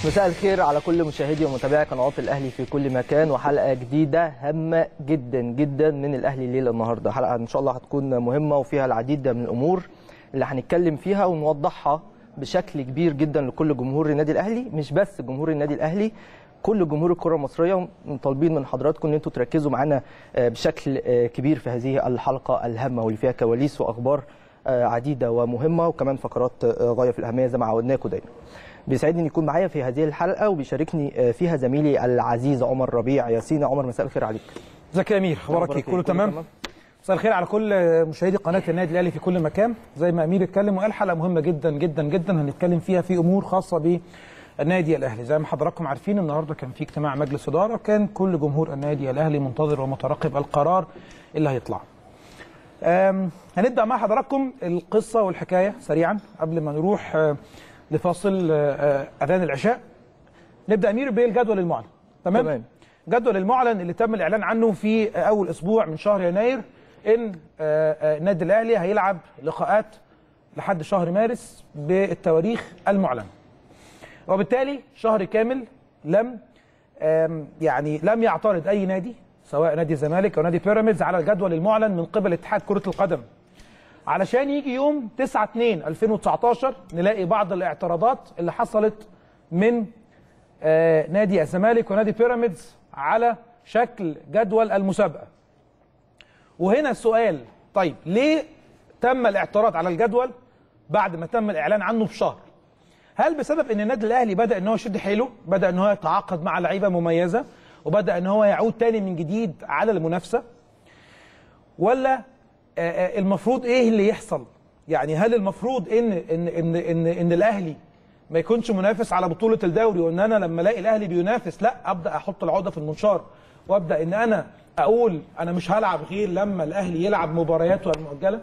مساء الخير على كل مشاهدي ومتابعي قنوات الاهلي في كل مكان وحلقه جديده هامه جدا جدا من الاهلي الليله النهارده حلقه ان شاء الله هتكون مهمه وفيها العديد من الامور اللي هنتكلم فيها ونوضحها بشكل كبير جدا لكل جمهور النادي الاهلي مش بس جمهور النادي الاهلي كل جمهور الكره المصريه طالبين من حضراتكم ان انتم تركزوا معانا بشكل كبير في هذه الحلقه الهامه واللي فيها كواليس واخبار عديده ومهمه وكمان فقرات غايه في الاهميه زي ما عودناكم دايما بيسعدني ان يكون معايا في هذه الحلقه وبيشاركني فيها زميلي العزيز عمر ربيع ياسين عمر مساء الخير عليك ازيك يا امير اخبارك ايه كله تمام مساء الخير على كل مشاهدي قناه النادي الاهلي في كل مكان زي ما امير اتكلم وقال حلقه مهمه جدا جدا جدا هنتكلم فيها في امور خاصه بالنادي الاهلي زي ما حضراتكم عارفين النهارده كان في اجتماع مجلس اداره وكان كل جمهور النادي الاهلي منتظر ومترقب القرار اللي هيطلع هنبدا مع حضراتكم القصه والحكايه سريعا قبل ما نروح لفاصل اذان العشاء نبدا امير بالجدول المعلن تمام تمام الجدول المعلن اللي تم الاعلان عنه في اول اسبوع من شهر يناير ان النادي الاهلي هيلعب لقاءات لحد شهر مارس بالتواريخ المعلنه وبالتالي شهر كامل لم يعني لم يعترض اي نادي سواء نادي الزمالك او نادي بيراميدز على الجدول المعلن من قبل اتحاد كره القدم علشان يجي يوم 9 2 2019 نلاقي بعض الاعتراضات اللي حصلت من آه نادي الزمالك ونادي بيراميدز على شكل جدول المسابقه. وهنا السؤال طيب ليه تم الاعتراض على الجدول بعد ما تم الاعلان عنه بشهر؟ هل بسبب ان النادي الاهلي بدا ان هو يشد حيله، بدا ان هو يتعاقد مع لعيبه مميزه وبدا ان هو يعود تاني من جديد على المنافسه؟ ولا المفروض ايه اللي يحصل؟ يعني هل المفروض ان ان ان ان, إن الاهلي ما يكونش منافس على بطوله الدوري وان انا لما الاقي الاهلي بينافس لا ابدا احط العقده في المنشار وابدا ان انا اقول انا مش هلعب غير لما الاهلي يلعب مبارياته المؤجله؟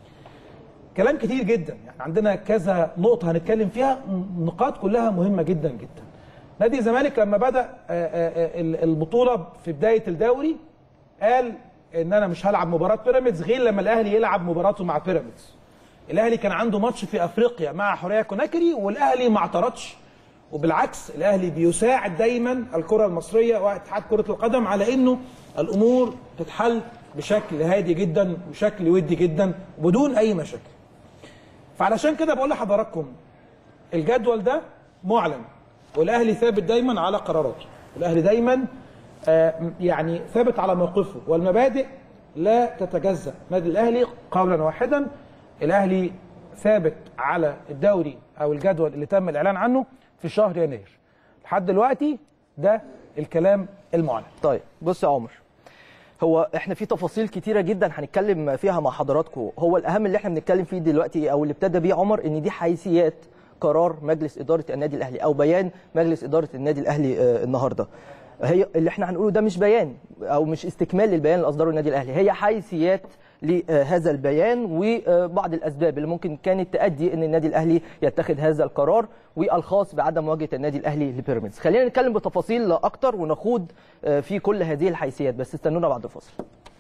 كلام كتير جدا يعني عندنا كذا نقطه هنتكلم فيها نقاط كلها مهمه جدا جدا. نادي الزمالك لما بدا البطوله في بدايه الدوري قال ان انا مش هلعب مباراه بيراميدز غير لما الاهلي يلعب مباراته مع بيراميدز الاهلي كان عنده ماتش في افريقيا مع حوريه كوناكري والاهلي ما اعترضش وبالعكس الاهلي بيساعد دايما الكره المصريه واتحاد كره القدم على انه الامور تتحل بشكل هادي جدا وبشكل ودي جدا وبدون اي مشاكل فعلشان كده بقول لحضراتكم الجدول ده معلن والاهلي ثابت دايما على قراراته الاهلي دايما يعني ثابت على موقفه والمبادئ لا تتجزا نادي الاهلي قولا واحدا الاهلي ثابت على الدوري او الجدول اللي تم الاعلان عنه في شهر يناير لحد دلوقتي ده الكلام المعلن طيب بص يا عمر هو احنا في تفاصيل كتيره جدا هنتكلم فيها مع حضراتكم هو الاهم اللي احنا بنتكلم فيه دلوقتي او اللي ابتدى بيه عمر ان دي حيثيات قرار مجلس اداره النادي الاهلي او بيان مجلس اداره النادي الاهلي آه النهارده هي اللي احنا هنقوله ده مش بيان او مش استكمال للبيان اللي اصدره النادي الاهلي هي حيثيات لهذا البيان وبعض الاسباب اللي ممكن كانت تؤدي ان النادي الاهلي يتخذ هذا القرار والخاص بعدم مواجهه النادي الاهلي لبيراميدز خلينا نتكلم بتفاصيل اكتر ونخوض في كل هذه الحيثيات بس استنونا بعد الفاصل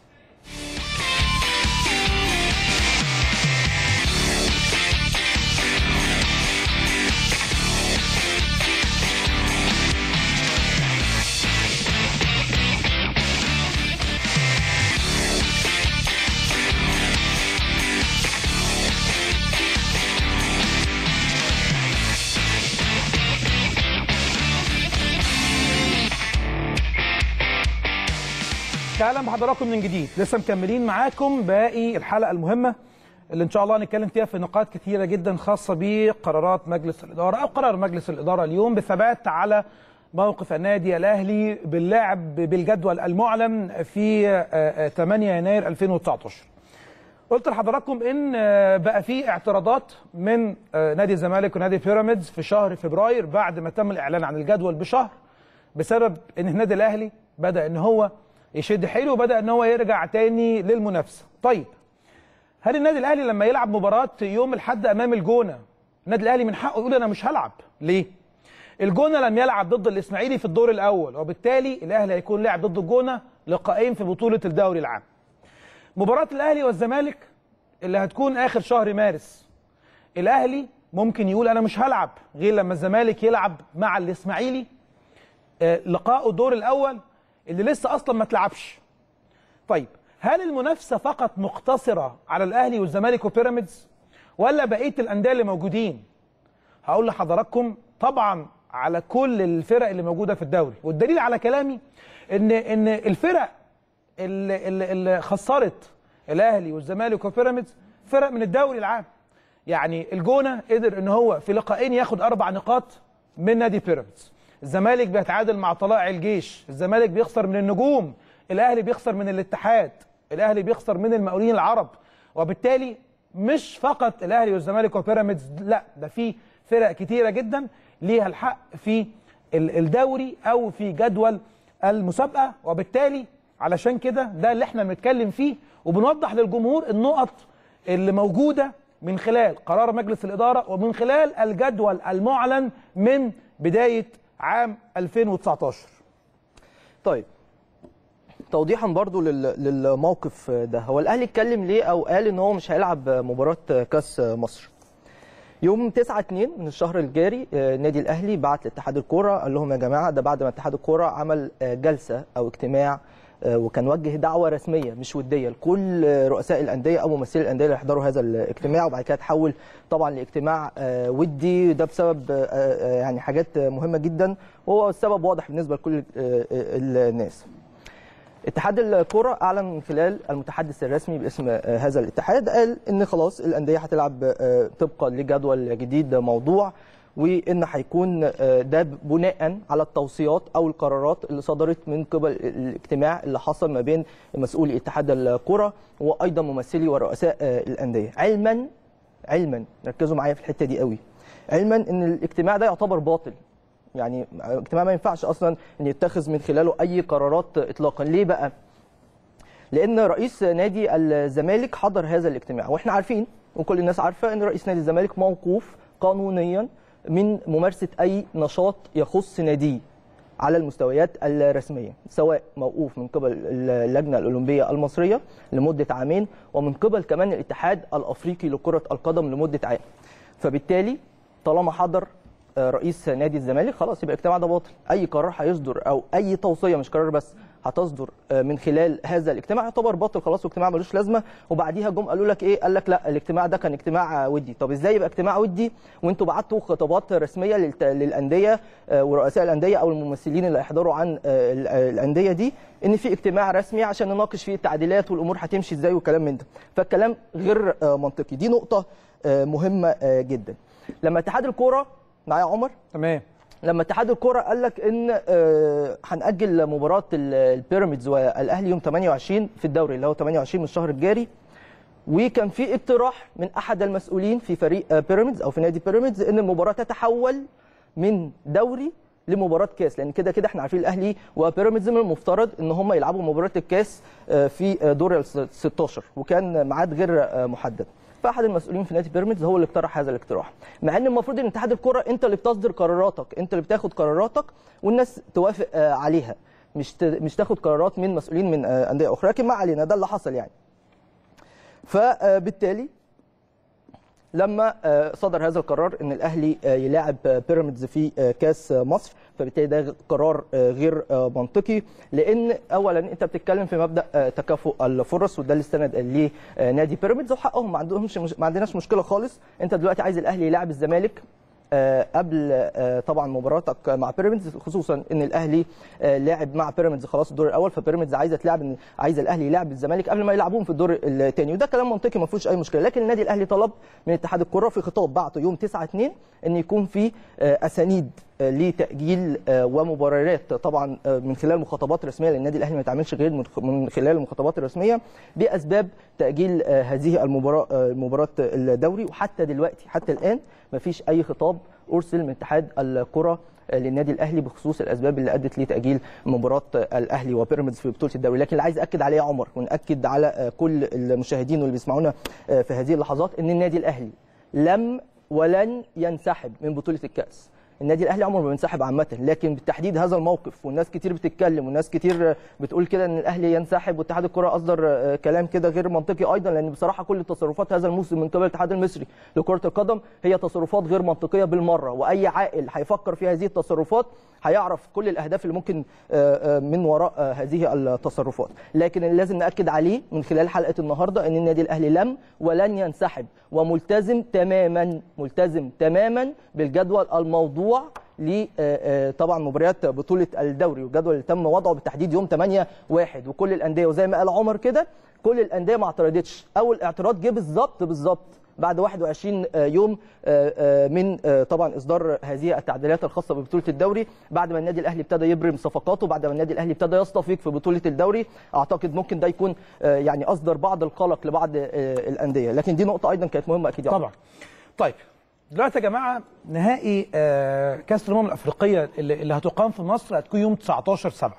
اهلا بحضراتكم من جديد لسه مكملين معاكم باقي الحلقه المهمه اللي ان شاء الله هنتكلم فيها في نقاط كثيره جدا خاصه بقرارات مجلس الاداره او قرار مجلس الاداره اليوم بالثبات على موقف النادي الاهلي باللعب بالجدول المعلن في 8 يناير 2019 قلت لحضراتكم ان بقى في اعتراضات من نادي الزمالك ونادي بيراميدز في شهر فبراير بعد ما تم الاعلان عن الجدول بشهر بسبب ان النادي الاهلي بدا ان هو يشد حيله وبدا ان هو يرجع تاني للمنافسه طيب هل النادي الاهلي لما يلعب مباراه يوم الاحد امام الجونه النادي الاهلي من حقه يقول انا مش هلعب ليه الجونه لم يلعب ضد الاسماعيلي في الدور الاول وبالتالي الاهلي هيكون لعب ضد الجونه لقاءين في بطوله الدوري العام مباراه الاهلي والزمالك اللي هتكون اخر شهر مارس الاهلي ممكن يقول انا مش هلعب غير لما الزمالك يلعب مع الاسماعيلي آه، لقاءه الدور الاول اللي لسه اصلا ما اتلعبش طيب هل المنافسه فقط مقتصره على الاهلي والزمالك وبيراميدز ولا بقيه الانديه اللي موجودين هقول لحضراتكم طبعا على كل الفرق اللي موجوده في الدوري والدليل على كلامي ان ان الفرق اللي, اللي, اللي خسرت الاهلي والزمالك وبيراميدز فرق من الدوري العام يعني الجونه قدر ان هو في لقاءين ياخد اربع نقاط من نادي بيراميدز الزمالك بيتعادل مع طلائع الجيش الزمالك بيخسر من النجوم الاهلي بيخسر من الاتحاد الاهلي بيخسر من المقاولين العرب وبالتالي مش فقط الاهلي والزمالك وبيراميدز لا ده في فرق كتيره جدا ليها الحق في ال- الدوري او في جدول المسابقه وبالتالي علشان كده ده اللي احنا بنتكلم فيه وبنوضح للجمهور النقط اللي موجوده من خلال قرار مجلس الاداره ومن خلال الجدول المعلن من بدايه عام 2019 طيب توضيحا برضو لل- للموقف ده هو الاهلي اتكلم ليه او قال ان هو مش هيلعب مباراه كاس مصر يوم 9 2 من الشهر الجاري آه، النادي الاهلي بعت لاتحاد الكوره قال لهم يا جماعه ده بعد ما اتحاد الكوره عمل آه، جلسه او اجتماع آه، وكان وجه دعوه رسميه مش وديه لكل آه، رؤساء الانديه او ممثلي الانديه اللي يحضروا هذا الاجتماع وبعد كده تحول طبعا لاجتماع آه، ودي ده بسبب آه، آه، يعني حاجات آه، مهمه جدا وهو السبب واضح بالنسبه لكل آه، آه، الناس اتحاد الكرة أعلن من خلال المتحدث الرسمي باسم آه، هذا الاتحاد قال إن خلاص الأندية هتلعب آه، طبقا لجدول جديد موضوع وإن هيكون آه، ده بناء على التوصيات أو القرارات اللي صدرت من قبل الاجتماع اللي حصل ما بين مسؤولي اتحاد الكرة وأيضا ممثلي ورؤساء آه، الأندية علما علما ركزوا معايا في الحتة دي قوي علما إن الاجتماع ده يعتبر باطل يعني اجتماع ما ينفعش اصلا ان يتخذ من خلاله اي قرارات اطلاقا ليه بقى لان رئيس نادي الزمالك حضر هذا الاجتماع واحنا عارفين وكل الناس عارفه ان رئيس نادي الزمالك موقوف قانونيا من ممارسه اي نشاط يخص ناديه على المستويات الرسميه سواء موقوف من قبل اللجنه الاولمبيه المصريه لمده عامين ومن قبل كمان الاتحاد الافريقي لكره القدم لمده عام فبالتالي طالما حضر آه، رئيس نادي الزمالك خلاص يبقى الاجتماع ده باطل اي قرار هيصدر او اي توصيه مش قرار بس هتصدر آه، من خلال هذا الاجتماع يعتبر باطل خلاص واجتماع ملوش لازمه وبعديها جم قالوا لك ايه قال لك لا الاجتماع ده كان اجتماع آه، ودي طب ازاي يبقى اجتماع ودي وانتوا بعتوا خطابات رسميه للت- للانديه آه، ورؤساء الانديه او الممثلين اللي هيحضروا عن آه، ال- آه، الانديه دي ان في اجتماع رسمي عشان نناقش فيه التعديلات والامور هتمشي ازاي وكلام من ده فالكلام غير آه، منطقي دي نقطه آه، مهمه آه، جدا لما اتحاد الكوره معايا عمر تمام لما اتحاد الكوره قال لك ان آه، هنأجل مباراه ال- البيراميدز والاهلي يوم 28 في الدوري اللي هو 28 من الشهر الجاري وكان في اقتراح من احد المسؤولين في فريق آه، بيراميدز او في نادي بيراميدز ان المباراه تتحول من دوري لمباراه كاس لان كده كده احنا عارفين الاهلي وبيراميدز من المفترض ان هم يلعبوا مباراه الكاس آه، في آه، دور ال 16 وكان ميعاد غير آه، محدد فاحد المسؤولين في نادي بيراميدز هو اللي اقترح هذا الاقتراح مع ان المفروض ان اتحاد الكره انت اللي بتصدر قراراتك انت اللي بتاخد قراراتك والناس توافق آه، عليها مش ت- مش تاخد قرارات من مسؤولين من آه، انديه اخرى لكن ما علينا ده اللي حصل يعني فبالتالي لما آه، صدر هذا القرار ان الاهلي آه، يلاعب آه، بيراميدز في آه، كاس آه، مصر فبالتالي ده قرار آه، غير آه، منطقي لان اولا انت بتتكلم في مبدا آه، تكافؤ الفرص وده اللي استند ليه آه، نادي بيراميدز وحقهم ما عندهمش مش ما عندناش مشكله خالص انت دلوقتي عايز الاهلي يلاعب الزمالك آه، قبل آه، طبعا مباراتك مع بيراميدز خصوصا ان الاهلي آه، لاعب مع بيراميدز خلاص الدور الاول فبيراميدز عايزه تلعب عايزه الاهلي يلعب الزمالك قبل ما يلعبوهم في الدور الثاني وده كلام منطقي ما فيهوش اي مشكله لكن النادي الاهلي طلب من اتحاد الكره في خطاب بعته يوم 9 2 ان يكون في آه، اسانيد آه، لتاجيل آه، ومبررات طبعا آه، من خلال مخاطبات رسميه لان النادي الاهلي ما يتعاملش غير من- من خلال المخاطبات الرسميه باسباب تاجيل آه، هذه المباراه آه، مباراه الدوري وحتى دلوقتي حتى الان ما فيش اي خطاب ارسل من اتحاد الكره آه، للنادي الاهلي بخصوص الاسباب اللي ادت لتاجيل مباراه آه، الاهلي وبيراميدز في بطوله الدوري لكن اللي عايز اكد عليه يا عمر وناكد على آه، كل المشاهدين واللي بيسمعونا آه، في هذه اللحظات ان النادي الاهلي لم ولن ينسحب من بطوله الكاس النادي الاهلي عمره ما بينسحب عامه لكن بالتحديد هذا الموقف والناس كتير بتتكلم والناس كتير بتقول كده ان الاهلي ينسحب واتحاد الكره اصدر آه، كلام كده غير منطقي ايضا لان بصراحه كل تصرفات هذا الموسم من قبل الاتحاد المصري لكره القدم هي تصرفات غير منطقيه بالمره واي عاقل هيفكر في هذه التصرفات هيعرف كل الاهداف اللي ممكن آه، آه، من وراء آه، هذه التصرفات لكن اللي لازم ناكد عليه من خلال حلقه النهارده ان النادي الاهلي لم ولن ينسحب وملتزم تماما ملتزم تماما بالجدول الموضوع ل طبعا مباريات بطوله الدوري والجدول اللي تم وضعه بالتحديد يوم 8 1 وكل الانديه وزي ما قال عمر كده كل الانديه ما اعترضتش اول اعتراض جه بالظبط بالظبط بعد 21 يوم من طبعا اصدار هذه التعديلات الخاصه ببطوله الدوري بعد ما النادي الاهلي ابتدى يبرم صفقاته بعد ما النادي الاهلي ابتدى يصطفق في بطوله الدوري اعتقد ممكن ده يكون يعني اصدر بعض القلق لبعض الانديه لكن دي نقطه ايضا كانت مهمه اكيد يا عمر. طبعا طيب دلوقتي يا جماعه نهائي آه، كاس الامم الافريقيه اللي اللي هتقام في مصر هتكون يوم 19 7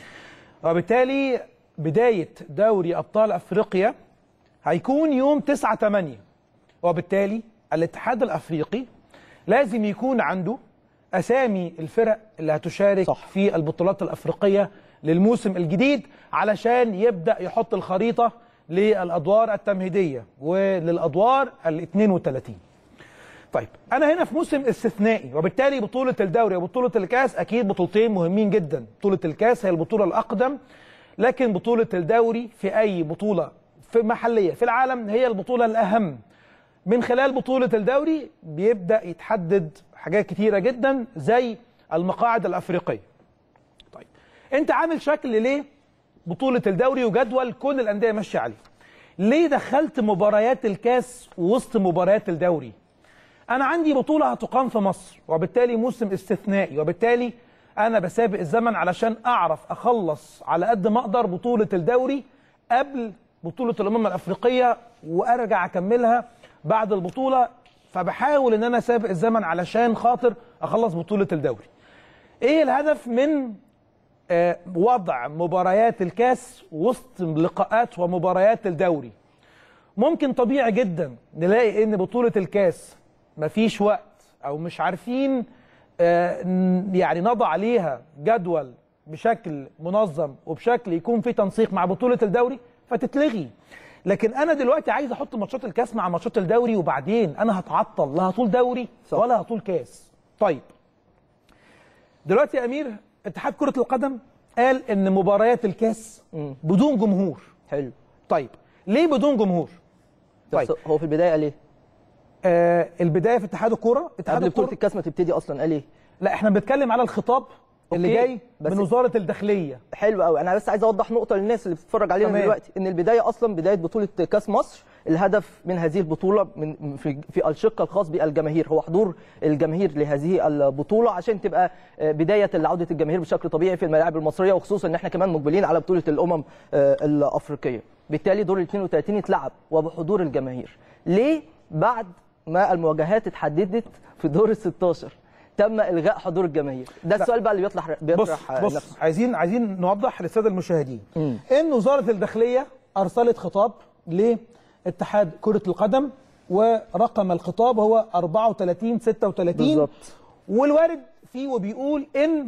وبالتالي بدايه دوري ابطال افريقيا هيكون يوم 9 8 وبالتالي الاتحاد الافريقي لازم يكون عنده اسامي الفرق اللي هتشارك صح. صح. في البطولات الافريقيه للموسم الجديد علشان يبدا يحط الخريطه للادوار التمهيديه وللادوار ال 32 طيب انا هنا في موسم استثنائي وبالتالي بطوله الدوري وبطوله الكاس اكيد بطولتين مهمين جدا بطوله الكاس هي البطوله الاقدم لكن بطوله الدوري في اي بطوله في محليه في العالم هي البطوله الاهم من خلال بطوله الدوري بيبدا يتحدد حاجات كتيره جدا زي المقاعد الافريقيه طيب انت عامل شكل ليه بطوله الدوري وجدول كل الانديه ماشيه عليه ليه دخلت مباريات الكاس وسط مباريات الدوري انا عندي بطوله هتقام في مصر وبالتالي موسم استثنائي وبالتالي انا بسابق الزمن علشان اعرف اخلص على قد ما اقدر بطوله الدوري قبل بطوله الامم الافريقيه وارجع اكملها بعد البطوله فبحاول ان انا اسابق الزمن علشان خاطر اخلص بطوله الدوري ايه الهدف من آه، وضع مباريات الكاس وسط لقاءات ومباريات الدوري ممكن طبيعي جدا نلاقي ان بطوله الكاس مفيش وقت او مش عارفين آه، ن- يعني نضع عليها جدول بشكل منظم وبشكل يكون في تنسيق مع بطوله الدوري فتتلغي لكن انا دلوقتي عايز احط ماتشات الكاس مع ماتشات الدوري وبعدين انا هتعطل لا هطول دوري صح. ولا هطول كاس طيب دلوقتي يا امير اتحاد كره القدم قال ان مباريات الكاس مم. بدون جمهور حلو طيب ليه بدون جمهور بس طيب هو في البدايه قال ايه؟ آه البدايه في اتحاد الكوره اتحاد قبل بطوله الكوره الكاس ما تبتدي اصلا قال ايه؟ لا احنا بنتكلم على الخطاب اللي أوكي، جاي بس- من وزاره الداخليه حلو قوي انا بس عايز اوضح نقطه للناس اللي بتتفرج علينا تمام. دلوقتي ان البدايه اصلا بدايه بطوله كاس مصر الهدف من هذه البطوله من في, في الشق الخاص بالجماهير هو حضور الجماهير لهذه البطوله عشان تبقى آه، بدايه لعوده الجماهير بشكل طبيعي في الملاعب المصريه وخصوصا ان احنا كمان مقبلين على بطوله الامم آه، الافريقيه بالتالي دور ال 32 اتلعب وبحضور الجماهير ليه بعد ما المواجهات اتحددت في دور ال 16 تم الغاء حضور الجماهير ده لا. السؤال بقى اللي بيطرح بص بيطرح بص نفسه عايزين عايزين نوضح للساده المشاهدين مم. ان وزاره الداخليه ارسلت خطاب لاتحاد كره القدم ورقم الخطاب هو 34 36 بالظبط. والوارد فيه وبيقول ان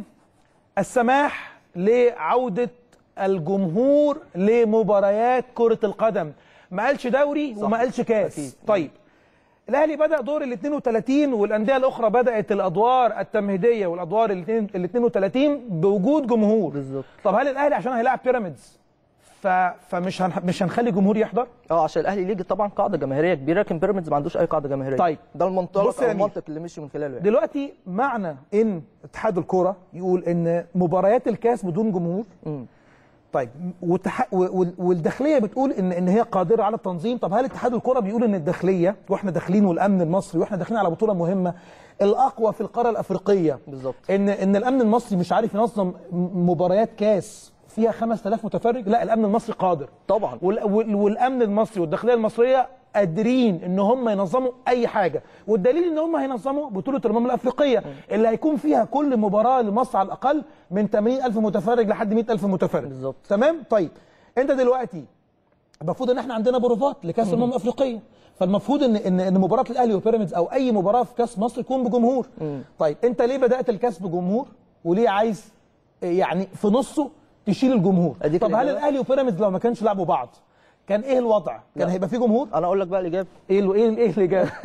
السماح لعوده الجمهور لمباريات كره القدم ما قالش دوري صح. وما قالش كاس أكيد. طيب الاهلي بدا دور ال 32 والانديه الاخرى بدات الادوار التمهيديه والادوار ال 32 بوجود جمهور بالظبط. طب هل الاهلي عشان هيلاعب بيراميدز ف... فمش هن... مش هنخلي جمهور يحضر اه عشان الاهلي ليه طبعا قاعده جماهيريه كبيره لكن بيراميدز ما عندوش اي قاعده جماهيريه طيب. ده المنطلق بص يا او أمير. المنطق اللي مشي من خلاله يعني. دلوقتي معنى ان اتحاد الكوره يقول ان مباريات الكاس بدون جمهور مم. طيب وتح... وال- والداخليه بتقول ان ان هي قادره على التنظيم طب هل اتحاد الكره بيقول ان الداخليه واحنا داخلين والامن المصري واحنا داخلين على بطوله مهمه الاقوى في القاره الافريقيه بالظبط. ان ان الامن المصري مش عارف ينظم م- مباريات كاس فيها 5000 متفرج لا الامن المصري قادر طبعا وال- وال- والامن المصري والداخليه المصريه قادرين ان هم ينظموا اي حاجه والدليل ان هم هينظموا بطوله الامم الافريقيه اللي هيكون فيها كل مباراه لمصر على الاقل من 80000 متفرج لحد 100000 متفرج بالظبط. تمام طيب انت دلوقتي المفروض ان احنا عندنا بروفات لكاس الامم الافريقيه فالمفروض ان ان ان مباراه الاهلي وبيراميدز او اي مباراه في كاس مصر يكون بجمهور طيب انت ليه بدات الكاس بجمهور وليه عايز يعني في نصه تشيل الجمهور أديك طب هل الإجابة؟ الاهلي وبيراميدز لو ما كانش لعبوا بعض كان ايه الوضع كان لا. هيبقى فيه جمهور انا اقول لك بقى الاجابه ايه ال- ايه ال- ايه اللي جاب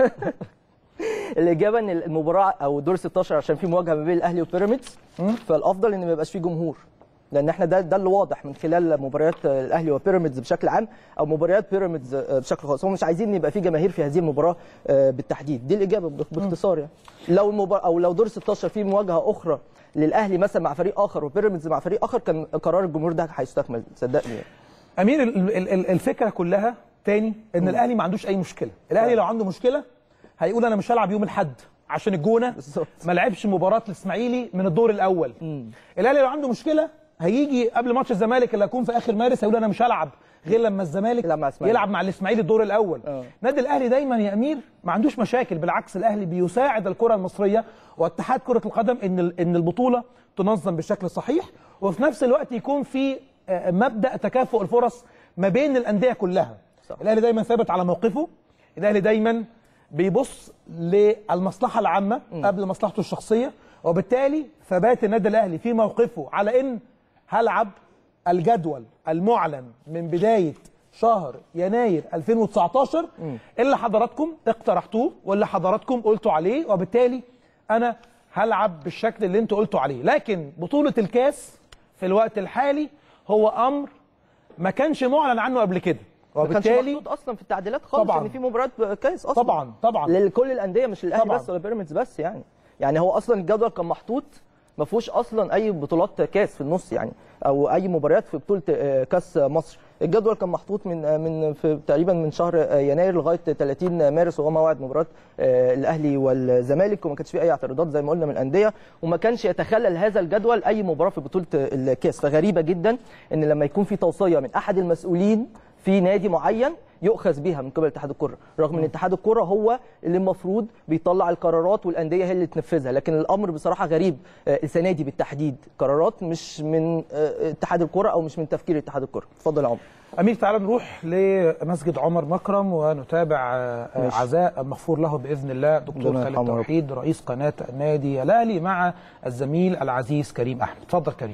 الاجابه ان المباراه او دور 16 عشان في مواجهه ما بين الاهلي وبيراميدز فالافضل ان ما يبقاش فيه جمهور لان احنا ده ده اللي واضح من خلال مباريات الاهلي وبيراميدز بشكل عام او مباريات بيراميدز بشكل خاص هم مش عايزين يبقى في جماهير في هذه المباراه آه، بالتحديد دي الاجابه باخ- باختصار يعني لو المباراه او لو دور 16 في مواجهه اخرى للاهلي مثلا مع فريق اخر وبيراميدز مع فريق اخر كان قرار الجمهور ده هيستكمل صدقني يعني. امير ال- ال- ال- الفكره كلها تاني ان الاهلي ما عندوش اي مشكله الاهلي لو عنده مشكله هيقول انا مش هلعب يوم الاحد عشان الجونه بالظبط. ما لعبش مباراه الاسماعيلي من الدور الاول الاهلي لو عنده مشكله هيجي قبل ماتش الزمالك اللي هيكون في اخر مارس هيقول انا مش هلعب غير لما الزمالك يلعب مع الإسماعيلي. يلعب مع الاسماعيلي الدور الاول آه. نادي الاهلي دايما يا امير ما عندوش مشاكل بالعكس الاهلي بيساعد الكره المصريه واتحاد كره القدم ان ال- ان البطوله تنظم بشكل صحيح وفي نفس الوقت يكون في آه، مبدا تكافؤ الفرص ما بين الانديه كلها صح. الاهلي دايما ثابت على موقفه الاهلي دايما بيبص للمصلحه العامه قبل مصلحته الشخصيه وبالتالي ثبات النادي الاهلي في موقفه على ان هلعب الجدول المعلن من بدايه شهر يناير 2019 اللي حضراتكم اقترحتوه واللي حضراتكم قلتوا عليه وبالتالي انا هلعب بالشكل اللي انتوا قلتوا عليه لكن بطوله الكاس في الوقت الحالي هو امر ما كانش معلن عنه قبل كده ما كانش وبالتالي محطوط اصلا في التعديلات خالص طبعاً. ان في مباراه كاس اصلا طبعا طبعا لكل الانديه مش الاهلي طبعاً. بس ولا بيراميدز بس يعني يعني هو اصلا الجدول كان محطوط ما فيهوش اصلا اي بطولات كاس في النص يعني او اي مباريات في بطوله آه، كاس مصر الجدول كان محطوط من آه، من في تقريبا من شهر آه، يناير لغايه 30 مارس وهو موعد مباراه آه، الاهلي والزمالك وما كانش فيه اي اعتراضات زي ما قلنا من الانديه وما كانش يتخلل هذا الجدول اي مباراه في بطوله الكاس فغريبه جدا ان لما يكون في توصيه من احد المسؤولين في نادي معين يؤخذ بها من قبل اتحاد الكره رغم ان اتحاد الكره هو اللي المفروض بيطلع القرارات والانديه هي اللي تنفذها لكن الامر بصراحه غريب آه، السنه دي بالتحديد قرارات مش من آه، اتحاد الكره او مش من تفكير اتحاد الكره اتفضل يا عمر امير تعالى نروح لمسجد عمر مكرم ونتابع آه، آه، ماشي. عزاء المغفور له باذن الله دكتور ربنا خالد يرحمه يا رب. توحيد رئيس قناه النادي الاهلي مع الزميل العزيز كريم احمد اتفضل كريم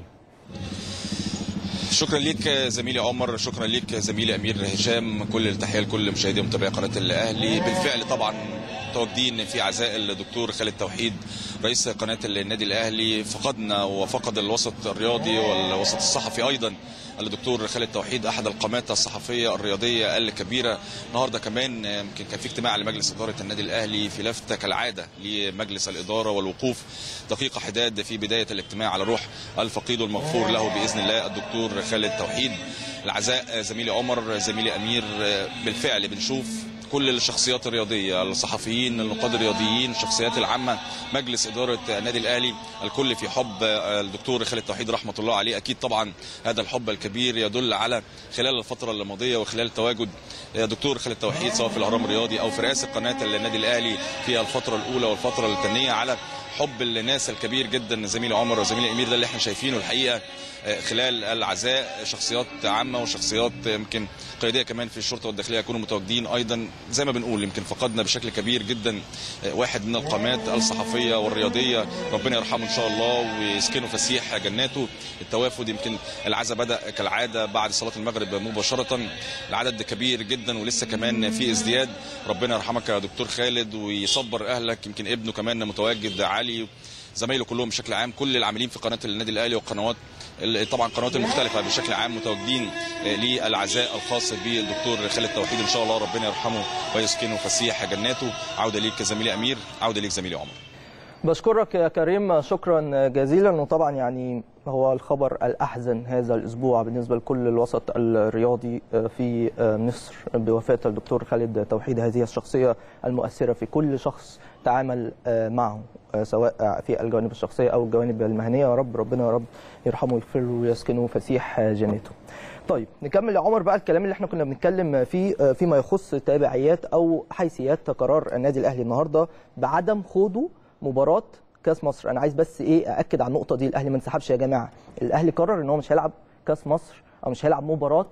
شكرا ليك زميلي عمر شكرا ليك زميلي امير هشام كل التحيه لكل مشاهدي ومتابعي قناه الاهلي بالفعل طبعا متواجدين في عزاء الدكتور خالد توحيد رئيس قناه النادي الاهلي فقدنا وفقد الوسط الرياضي والوسط الصحفي ايضا الدكتور خالد توحيد احد القامات الصحفيه الرياضيه الكبيره النهارده كمان يمكن كان في اجتماع لمجلس اداره النادي الاهلي في لفته كالعاده لمجلس الاداره والوقوف دقيقه حداد في بدايه الاجتماع على روح الفقيد المغفور له باذن الله الدكتور خالد توحيد العزاء زميلي عمر زميلي امير بالفعل بنشوف كل الشخصيات الرياضيه الصحفيين النقاد الرياضيين الشخصيات العامه مجلس اداره النادي الاهلي الكل في حب الدكتور خالد توحيد رحمه الله عليه اكيد طبعا هذا الحب الكبير يدل على خلال الفتره الماضيه وخلال تواجد دكتور خالد توحيد سواء في الاهرام الرياضي او في رئاسه قناه النادي الاهلي في الفتره الاولى والفتره الثانيه على حب الناس الكبير جدا زميلي عمر وزميلي امير ده اللي احنا شايفينه الحقيقه خلال العزاء شخصيات عامه وشخصيات يمكن قياديه كمان في الشرطه والداخليه يكونوا متواجدين ايضا زي ما بنقول يمكن فقدنا بشكل كبير جدا واحد من القامات الصحفيه والرياضيه ربنا يرحمه ان شاء الله ويسكنه فسيح جناته التوافد يمكن العزاء بدا كالعاده بعد صلاه المغرب مباشره العدد كبير جدا ولسه كمان في ازدياد ربنا يرحمك يا دكتور خالد ويصبر اهلك يمكن ابنه كمان متواجد علي زمايله كلهم بشكل عام كل العاملين في قناه النادي الاهلي والقنوات طبعا القنوات المختلفه بشكل عام متواجدين للعزاء الخاص بالدكتور خالد توحيد ان شاء الله ربنا يرحمه ويسكنه فسيح جناته عوده ليك زميلي امير عوده ليك زميلي عمر بشكرك يا كريم شكرا جزيلا وطبعا يعني هو الخبر الأحزن هذا الأسبوع بالنسبة لكل الوسط الرياضي في مصر بوفاة الدكتور خالد توحيد هذه الشخصية المؤثرة في كل شخص تعامل معه سواء في الجوانب الشخصية أو الجوانب المهنية يا رب ربنا يا رب يرحمه ويغفر له ويسكنه فسيح جناته طيب نكمل يا عمر بقى الكلام اللي احنا كنا بنتكلم فيه فيما يخص تابعيات أو حيثيات قرار النادي الأهلي النهاردة بعدم خوضه مباراه كاس مصر انا عايز بس ايه ااكد على النقطه دي الاهلي ما انسحبش يا جماعه الاهلي قرر ان هو مش هيلعب كاس مصر او مش هيلعب مباراه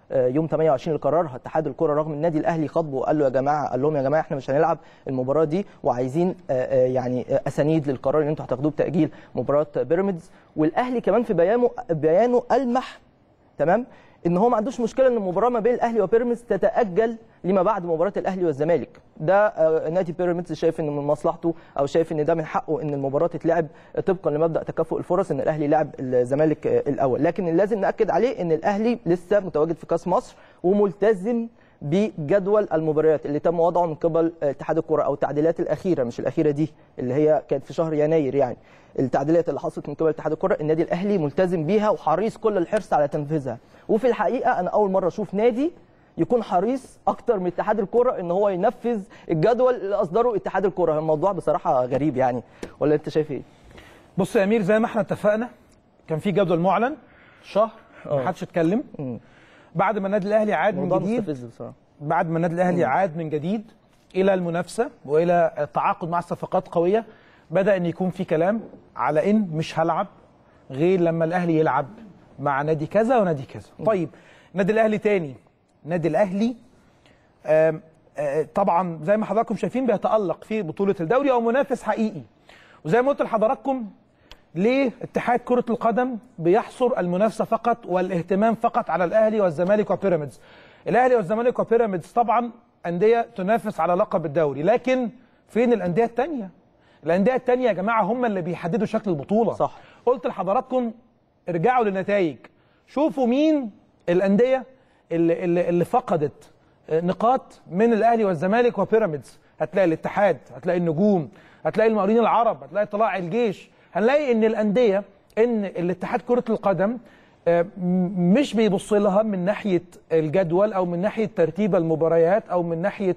يوم 28 اللي قررها اتحاد الكره رغم النادي الاهلي خاطبه وقال له يا جماعه قال لهم يا جماعه احنا مش هنلعب المباراه دي وعايزين يعني اسانيد للقرار اللي انتوا هتاخدوه بتاجيل مباراه بيراميدز والاهلي كمان في بيانه بيانه المح تمام ان هو ما عندوش مشكله ان المباراه ما بين الاهلي وبيراميدز تتاجل لما بعد مباراه الاهلي والزمالك ده نادي بيراميدز شايف ان من مصلحته او شايف ان ده من حقه ان المباراه تتلعب طبقا لمبدا تكافؤ الفرص ان الاهلي لعب الزمالك الاول لكن اللي لازم ناكد عليه ان الاهلي لسه متواجد في كاس مصر وملتزم بجدول المباريات اللي تم وضعه من قبل اتحاد الكره او التعديلات الاخيره مش الاخيره دي اللي هي كانت في شهر يناير يعني التعديلات اللي حصلت من قبل اتحاد الكره النادي الاهلي ملتزم بيها وحريص كل الحرص على تنفيذها وفي الحقيقه انا اول مره اشوف نادي يكون حريص اكتر من اتحاد الكره ان هو ينفذ الجدول اللي اصدره اتحاد الكره الموضوع بصراحه غريب يعني ولا انت شايف ايه بص يا امير زي ما احنا اتفقنا كان في جدول معلن شهر ما حدش اتكلم بعد ما النادي الاهلي عاد من جديد بصراحه بعد ما النادي الاهلي عاد من جديد الى المنافسه والى التعاقد مع صفقات قويه بدا ان يكون في كلام على ان مش هلعب غير لما الاهلي يلعب مع نادي كذا ونادي كذا طيب النادي الاهلي تاني النادي الاهلي آم آم طبعا زي ما حضراتكم شايفين بيتالق في بطوله الدوري او منافس حقيقي وزي ما قلت لحضراتكم ليه اتحاد كرة القدم بيحصر المنافسة فقط والاهتمام فقط على الأهلي والزمالك وبيراميدز الأهلي والزمالك وبيراميدز طبعا أندية تنافس على لقب الدوري لكن فين الأندية التانية الأندية التانية يا جماعة هم اللي بيحددوا شكل البطولة صح. قلت لحضراتكم ارجعوا للنتائج شوفوا مين الأندية اللي, اللي, اللي فقدت نقاط من الأهلي والزمالك وبيراميدز هتلاقي الاتحاد هتلاقي النجوم هتلاقي المقاولين العرب هتلاقي طلائع الجيش هنلاقي ان الانديه ان الاتحاد كره القدم مش بيبص لها من ناحيه الجدول او من ناحيه ترتيب المباريات او من ناحيه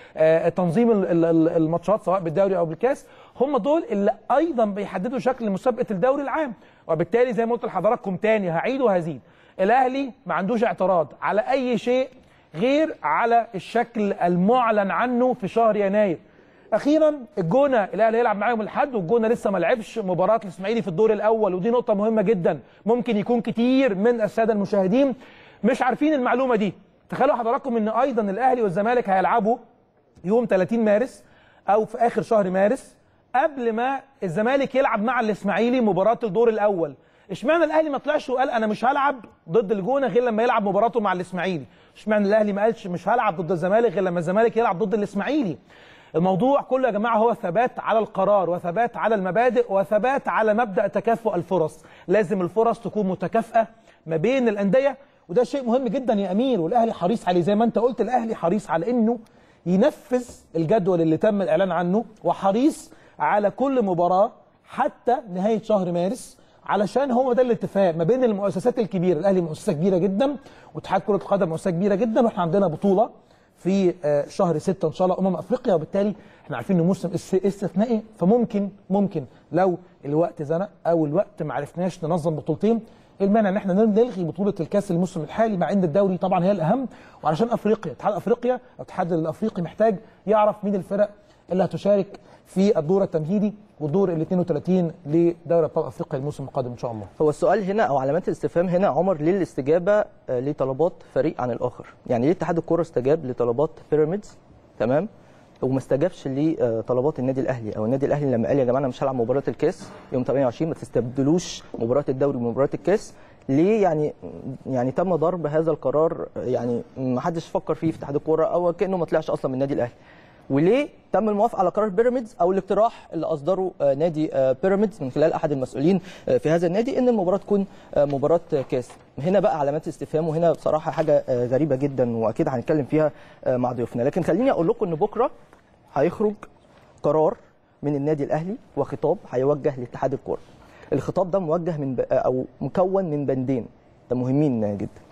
تنظيم الماتشات سواء بالدوري او بالكاس هم دول اللي ايضا بيحددوا شكل مسابقه الدوري العام وبالتالي زي ما قلت لحضراتكم تاني هعيد وهزيد الاهلي ما عندوش اعتراض على اي شيء غير على الشكل المعلن عنه في شهر يناير اخيرا الجونه الاهلي هيلعب معاهم الحد والجونه لسه ما لعبش مباراه الاسماعيلي في الدور الاول ودي نقطه مهمه جدا ممكن يكون كتير من الساده المشاهدين مش عارفين المعلومه دي تخيلوا حضراتكم ان ايضا الاهلي والزمالك هيلعبوا يوم 30 مارس او في اخر شهر مارس قبل ما الزمالك يلعب مع الاسماعيلي مباراه الدور الاول اشمعنى الاهلي ما طلعش وقال انا مش هلعب ضد الجونه غير لما يلعب مباراته مع الاسماعيلي اشمعنى الاهلي ما قالش مش هلعب ضد الزمالك غير لما الزمالك يلعب ضد الاسماعيلي الموضوع كله يا جماعه هو ثبات على القرار وثبات على المبادئ وثبات على مبدا تكافؤ الفرص لازم الفرص تكون متكافئه ما بين الانديه وده شيء مهم جدا يا امير والاهلي حريص عليه زي ما انت قلت الاهلي حريص على انه ينفذ الجدول اللي تم الاعلان عنه وحريص على كل مباراه حتى نهايه شهر مارس علشان هو ده الاتفاق ما بين المؤسسات الكبيره الاهلي مؤسسه كبيره جدا واتحاد كره القدم مؤسسه كبيره جدا واحنا عندنا بطوله في شهر 6 ان شاء الله امم افريقيا وبالتالي احنا عارفين انه موسم استثنائي فممكن ممكن لو الوقت زنق او الوقت ما عرفناش ننظم بطولتين المانع ان احنا نلغي بطوله الكاس الموسم الحالي مع ان الدوري طبعا هي الاهم وعلشان افريقيا اتحاد افريقيا الاتحاد الافريقي محتاج يعرف مين الفرق اللي هتشارك في الدور التمهيدي والدور ال 32 لدوري ابطال افريقيا الموسم القادم ان شاء الله. هو السؤال هنا او علامات الاستفهام هنا عمر ليه الاستجابه لطلبات فريق عن الاخر؟ يعني ليه اتحاد الكره استجاب لطلبات بيراميدز تمام؟ وما استجابش لطلبات النادي الاهلي او النادي الاهلي لما قال يا جماعه انا مش هلعب مباراه الكاس يوم 28 ما تستبدلوش مباراه الدوري بمباراه الكاس ليه يعني يعني تم ضرب هذا القرار يعني ما حدش فكر فيه في اتحاد الكوره او كانه ما طلعش اصلا من النادي الاهلي وليه تم الموافقه على قرار بيراميدز او الاقتراح اللي اصدره نادي بيراميدز من خلال احد المسؤولين في هذا النادي ان المباراه تكون مباراه كاس هنا بقى علامات استفهام وهنا بصراحه حاجه غريبه جدا واكيد هنتكلم فيها مع ضيوفنا لكن خليني اقول لكم ان بكره هيخرج قرار من النادي الاهلي وخطاب هيوجه لاتحاد الكوره الخطاب ده موجه من ب... او مكون من بندين ده مهمين جدا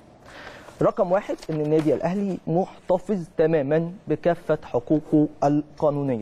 رقم واحد ان النادي الاهلي محتفظ تماما بكافه حقوقه القانونيه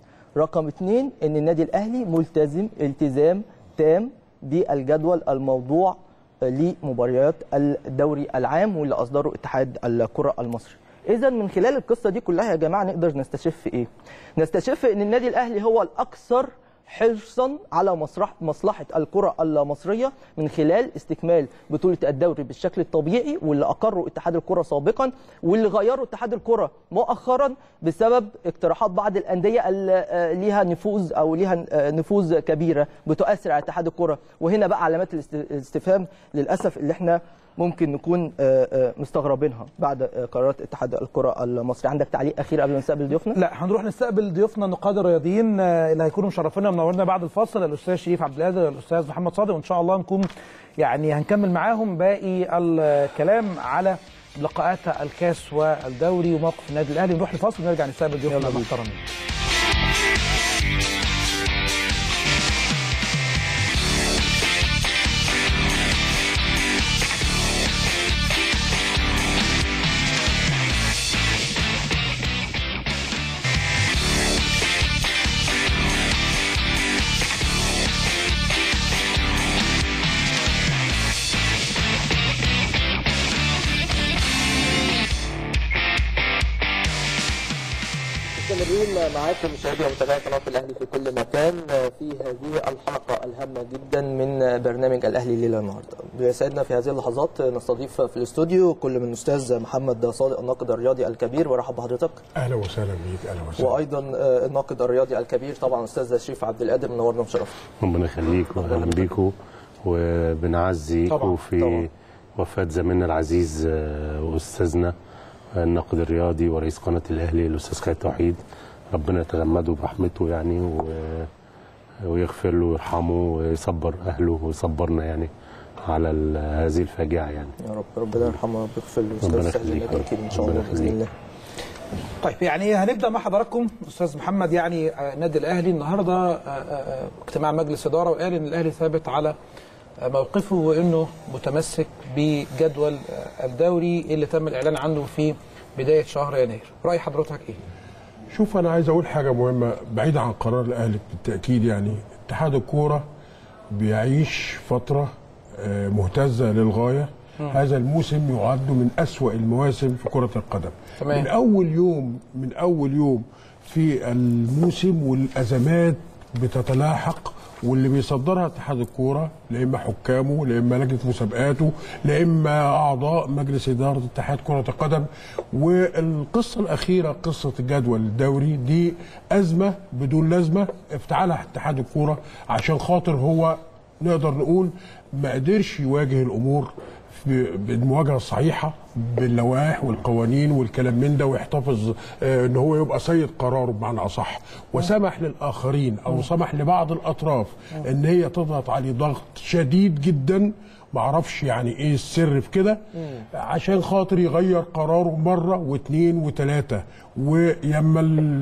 رقم اثنين ان النادي الاهلي ملتزم التزام تام بالجدول الموضوع لمباريات الدوري العام واللي اصدره اتحاد الكره المصري اذا من خلال القصه دي كلها يا جماعه نقدر نستشف ايه نستشف ان النادي الاهلي هو الاكثر حرصا على مسرح مصلحه الكره المصريه من خلال استكمال بطوله الدوري بالشكل الطبيعي واللي اقره اتحاد الكره سابقا واللي غيره اتحاد الكره مؤخرا بسبب اقتراحات بعض الانديه اللي ليها نفوذ او ليها نفوذ كبيره بتؤثر على اتحاد الكره وهنا بقى علامات الاستفهام للاسف اللي احنا ممكن نكون مستغربينها بعد قرارات اتحاد الكره المصري عندك تعليق اخير قبل ما نستقبل ضيوفنا لا هنروح نستقبل ضيوفنا النقاد الرياضيين اللي هيكونوا مشرفينا ومنورنا بعد الفاصل الاستاذ شريف عبد القادر والاستاذ محمد صادق وان شاء الله نكون يعني هنكمل معاهم باقي الكلام على لقاءات الكاس والدوري وموقف النادي الاهلي نروح لفاصل ونرجع نستقبل ضيوفنا المحترمين مستمرين معاكم مشاهدي ومتابعي قناه الاهلي في كل مكان في هذه الحلقه الهامه جدا من برنامج الاهلي ليله النهارده. بيسعدنا في هذه اللحظات نستضيف في الاستوديو كل من الاستاذ محمد صادق الناقد الرياضي الكبير برحب بحضرتك. اهلا وسهلا بيك اهلا وسهلا. وايضا الناقد الرياضي الكبير طبعا الاستاذ شريف عبد القادر منورنا ومشرفنا. ربنا يخليك واهلا بيكم وبنعزيكم في طبعا. وفاه زميلنا العزيز واستاذنا الناقد الرياضي ورئيس قناه الاهلي الاستاذ خالد توحيد ربنا يتغمده برحمته يعني و... ويغفر له ويرحمه ويصبر اهله ويصبرنا يعني على ال... هذه الفاجعه يعني يا رب ربنا يرحمه ويغفر له ربنا يخليك ان شاء الله باذن الله طيب يعني هنبدا مع حضراتكم استاذ محمد يعني نادي الاهلي النهارده اجتماع مجلس اداره وقال ان الاهلي ثابت على موقفه وانه متمسك بجدول الدوري اللي تم الاعلان عنه في بدايه شهر يناير راي حضرتك ايه شوف انا عايز اقول حاجه مهمه بعيد عن قرار الاهلي بالتاكيد يعني اتحاد الكوره بيعيش فتره مهتزه للغايه م. هذا الموسم يعد من أسوأ المواسم في كره القدم تمام. من اول يوم من اول يوم في الموسم والازمات بتتلاحق واللي بيصدرها اتحاد الكوره لا اما حكامه لا اما لجنه مسابقاته لا اما اعضاء مجلس اداره اتحاد كره القدم والقصه الاخيره قصه الجدول الدوري دي ازمه بدون لازمه افتعلها اتحاد الكوره عشان خاطر هو نقدر نقول ما قدرش يواجه الامور بالمواجهه الصحيحه باللوائح والقوانين والكلام من ده ويحتفظ آه ان هو يبقى سيد قراره بمعنى اصح وسمح للاخرين او سمح لبعض الاطراف ان هي تضغط عليه ضغط شديد جدا ما اعرفش يعني ايه السر في كده عشان خاطر يغير قراره مره واثنين وثلاثه ويما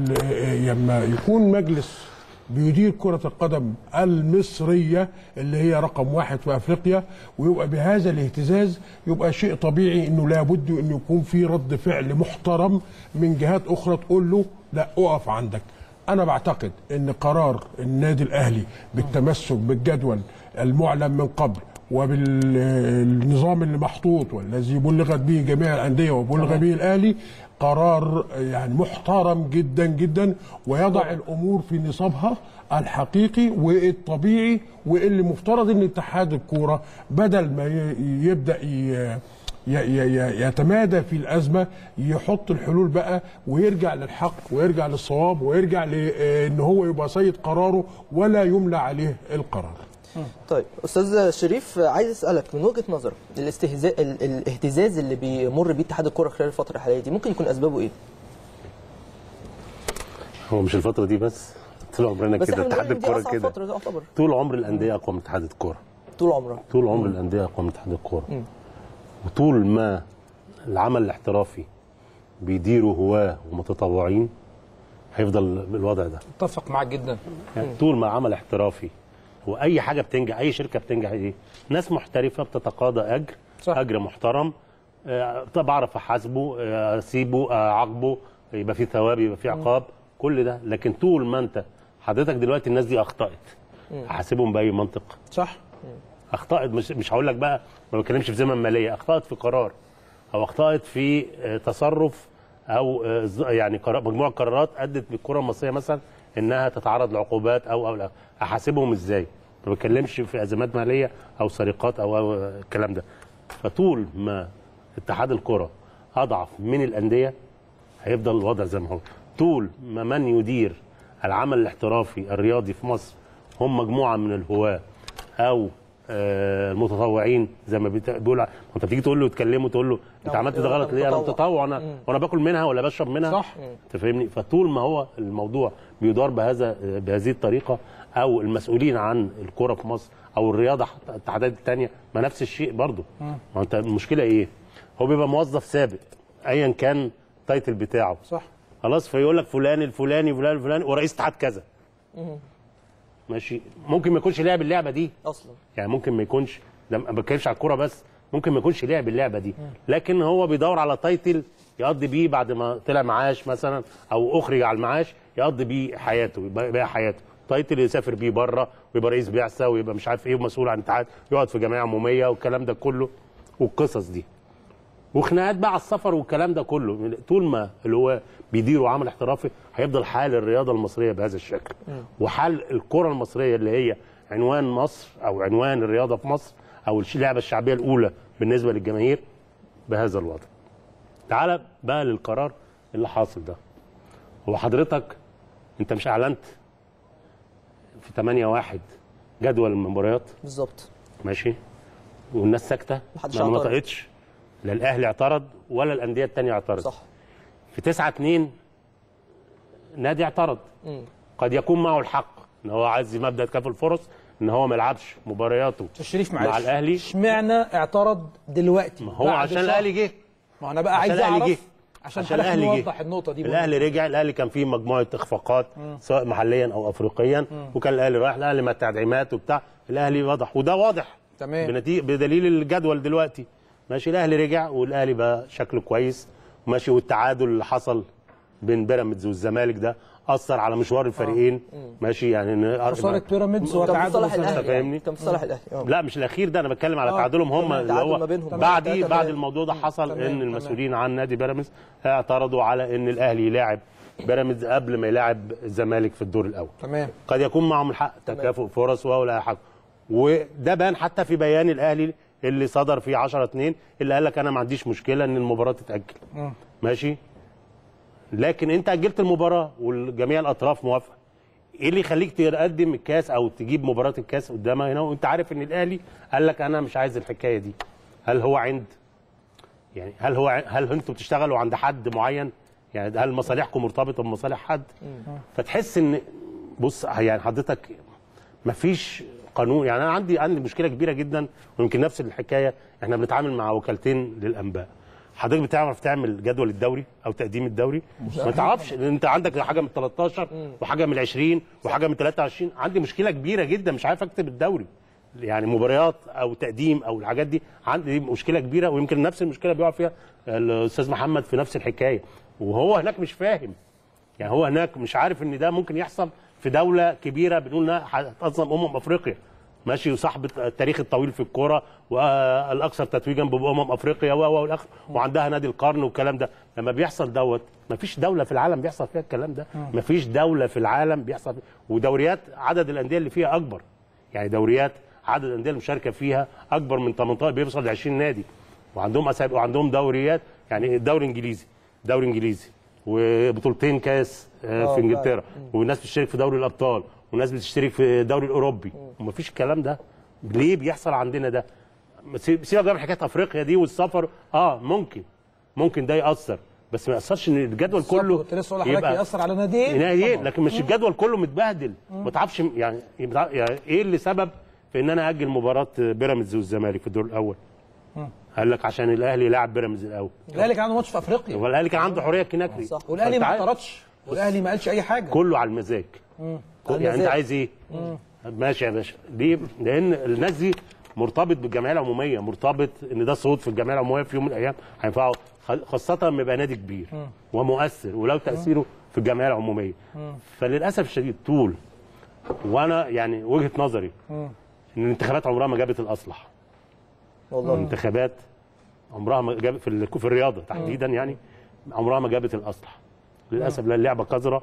يما يكون مجلس بيدير كرة القدم المصرية اللي هي رقم واحد في أفريقيا ويبقى بهذا الاهتزاز يبقى شيء طبيعي أنه لابد أن يكون في رد فعل محترم من جهات أخرى تقول له لا أقف عندك أنا بعتقد أن قرار النادي الأهلي بالتمسك بالجدول المعلن من قبل وبالنظام اللي محطوط والذي بلغت به جميع الأندية وبلغ به الأهلي قرار يعني محترم جدا جدا ويضع الامور في نصابها الحقيقي والطبيعي واللي مفترض ان اتحاد الكوره بدل ما يبدا يتمادى في الازمه يحط الحلول بقى ويرجع للحق ويرجع للصواب ويرجع لان هو يبقى سيد قراره ولا يملى عليه القرار. طيب استاذ شريف عايز اسالك من وجهه نظرك الاستهزاء الاهتزاز اللي بيمر بيه اتحاد الكوره خلال الفتره الحاليه دي ممكن يكون اسبابه ايه؟ هو مش الفتره دي بس طول عمرنا كده اتحاد الكوره كده طول عمر الانديه اقوى من اتحاد الكوره طول عمرها طول عمر الانديه اقوى من اتحاد الكوره وطول ما العمل الاحترافي بيديره هواه ومتطوعين هيفضل بالوضع ده اتفق معاك جدا يعني طول ما عمل احترافي واي حاجه بتنجح اي شركه بتنجح ايه ناس محترفه بتتقاضى اجر صح. اجر محترم أه بعرف احاسبه أه اسيبه اعاقبه يبقى في ثواب يبقى في عقاب كل ده لكن طول ما انت حضرتك دلوقتي الناس دي اخطات احاسبهم باي منطق صح اخطات مش مش هقول لك بقى ما بتكلمش في ذمم ماليه اخطات في قرار او اخطات في تصرف او يعني مجموعه قرارات ادت بالكره المصريه مثلا انها تتعرض لعقوبات او او لا احاسبهم ازاي ما بتكلمش في ازمات ماليه او سرقات او او الكلام ده فطول ما اتحاد الكره اضعف من الانديه هيفضل الوضع زي ما هو طول ما من يدير العمل الاحترافي الرياضي في مصر هم مجموعه من الهواه او آه، المتطوعين زي ما بيت- بيقول ع- ما انت بتيجي تقول له تكلمه تقول له انت أو عملت ده أنا غلط ليه انا متطوع. متطوع انا وانا باكل منها ولا بشرب منها صح. انت فاهمني فطول ما هو الموضوع بيدار بهذا بهذه الطريقه او المسؤولين عن الكره في مصر او الرياضه حتى الاتحادات الثانيه ما نفس الشيء برضه ما انت المشكله ايه هو بيبقى موظف ثابت ايا كان التايتل بتاعه صح خلاص فيقول لك فلان الفلاني فلان الفلاني ورئيس اتحاد كذا ماشي ممكن ما يكونش لعب اللعبه دي اصلا يعني ممكن ما يكونش ده ما بتكلمش على الكوره بس ممكن ما يكونش لعب اللعبه دي لكن هو بيدور على تايتل يقضي بيه بعد ما طلع معاش مثلا او اخرج على المعاش يقضي بيه حياته يبقى بقى حياته تايتل يسافر بيه بره ويبقى رئيس بعثه ويبقى مش عارف ايه ومسؤول عن اتحاد يقعد في جمعيه عموميه والكلام ده كله والقصص دي وخناقات بقى على السفر والكلام ده كله طول ما اللي هو بيديروا عمل احترافي هيفضل حال الرياضه المصريه بهذا الشكل وحال الكره المصريه اللي هي عنوان مصر او عنوان الرياضه في مصر او الش- اللعبه الشعبيه الاولى بالنسبه للجماهير بهذا الوضع تعال بقى للقرار اللي حاصل ده هو حضرتك انت مش اعلنت في 8 واحد جدول المباريات بالظبط ماشي والناس ساكته محدش ما اعترض. نطقتش لا الاهلي اعترض ولا الانديه الثانيه اعترضت صح في 9 2 نادي اعترض مم. قد يكون معه الحق ان هو عايز مبدا تكافؤ الفرص ان هو ما يلعبش مبارياته الشريف مع معلش الاهلي اشمعنى اعترض دلوقتي ما هو بعد عشان شهر؟ الاهلي جه ما انا بقى عشان عايز الأهلي اعرف جه. عشان, عشان عشان الأهلي جه. نوضح النقطه دي الاهلي رجع الاهلي كان فيه مجموعه اخفاقات سواء محليا او افريقيا وكان الاهلي رايح الاهلي مع التدعيمات وبتاع الاهلي واضح وده واضح تمام. بنتيجه بدليل الجدول دلوقتي ماشي الاهلي رجع والاهلي بقى شكله كويس ماشي والتعادل اللي حصل بين بيراميدز والزمالك ده اثر على مشوار الفريقين ماشي يعني إن- خساره بيراميدز كان في وتعادل صالح الزمالك. الاهلي فاهمني؟ يعني. كان في صالح الاهلي اه لا مش الاخير ده انا بتكلم على آه، تعادلهم هم تمام، اللي تعادل هو ما بينهم. بعد تمام، بعد تمام. الموضوع ده حصل تمام، ان تمام. المسؤولين عن نادي بيراميدز اعترضوا على ان الاهلي يلاعب بيراميدز قبل ما يلاعب الزمالك في الدور الاول تمام قد يكون معهم الحق تكافؤ فرص ولا حق وده بان حتى في بيان الاهلي اللي صدر فيه 10 2 اللي قال لك انا ما عنديش مشكله ان المباراه تتاجل ماشي لكن انت اجلت المباراه وجميع الاطراف موافقه ايه اللي يخليك تقدم الكاس او تجيب مباراه الكاس قدامها هنا وانت عارف ان الاهلي قال لك انا مش عايز الحكايه دي هل هو عند يعني هل هو ع- هل انتوا بتشتغلوا عند حد معين يعني هل مصالحكم مرتبطه بمصالح حد فتحس ان بص يعني حضرتك مفيش قانون يعني انا عندي عندي مشكله كبيره جدا ويمكن نفس الحكايه احنا بنتعامل مع وكالتين للانباء حضرتك بتعرف تعمل جدول الدوري او تقديم الدوري ما تعرفش لأن انت عندك حاجه من 13 وحاجه من 20 وحاجه من 23 عندي مشكله كبيره جدا مش عارف اكتب الدوري يعني مباريات او تقديم او الحاجات دي عندي مشكله كبيره ويمكن نفس المشكله بيقع فيها الاستاذ محمد في نفس الحكايه وهو هناك مش فاهم يعني هو هناك مش عارف ان ده ممكن يحصل في دوله كبيره بنقول انها هتنظم امم افريقيا ماشي وصاحبه التاريخ الطويل في الكوره والاكثر تتويجا بامم افريقيا و و والاخر وعندها نادي القرن والكلام ده لما بيحصل دوت مفيش دوله في العالم بيحصل فيها الكلام ده مفيش دوله في العالم بيحصل فيها ودوريات عدد الانديه اللي فيها اكبر يعني دوريات عدد الانديه المشاركه فيها اكبر من 18 بيوصل ل 20 نادي وعندهم اسابيع وعندهم دوريات يعني الدوري الانجليزي دوري انجليزي وبطولتين كاس آه، آه، في انجلترا والناس بتشترك في دوري الابطال والناس بتشترك في الدوري الاوروبي ومفيش الكلام ده ليه بيحصل عندنا ده سيب- سيبك بقى من حكايه افريقيا دي والسفر اه ممكن ممكن ده ياثر بس ما ياثرش ان الجدول كله كنت لسه اقول لحضرتك ياثر على ناديين نهائي لكن مش الجدول كله متبهدل ما تعرفش يعني يعني ايه اللي سبب في ان انا اجل مباراه بيراميدز والزمالك في الدور الاول قال لك عشان الاهلي لاعب بيراميدز الاول الاهلي كان عنده ماتش في افريقيا هو الاهلي كان عنده حريه كنكري صح. والاهلي فأنت ما عارف- اعترضش والاهلي ما قالش اي حاجه كله على المزاج على يعني انت المزاج. عايز ايه ماشي يا باشا ليه لان الناس دي مرتبط بالجمعيه العموميه مرتبط ان ده صوت في الجمعيه العموميه في يوم من الايام هينفعه خ- خاصه لما يبقى نادي كبير ومؤثر ولو تاثيره في الجمعيه العموميه فللاسف الشديد طول وانا يعني وجهه نظري ان الانتخابات عمرها ما جابت الاصلح والله الانتخابات عمرها ما جابت في ال- في الرياضه تحديدا يعني عمرها ما جابت الاصلح للاسف لا اللعبه قذره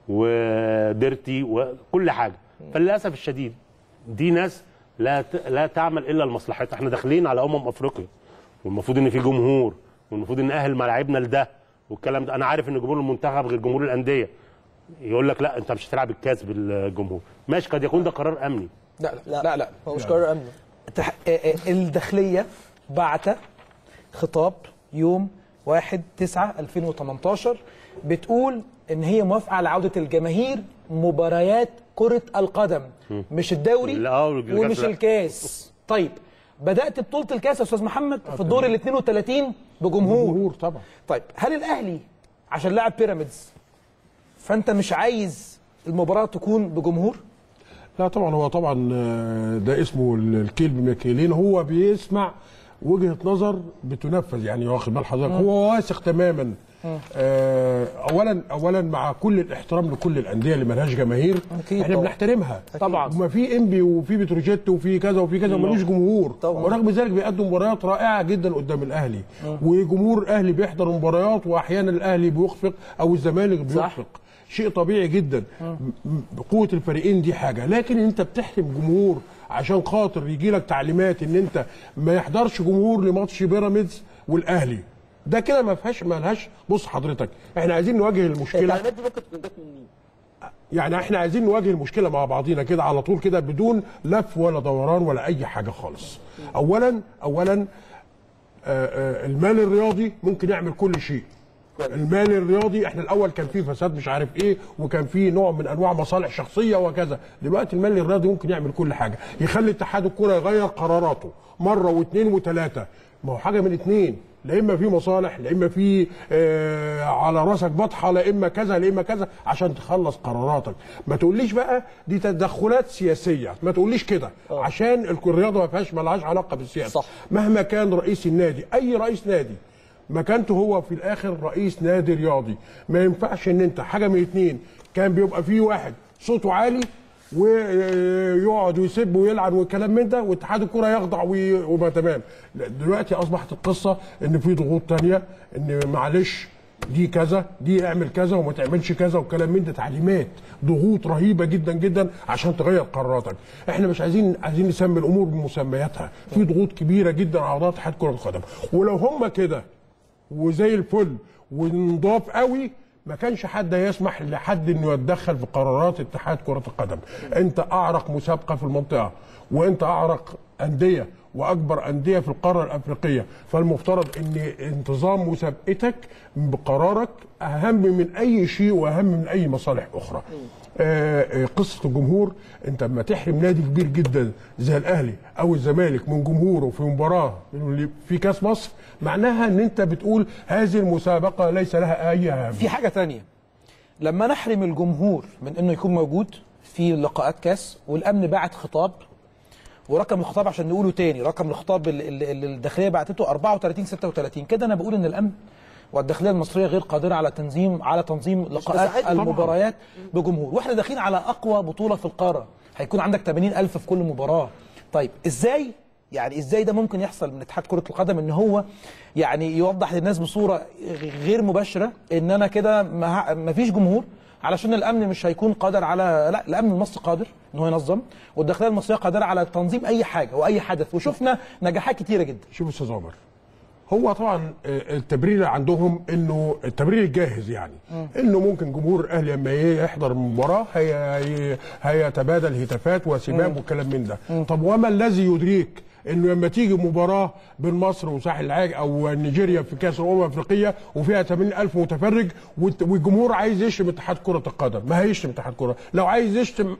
وديرتي وكل حاجه فللاسف الشديد دي ناس لا ت- لا تعمل الا لمصلحتها احنا داخلين على امم افريقيا والمفروض ان في جمهور والمفروض ان اهل ملاعبنا لده والكلام ده انا عارف ان جمهور المنتخب غير جمهور الانديه يقول لك لا انت مش هتلعب الكاس بالجمهور ماشي قد يكون ده قرار امني لا لا لا, لا. هو مش قرار امني تح... آه، آه، الداخليه بعت خطاب يوم 1 9 2018 بتقول ان هي موافقه على عوده الجماهير مباريات كره القدم مش الدوري لا، آه، والكاس ومش لا. الكاس طيب بدات بطوله الكاس يا استاذ محمد في الدور ال 32 بجمهور جمهور طبعا طيب هل الاهلي عشان لاعب بيراميدز فانت مش عايز المباراه تكون بجمهور لا طبعا هو طبعا آه، ده اسمه ال- الكلب مكيلين هو بيسمع وجهه نظر بتنفذ يعني واخد بال حضرتك هو واثق تماما آه، اولا اولا مع كل الاحترام لكل الانديه اللي ملهاش جماهير أكيد احنا طبعا. بنحترمها طبعا. وما في انبي وفي بتروجيت وفي كذا وفي كذا وملوش جمهور طبعا. ورغم ذلك بيقدم مباريات رائعه جدا قدام الاهلي وجمهور اهلي بيحضر مباريات واحيانا الاهلي بيخفق او الزمالك بيخفق شيء طبيعي جدا م- م- قوه الفريقين دي حاجه لكن انت بتحرم جمهور عشان خاطر يجي لك تعليمات ان انت ما يحضرش جمهور لماتش بيراميدز والاهلي ده كده ما فيهاش ما لهاش بص حضرتك احنا عايزين نواجه المشكله التعليمات دي ممكن تكون جت من مين؟ يعني احنا عايزين نواجه المشكله مع بعضينا كده على طول كده بدون لف ولا دوران ولا اي حاجه خالص اولا اولا آه، آه، المال الرياضي ممكن يعمل كل شيء المال الرياضي احنا الاول كان فيه فساد مش عارف ايه وكان فيه نوع من انواع مصالح شخصيه وكذا دلوقتي المال الرياضي ممكن يعمل كل حاجه يخلي اتحاد الكره يغير قراراته مره واثنين وثلاثه ما هو حاجه من اثنين لا اما في مصالح لا اما في آه على راسك بطحه لا اما كذا لا اما كذا عشان تخلص قراراتك ما تقوليش بقى دي تدخلات سياسيه ما تقوليش كده عشان الك- الرياضه ما فيهاش ملهاش علاقه بالسياسه صح. مهما كان رئيس النادي اي رئيس نادي مكانته هو في الاخر رئيس نادي رياضي ما ينفعش ان انت حاجه من اتنين كان بيبقى فيه واحد صوته عالي ويقعد ويسب ويلعن والكلام من ده واتحاد الكره يخضع وي- وما تمام لا، دلوقتي اصبحت القصه ان في ضغوط تانية ان معلش دي كذا دي اعمل كذا وما تعملش كذا والكلام من ده تعليمات ضغوط رهيبه جدا جدا عشان تغير قراراتك احنا مش عايزين عايزين نسمي الامور بمسمياتها في ضغوط كبيره جدا على اعضاء اتحاد كره القدم ولو هم كده وزي الفل ونضاف قوي ما كانش حد يسمح لحد انه يتدخل في قرارات اتحاد كره القدم انت اعرق مسابقه في المنطقه وانت اعرق انديه واكبر انديه في القاره الافريقيه فالمفترض ان انتظام مسابقتك بقرارك اهم من اي شيء واهم من اي مصالح اخرى آه، آه، قصه الجمهور انت لما تحرم نادي كبير جدا زي الاهلي او الزمالك من جمهوره في مباراه في كاس مصر معناها ان انت بتقول هذه المسابقه ليس لها اي اهميه في حاجه تانية لما نحرم الجمهور من انه يكون موجود في لقاءات كاس والامن بعت خطاب ورقم الخطاب عشان نقوله تاني رقم الخطاب اللي- اللي اللي الداخليه بعتته 34 36 كده انا بقول ان الامن والداخليه المصريه غير قادره على تنظيم على تنظيم لقاءات بتساعدهم طبعاً. المباريات بجمهور واحنا داخلين على اقوى بطوله في القاره هيكون عندك 80 الف في كل مباراه طيب ازاي يعني ازاي ده ممكن يحصل من اتحاد كره القدم ان هو يعني يوضح للناس بصوره غير مباشره ان انا كده ما ما فيش جمهور علشان الامن مش هيكون قادر على لا الامن المصري قادر ان هو ينظم والداخليه المصريه قادره على تنظيم اي حاجه واي حدث وشفنا نجاحات كتيره جدا شوف استاذ عمر هو طبعا آه، التبرير عندهم انه التبرير الجاهز يعني انه ممكن جمهور الاهلي لما يحضر المباراه هي هي- هيتبادل هتافات وسباب وكلام من ده طب وما الذي يدريك انه لما تيجي مباراه بين مصر وساحل العاج او نيجيريا في كاس الامم الافريقيه وفيها 80000 متفرج والت- والجمهور عايز يشتم اتحاد كره القدم ما هيشتم اتحاد كره لو عايز يشتم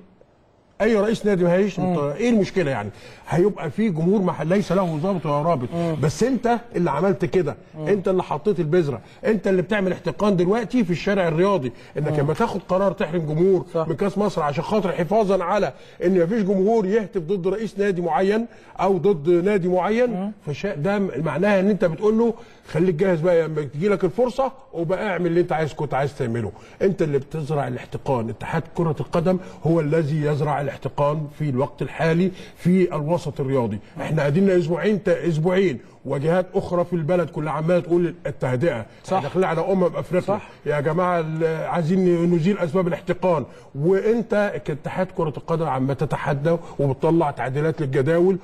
اي رئيس نادي ما هيشتم ايه المشكله يعني هيبقى في جمهور ما ليس له ضابط ولا رابط بس انت اللي عملت كده انت اللي حطيت البذره انت اللي بتعمل احتقان دلوقتي في الشارع الرياضي انك لما تاخد قرار تحرم جمهور صح. من كاس مصر عشان خاطر حفاظا على ان مفيش جمهور يهتف ضد رئيس نادي معين او ضد نادي معين فشا ده معناها ان انت بتقول له خليك جاهز بقى لما تجي لك الفرصه وبقى اعمل اللي انت عايز كنت عايز تعمله انت اللي بتزرع الاحتقان اتحاد كره القدم هو الذي يزرع الاحتقان في الوقت الحالي في الوسط الرياضي احنا قاعدين اسبوعين تا- اسبوعين وجهات اخرى في البلد كلها عماله تقول التهدئه صح. داخلين على امم افريقيا صح. يا جماعه ال- عايزين نزيل اسباب الاحتقان وانت كاتحاد كره القدم عم تتحدى وبتطلع تعديلات للجداول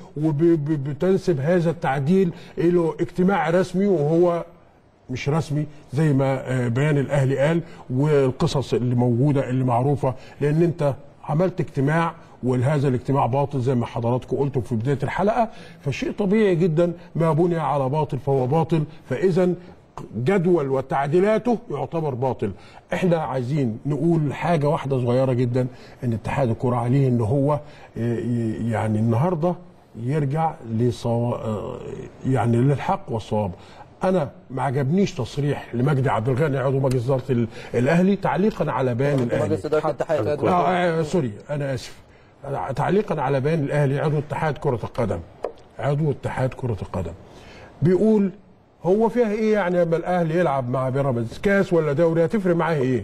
وبتنسب هذا التعديل الى اجتماع رسمي وهو مش رسمي زي ما آه، بيان الاهلي قال والقصص اللي موجوده اللي معروفه لان انت عملت اجتماع وهذا الاجتماع باطل زي ما حضراتكم قلتم في بدايه الحلقه فشيء طبيعي جدا ما بني على باطل فهو باطل فاذا جدول وتعديلاته يعتبر باطل احنا عايزين نقول حاجه واحده صغيره جدا ان اتحاد الكره عليه ان هو آه، ي- يعني النهارده يرجع لصوا... آه، يعني للحق والصواب انا ما عجبنيش تصريح لمجدي عبد الغني عضو مجلس اداره ال- الاهلي تعليقا على بيان الاهلي مجلس اداره الاتحاد آه آه سوري انا اسف تعليقا على بيان الاهلي عضو اتحاد كره القدم عضو اتحاد كره القدم بيقول هو فيها ايه يعني لما الاهلي يلعب مع بيراميدز كاس ولا دوري هتفرق معاه ايه؟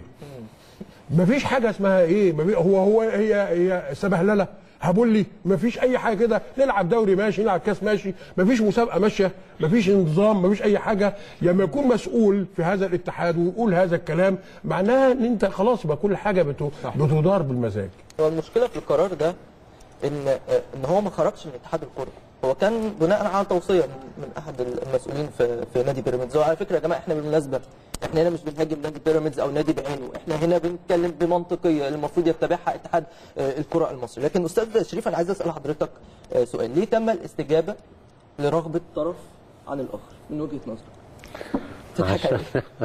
مفيش حاجه اسمها ايه مفي- هو هو هي هي سبهلله هبولي مفيش اي حاجه كده نلعب دوري ماشي نلعب كاس ماشي مفيش مسابقه ماشيه مفيش نظام مفيش اي حاجه لما يكون مسؤول في هذا الاتحاد ويقول هذا الكلام معناها ان انت خلاص يبقى كل حاجه بتو- بتدار بالمزاج هو المشكله في القرار ده ان ان هو ما خرجش من اتحاد الكره هو كان بناء على توصيه من من احد المسؤولين في في نادي بيراميدز وعلى فكره يا جماعه احنا بالمناسبه احنا هنا مش بنهاجم نادي بيراميدز او نادي بعينه احنا هنا بنتكلم بمنطقيه المفروض يتبعها اتحاد آه، الكره المصري لكن استاذ شريف انا عايز اسال حضرتك آه، سؤال ليه تم الاستجابه لرغبه طرف عن الاخر من وجهه نظرك تضحك عليه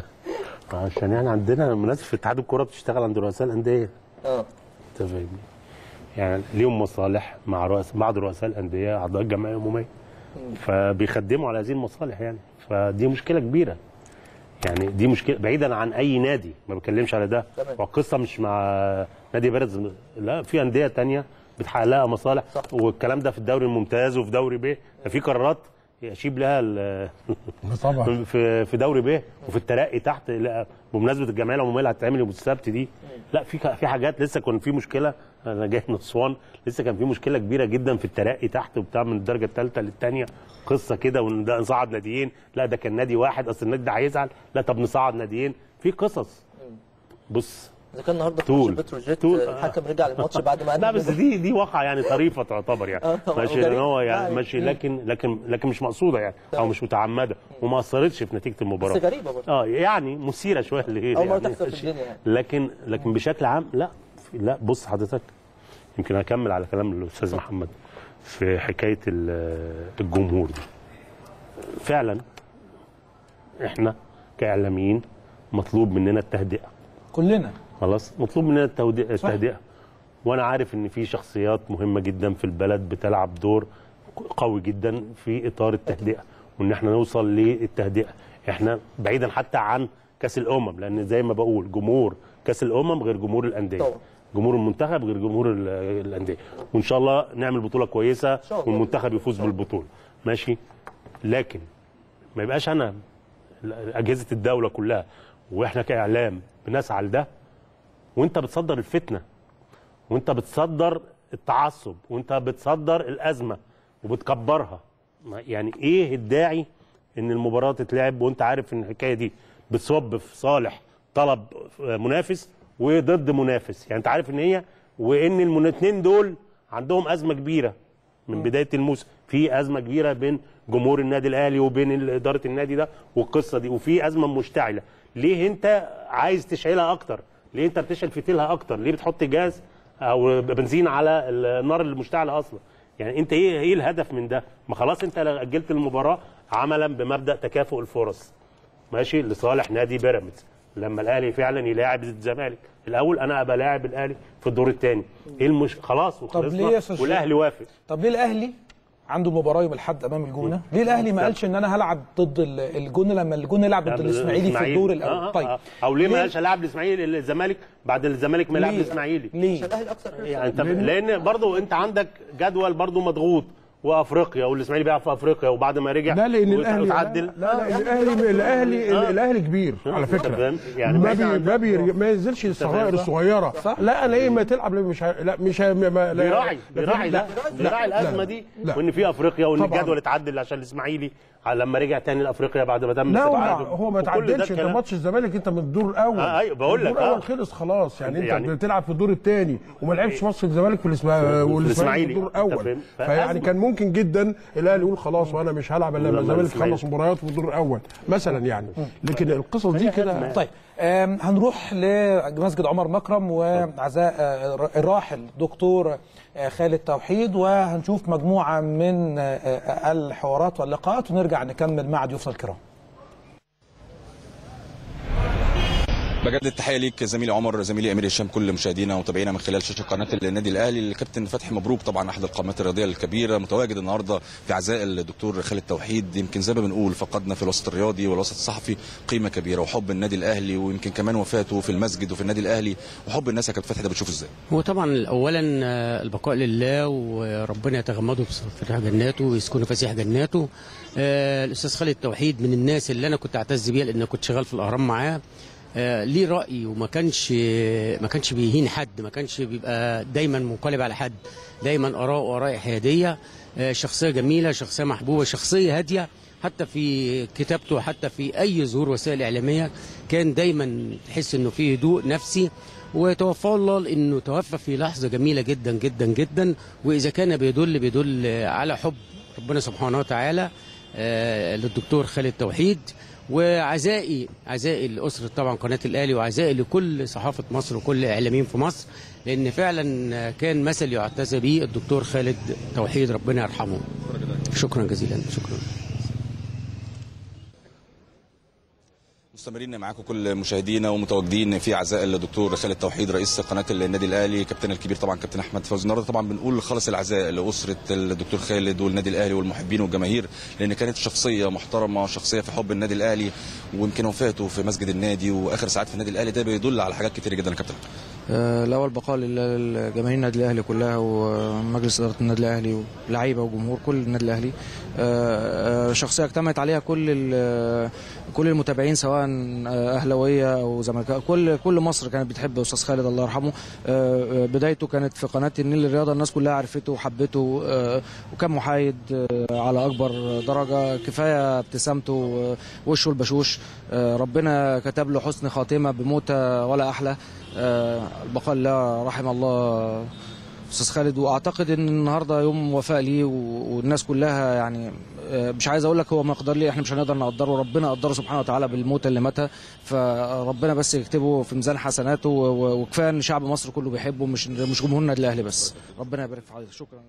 عشان يعني عندنا ناس في اتحاد الكوره بتشتغل عند رؤساء الانديه اه انت فاهمني يعني ليهم مصالح مع رؤساء بعض رؤساء الانديه اعضاء الجمعيه العموميه فبيخدموا على هذه المصالح يعني فدي مشكله كبيره يعني دي مشكله بعيدا عن اي نادي ما بتكلمش على ده تمام. والقصه مش مع نادي بيراميدز لا في انديه تانية بتحقق لها مصالح صح. والكلام ده في الدوري الممتاز وفي دوري ب في قرارات يشيب لها ال- طبعا في في دوري ب وفي الترقي تحت لا بمناسبه الجمعيه العموميه اللي هتتعمل يوم السبت دي لا في في حاجات لسه كان في مشكله انا جاي من اسوان لسه كان في مشكله كبيره جدا في الترقي تحت وبتاع من الدرجه الثالثه للثانيه قصه كده وان ده نصعد ناديين لا ده كان نادي واحد اصل النادي ده هيزعل لا طب نصعد ناديين في قصص بص اذا كان النهارده في طول. ماتش بتروجيت طول. آه، الحكم رجع للماتش بعد ما لا أنهى بس دي دي واقعه يعني طريفه تعتبر آه يعني طبعاً، ماشي وغريب. لان هو يعني يعني. ماشي لكن لكن لكن مش مقصوده يعني او مش متعمده وما اثرتش في نتيجه المباراه بس غريبه برضه اه يعني مثيره شويه ليه اول مره يعني تحصل في الدنيا يعني لكن لكن بشكل عام لا في- لا بص حضرتك يمكن اكمل على كلام الاستاذ محمد في حكايه ال- الجمهور دي فعلا احنا كاعلاميين مطلوب مننا التهدئه كلنا خلاص مطلوب مننا التهدئه التهدئه وانا عارف ان في شخصيات مهمه جدا في البلد بتلعب دور قوي جدا في اطار التهدئه وان احنا نوصل للتهدئه احنا بعيدا حتى عن كاس الامم لان زي ما بقول جمهور كاس الامم غير جمهور الانديه طبعا. جمهور المنتخب غير جمهور ال- الانديه وان شاء الله نعمل بطوله كويسه شاء الله. والمنتخب يفوز بالبطوله ماشي لكن ما يبقاش انا اجهزه الدوله كلها واحنا كاعلام بنسعى لده وانت بتصدر الفتنه وانت بتصدر التعصب وانت بتصدر الازمه وبتكبرها ما- يعني ايه الداعي ان المباراه تتلعب وانت عارف ان الحكايه دي بتصب في صالح طلب منافس وضد منافس يعني انت عارف ان هي وان الاثنين دول عندهم ازمه كبيره من بدايه الموسم في ازمه كبيره بين جمهور النادي الاهلي وبين اداره النادي ده والقصه دي وفي ازمه مشتعله ليه انت عايز تشعلها اكتر ليه انت بتشعل فتيلها اكتر ليه بتحط جاز او بنزين على النار المشتعله اصلا يعني انت ايه ايه الهدف من ده ما خلاص انت اجلت المباراه عملا بمبدا تكافؤ الفرص ماشي لصالح نادي بيراميدز لما الاهلي فعلا يلاعب الزمالك الاول انا ابقى لاعب الاهلي في الدور الثاني ايه المش خلاص وخلصنا ليه يا أستاذ شريف؟ والاهلي وافق طب ليه الاهلي عنده مباراه يوم الاحد امام الجونه ليه الاهلي ما قالش ان انا هلعب ضد ال- الجونه لما الجونه يلعب ضد الاسماعيلي في الدور الاول آه آه طيب آه. او ليه ما قالش هلاعب الاسماعيلي الزمالك بعد الزمالك ما يلعب ليه؟ الاسماعيلي ليه عشان الاهلي اكثر حرصا يعني انت لان برضه انت عندك جدول برضه مضغوط وافريقيا والاسماعيلي بيلعب في افريقيا وبعد ما رجع لا لان الاهلي وتعدل لا لا الاهلي الاهلي الاهلي كبير على فكره فاهم؟ يعني ما بعيد بي عن- ما, بي ما ينزلش الصغائر الصغيره لا انا ايه ما تلعب لا مش ه- لا مش ه- ما لا بيراعي لا بيراعي لا لا بيراعي الازمه لا دي لا. وان في افريقيا وان طبعاً. الجدول اتعدل عشان الاسماعيلي على لما رجع تاني لافريقيا بعد ما تم لا هو ما- استبعاده. هو ما وكل ده تعدلش انت الكلام. ماتش الزمالك انت من الدور الاول آه، أيوة، بقول لك، الدور الاول آه. خلص خلاص يعني انت يعني- بتلعب في الدور الثاني وما لعبش ماتش الزمالك في الاسماعيلي والاسماعيلي الإسماعيلي. في الدور أنت الاول فاهم؟ فيعني فأزمة. كان ممكن جدا الاهلي يقول خلاص وانا مش هلعب الا لما لما الزمالك الإسماعيلي. يخلص مباريات في الدور الاول مثلا يعني لكن القصص دي كده طيب آم، هنروح لمسجد عمر مكرم وعزاء آه، الراحل دكتور آه، خالد توحيد وهنشوف مجموعه من آه، آه، الحوارات واللقاءات ونرجع نكمل مع ضيوفنا الكرام بجد التحيه ليك زميلي عمر زميلي امير هشام كل مشاهدينا ومتابعينا من خلال شاشه قناه النادي الاهلي الكابتن فتحي مبروك طبعا احد القامات الرياضيه الكبيره متواجد النهارده في عزاء الدكتور خالد توحيد يمكن زي ما بنقول فقدنا في الوسط الرياضي والوسط الصحفي قيمه كبيره وحب النادي الاهلي ويمكن كمان وفاته في المسجد وفي النادي الاهلي وحب الناس يا كابتن فتحي ده بتشوفه ازاي؟ هو طبعا اولا آه، البقاء لله وربنا يتغمده بفسيح جناته ويسكنه فسيح جناته آه، الاستاذ خالد توحيد من الناس اللي انا كنت اعتز بيها لان كنت شغال في الاهرام معاه آه، ليه راي وما كانش ما كانش بيهين حد ما كانش بيبقى دايما منقلب على حد دايما اراء واراء حياديه آه، شخصيه جميله شخصيه محبوبه شخصيه هاديه حتى في كتابته حتى في اي ظهور وسائل اعلاميه كان دايما تحس انه في هدوء نفسي وتوفاه الله لانه توفى في لحظه جميله جدا جدا جدا واذا كان بيدل بيدل على حب ربنا سبحانه وتعالى آه، للدكتور خالد توحيد وعزائي عزائي لاسره طبعا قناه الاهلي وعزائي لكل صحافه مصر وكل اعلاميين في مصر لان فعلا كان مثل يعتز به الدكتور خالد توحيد ربنا يرحمه شكرا جزيلا شكرا مستمرين معاكم كل مشاهدينا ومتواجدين في عزاء الدكتور خالد توحيد رئيس قناه النادي الاهلي كابتن الكبير طبعا كابتن احمد فوزي النهارده طبعا بنقول خالص العزاء لاسره الدكتور خالد والنادي الاهلي والمحبين والجماهير لان كانت شخصيه محترمه شخصيه في حب النادي الاهلي ويمكن وفاته في مسجد النادي واخر ساعات في النادي الاهلي ده بيدل على حاجات كتير جدا يا كابتن آه، الأول بقاء لله- لجماهير النادي الأهلي كلها ومجلس إدارة النادي الأهلي ولاعيبة وجمهور كل النادي الأهلي آه، آه، شخصية اجتمعت عليها كل ال- كل المتابعين سواء آه، أهلاوية أو زملكاوية كل كل مصر كانت بتحب أستاذ خالد الله يرحمه آه، آه، بدايته كانت في قناة النيل للرياضة الناس كلها عرفته وحبته آه، وكان محايد آه، على أكبر درجة كفاية ابتسامته آه، وشه البشوش آه، ربنا كتب له حسن خاتمة بموتة ولا أحلى آه، البقاء لله رحم الله استاذ خالد واعتقد ان النهارده يوم وفاء ليه و- والناس كلها يعني آه، مش عايز اقول لك هو مقدار ليه احنا مش هنقدر نقدره ربنا قدره سبحانه وتعالى بالموت اللي ماتها فربنا بس يكتبه في ميزان حسناته و- و- وكفايه ان شعب مصر كله بيحبه مش مش جمهور النادي الاهلي بس ربنا يبارك في حضرتك شكرا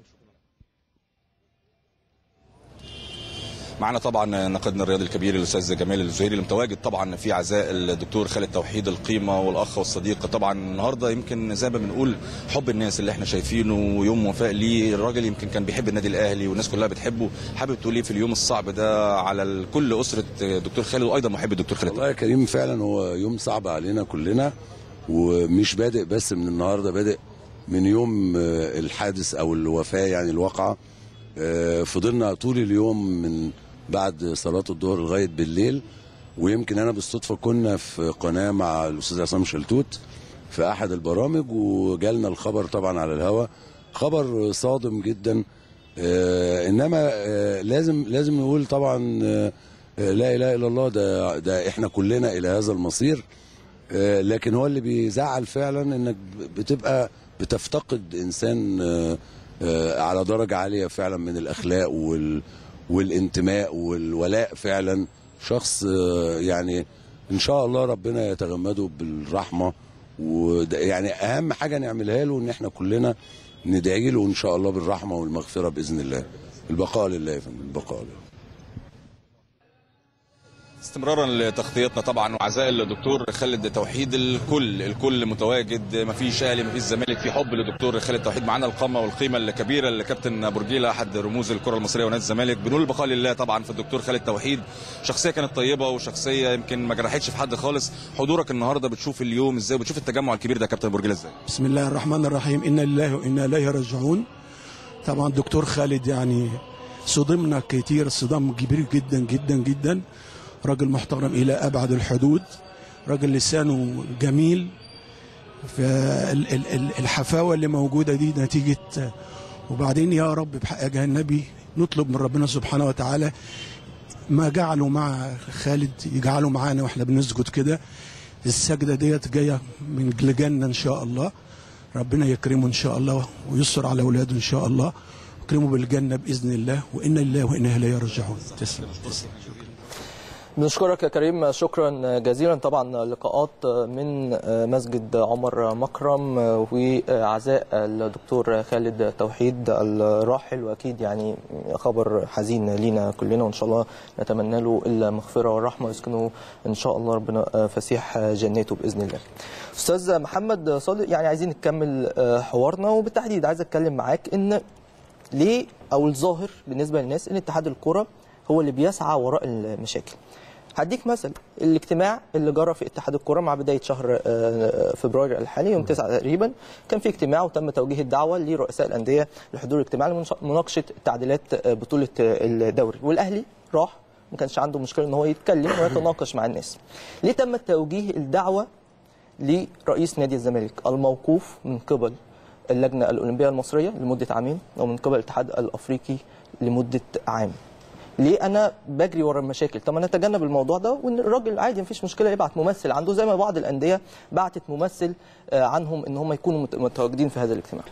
معنا طبعا ناقدنا الرياضي الكبير الاستاذ جمال الزهيري المتواجد طبعا في عزاء الدكتور خالد توحيد القيمه والاخ والصديق طبعا النهارده يمكن زي ما بنقول حب الناس اللي احنا شايفينه ويوم وفاء ليه الراجل يمكن كان بيحب النادي الاهلي والناس كلها بتحبه حابب تقول ايه في اليوم الصعب ده على كل اسره دكتور خالد وايضا محب الدكتور خالد والله يا كريم فعلا هو يوم صعب علينا كلنا ومش بادئ بس من النهارده بادئ من يوم آه، الحادث او الوفاه يعني الواقعه آه، فضلنا طول اليوم من بعد صلاه الظهر لغايه بالليل ويمكن انا بالصدفه كنا في قناه مع الاستاذ عصام شلتوت في احد البرامج وجالنا الخبر طبعا على الهواء خبر صادم جدا آه انما آه لازم لازم نقول طبعا آه آه، لا اله الا الله ده ده احنا كلنا الى هذا المصير آه، لكن هو اللي بيزعل فعلا انك بتبقى بتفتقد انسان آه، آه، على درجه عاليه فعلا من الاخلاق وال والانتماء والولاء فعلا شخص آه، يعني ان شاء الله ربنا يتغمده بالرحمه وده يعني اهم حاجه نعملها له ان احنا كلنا ندعي له ان شاء الله بالرحمه والمغفره باذن الله البقاء لله يا فندم البقاء لله استمرارا لتغطيتنا طبعا وعزاء الدكتور خالد توحيد الكل الكل متواجد ما فيش اهلي ما فيش زمالك في حب لدكتور خالد توحيد معانا القامه والقيمه الكبيره لكابتن برجيله احد رموز الكره المصريه ونادي الزمالك بنقول البقاء لله طبعا في الدكتور خالد توحيد شخصيه كانت طيبه وشخصيه يمكن ما جرحتش في حد خالص حضورك النهارده بتشوف اليوم ازاي وبتشوف التجمع الكبير ده يا كابتن برجيله ازاي بسم الله الرحمن الرحيم إنا لله وإنا إليه راجعون طبعا دكتور خالد يعني صدمنا كتير صدام كبير جدا جدا جدا راجل محترم الى ابعد الحدود راجل لسانه جميل فالحفاوه اللي موجوده دي نتيجه وبعدين يا رب بحق جاه النبي نطلب من ربنا سبحانه وتعالى ما جعله مع خالد يجعله معانا واحنا بنسجد كده السجده ديت جايه من الجنه ان شاء الله ربنا يكرمه ان شاء الله ويستر على اولاده ان شاء الله يكرمه بالجنه باذن الله وانا لله وانا اليه راجعون تسلم تسلم بنشكرك يا كريم شكرا جزيلا طبعا لقاءات من مسجد عمر مكرم وعزاء الدكتور خالد توحيد الراحل واكيد يعني خبر حزين لينا كلنا وان شاء الله نتمنى له المغفره والرحمه ويسكنه ان شاء الله ربنا فسيح جناته باذن الله. استاذ محمد صادق يعني عايزين نكمل حوارنا وبالتحديد عايز اتكلم معاك ان ليه او الظاهر بالنسبه للناس ان اتحاد الكره هو اللي بيسعى وراء المشاكل. هديك مثل الاجتماع اللي جرى في اتحاد الكره مع بدايه شهر فبراير الحالي يوم 9 تقريبا كان في اجتماع وتم توجيه الدعوه لرؤساء الانديه لحضور الاجتماع لمناقشه تعديلات بطوله الدوري والاهلي راح ما كانش عنده مشكله ان هو يتكلم ويتناقش مع الناس. ليه تم توجيه الدعوه لرئيس نادي الزمالك الموقوف من قبل اللجنه الاولمبيه المصريه لمده عامين ومن قبل الاتحاد الافريقي لمده عام. ليه انا بجري ورا المشاكل طب ما نتجنب الموضوع ده وان الراجل عادي مفيش مشكله يبعت ممثل عنده زي ما بعض الانديه بعتت ممثل عنهم ان هم يكونوا متواجدين في هذا الاجتماع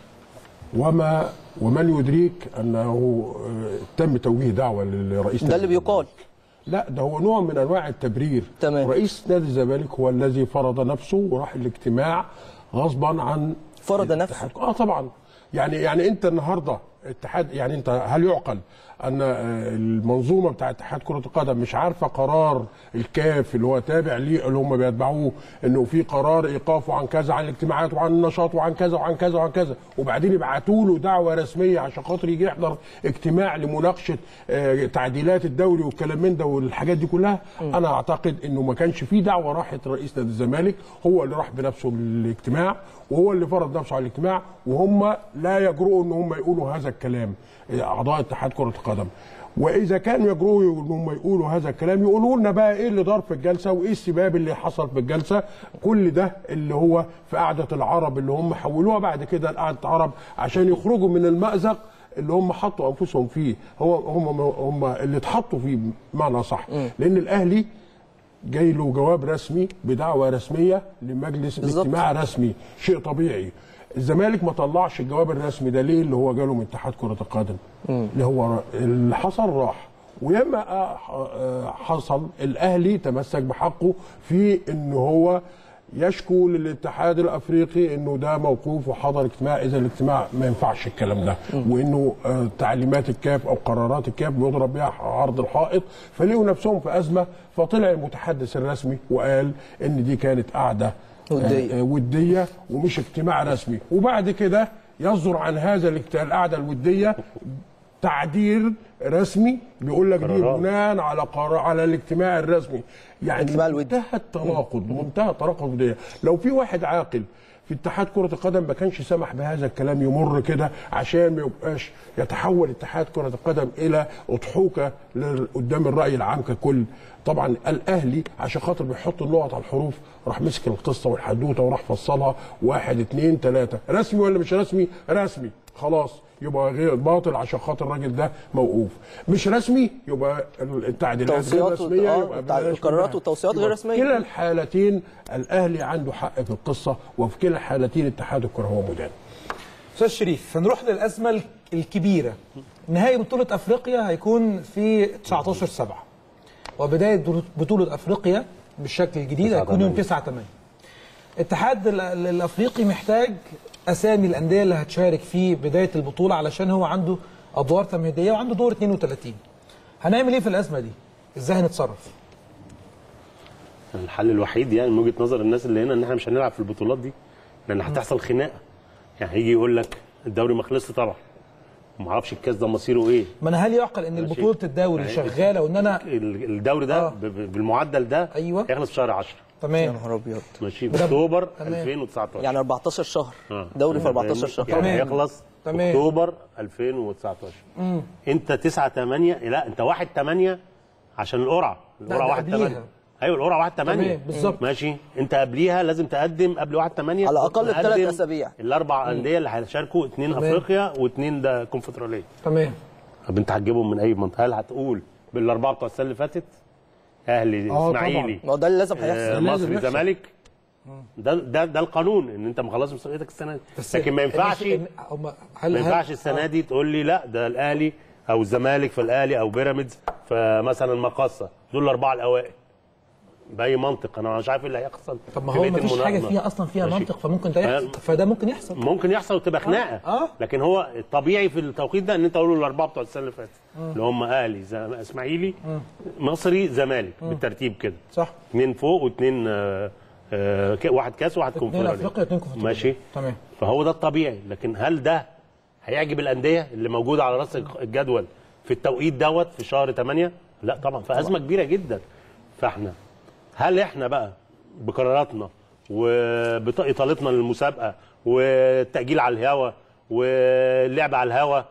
وما ومن يدريك انه تم توجيه دعوه لرئيس ده اللي بيقال لا ده هو نوع من انواع التبرير تمام. رئيس نادي الزمالك هو الذي فرض نفسه وراح الاجتماع غصبا عن فرض نفسه اه طبعا يعني يعني انت النهارده اتحاد يعني انت هل يعقل ان المنظومه بتاع اتحاد كره القدم مش عارفه قرار الكاف اللي هو تابع ليه اللي هم بيتبعوه انه في قرار ايقافه عن كذا عن الاجتماعات وعن النشاط وعن كذا وعن كذا وعن كذا وبعدين يبعتوا له دعوه رسميه عشان خاطر يجي يحضر اجتماع لمناقشه تعديلات الدوري والكلام من ده والحاجات دي كلها م. انا اعتقد انه ما كانش في دعوه راحت رئيس نادي الزمالك هو اللي راح بنفسه الاجتماع وهو اللي فرض نفسه على الاجتماع وهم لا يجرؤوا ان هم يقولوا هذا الكلام اعضاء اتحاد كره القدم واذا كانوا يجرؤوا ان هم يقولوا هذا الكلام يقولوا لنا بقى ايه اللي دار في الجلسه وايه السباب اللي حصل في الجلسه كل ده اللي هو في قعده العرب اللي هم حولوها بعد كده لقعده العرب عشان يخرجوا من المازق اللي هم حطوا انفسهم فيه هو هم هم اللي اتحطوا فيه بمعنى صح لان الاهلي جاي له جواب رسمي بدعوه رسميه لمجلس اجتماع رسمي شيء طبيعي الزمالك ما طلعش الجواب الرسمي ده ليه اللي هو جاله من اتحاد كره القدم اللي هو اللي حصل راح وياما حصل الاهلي تمسك بحقه في ان هو يشكو للاتحاد الافريقي انه ده موقوف وحضر اجتماع اذا الاجتماع ما ينفعش الكلام ده وانه تعليمات الكاف او قرارات الكاف بيضرب بيها عرض الحائط فلقوا نفسهم في ازمه فطلع المتحدث الرسمي وقال ان دي كانت قاعده ودية. وديه ومش اجتماع رسمي وبعد كده يصدر عن هذا القعده الوديه تعديل رسمي بيقول لك دي بناء على قرار على الاجتماع الرسمي يعني منتهى التناقض منتهى التناقض دي لو في واحد عاقل في اتحاد كرة القدم ما كانش سمح بهذا الكلام يمر كده عشان ما يبقاش يتحول اتحاد كرة القدم إلى أضحوكة قدام الرأي العام ككل طبعا الأهلي عشان خاطر بيحط النقط على الحروف راح مسك القصة والحدوتة وراح فصلها واحد اتنين تلاتة رسمي ولا مش رسمي رسمي خلاص يبقى غير باطل عشان خاطر الراجل ده موقوف مش رسمي يبقى التعديلات غير رسميه يبقى القرارات والتوصيات غير رسميه كلا الحالتين الاهلي عنده حق في القصه وفي كلا الحالتين اتحاد الكره هو مدان استاذ شريف هنروح للازمه الكبيره نهائي بطوله افريقيا هيكون في 19 7 وبدايه بطوله افريقيا بالشكل الجديد هيكون يوم 9 8 الاتحاد الافريقي محتاج اسامي الانديه اللي هتشارك في بدايه البطوله علشان هو عنده ادوار تمهيديه وعنده دور 32 هنعمل ايه في الازمه دي ازاي هنتصرف الحل الوحيد يعني من وجهه نظر الناس اللي هنا ان احنا مش هنلعب في البطولات دي لان هتحصل خناقه يعني هيجي يقول لك الدوري ما خلصش طبعا ما اعرفش الكاس ده مصيره ايه ما انا هل يعقل ان بطوله الدوري شغاله وان انا الدوري ده آه. بالمعدل ده ايوه هيخلص في شهر 10 يا تمام نهار ابيض ماشي في اكتوبر 2019 يعني 14 شهر آه. دوري في 14 شهر يعني تمام. هيخلص تمام. اكتوبر 2019 انت 9 8 لا انت 1 8 عشان القرعه القرعه ده 1 8 قبليها. ايوه القرعه 1 8 تمام، بالظبط. ماشي انت قبليها لازم تقدم قبل 1 8 على الأقل بثلاث أسابيع. الاربع انديه اللي هيشاركوا اثنين تمام. افريقيا واثنين ده كونفدراليه تمام طب انت هتجيبهم من اي منطقه هل هتقول بالاربعه بتوع السنه اللي فاتت اهلي آه، اسماعيلي ما هو ده اللي لازم آه، هيحصل لازم مصري يحصل. زمالك ده ده ده القانون ان انت مخلص مسؤوليتك السنه دي بس لكن ما ينفعش إن- إن- هم- هل ما هل- ينفعش السنه دي تقول لي لا ده الاهلي او الزمالك في الاهلي او بيراميدز فمثلا المقاصه دول الاربعه الاوائل باي منطق انا مش عارف ايه اللي هيحصل طب ما في هو بقية ما فيش حاجه المناظمة. فيها اصلا فيها ماشي. منطق فممكن ده يحصل آه. فده ممكن يحصل ممكن يحصل وتبقى خناقه آه. لكن هو الطبيعي في التوقيت ده ان انت تقول الاربعه بتوع السنه اللي فاتت اللي هم اهلي زم- اسماعيلي مصري زمالك بالترتيب كده صح اثنين فوق واثنين آه، آه، ك- واحد كاس وواحد اثنين كونفدراليه افريقيا اثنين كونفدراليه ماشي تمام فهو ده الطبيعي لكن هل ده هيعجب الانديه اللي موجوده على راس الجدول في التوقيت دوت في شهر 8 لا طبعا فازمه كبيره جدا فاحنا هل احنا بقى بقراراتنا وبإطالتنا للمسابقه والتاجيل على الهوا واللعب على الهوا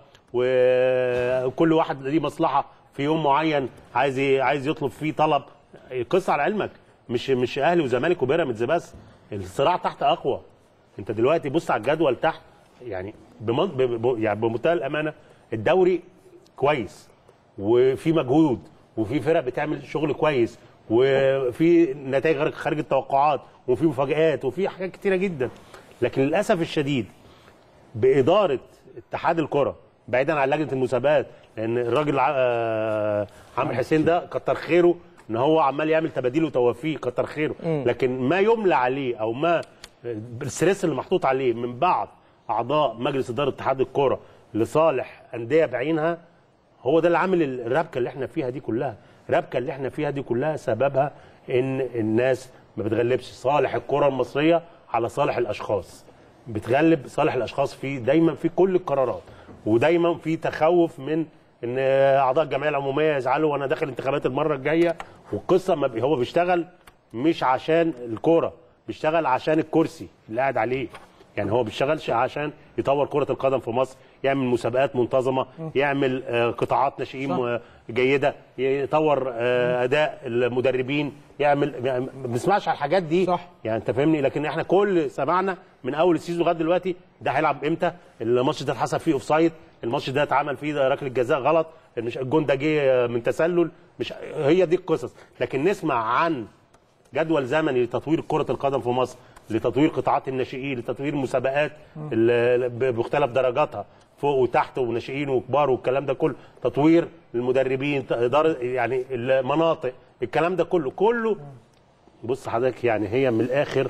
وكل واحد ليه مصلحه في يوم معين عايز ي- عايز يطلب فيه طلب القصه على علمك مش مش اهلي وزمالك وبيراميدز بس الصراع تحت اقوى انت دلوقتي بص على الجدول تحت يعني بمن... ب... ب... يعني بمنتهى الامانه الدوري كويس وفي مجهود وفي فرق بتعمل شغل كويس وفي نتائج غير- خارج التوقعات وفي مفاجآت وفي حاجات كتيره جدا لكن للاسف الشديد باداره اتحاد الكره بعيدا عن لجنه المسابقات لان الراجل ع- آه، عامر حسين ده كتر خيره ان هو عمال يعمل تباديل وتوافيه كتر خيره لكن ما يملى عليه او ما الستريس اللي محطوط عليه من بعض اعضاء مجلس اداره اتحاد الكره لصالح انديه بعينها هو ده اللي عامل الربكه اللي احنا فيها دي كلها الربكه اللي احنا فيها دي كلها سببها ان الناس ما بتغلبش صالح الكره المصريه على صالح الاشخاص بتغلب صالح الاشخاص في دايما في كل القرارات ودايما في تخوف من ان اعضاء الجمعيه العموميه يزعلوا وانا داخل انتخابات المره الجايه والقصه ما بي- هو بيشتغل مش عشان الكوره بيشتغل عشان الكرسي اللي قاعد عليه يعني هو بيشتغلش عشان يطور كرة القدم في مصر يعمل مسابقات منتظمة يعمل آه، قطاعات ناشئين آه، جيدة يطور آه، أداء المدربين يعمل يعني ما بنسمعش على الحاجات دي صح. يعني انت فاهمني لكن احنا كل سمعنا من اول السيزون لغايه دلوقتي ده هيلعب امتى الماتش ده اتحسب فيه اوفسايد الماتش ده اتعمل فيه ركله جزاء غلط مش الجون ده جه من تسلل مش هي دي القصص لكن نسمع عن جدول زمني لتطوير كرة القدم في مصر لتطوير قطاعات الناشئين لتطوير مسابقات ال- ب- بمختلف درجاتها فوق وتحت وناشئين وكبار والكلام ده كله تطوير المدربين ت- إدارة يعني المناطق الكلام ده كله كله بص حضرتك يعني هي من الآخر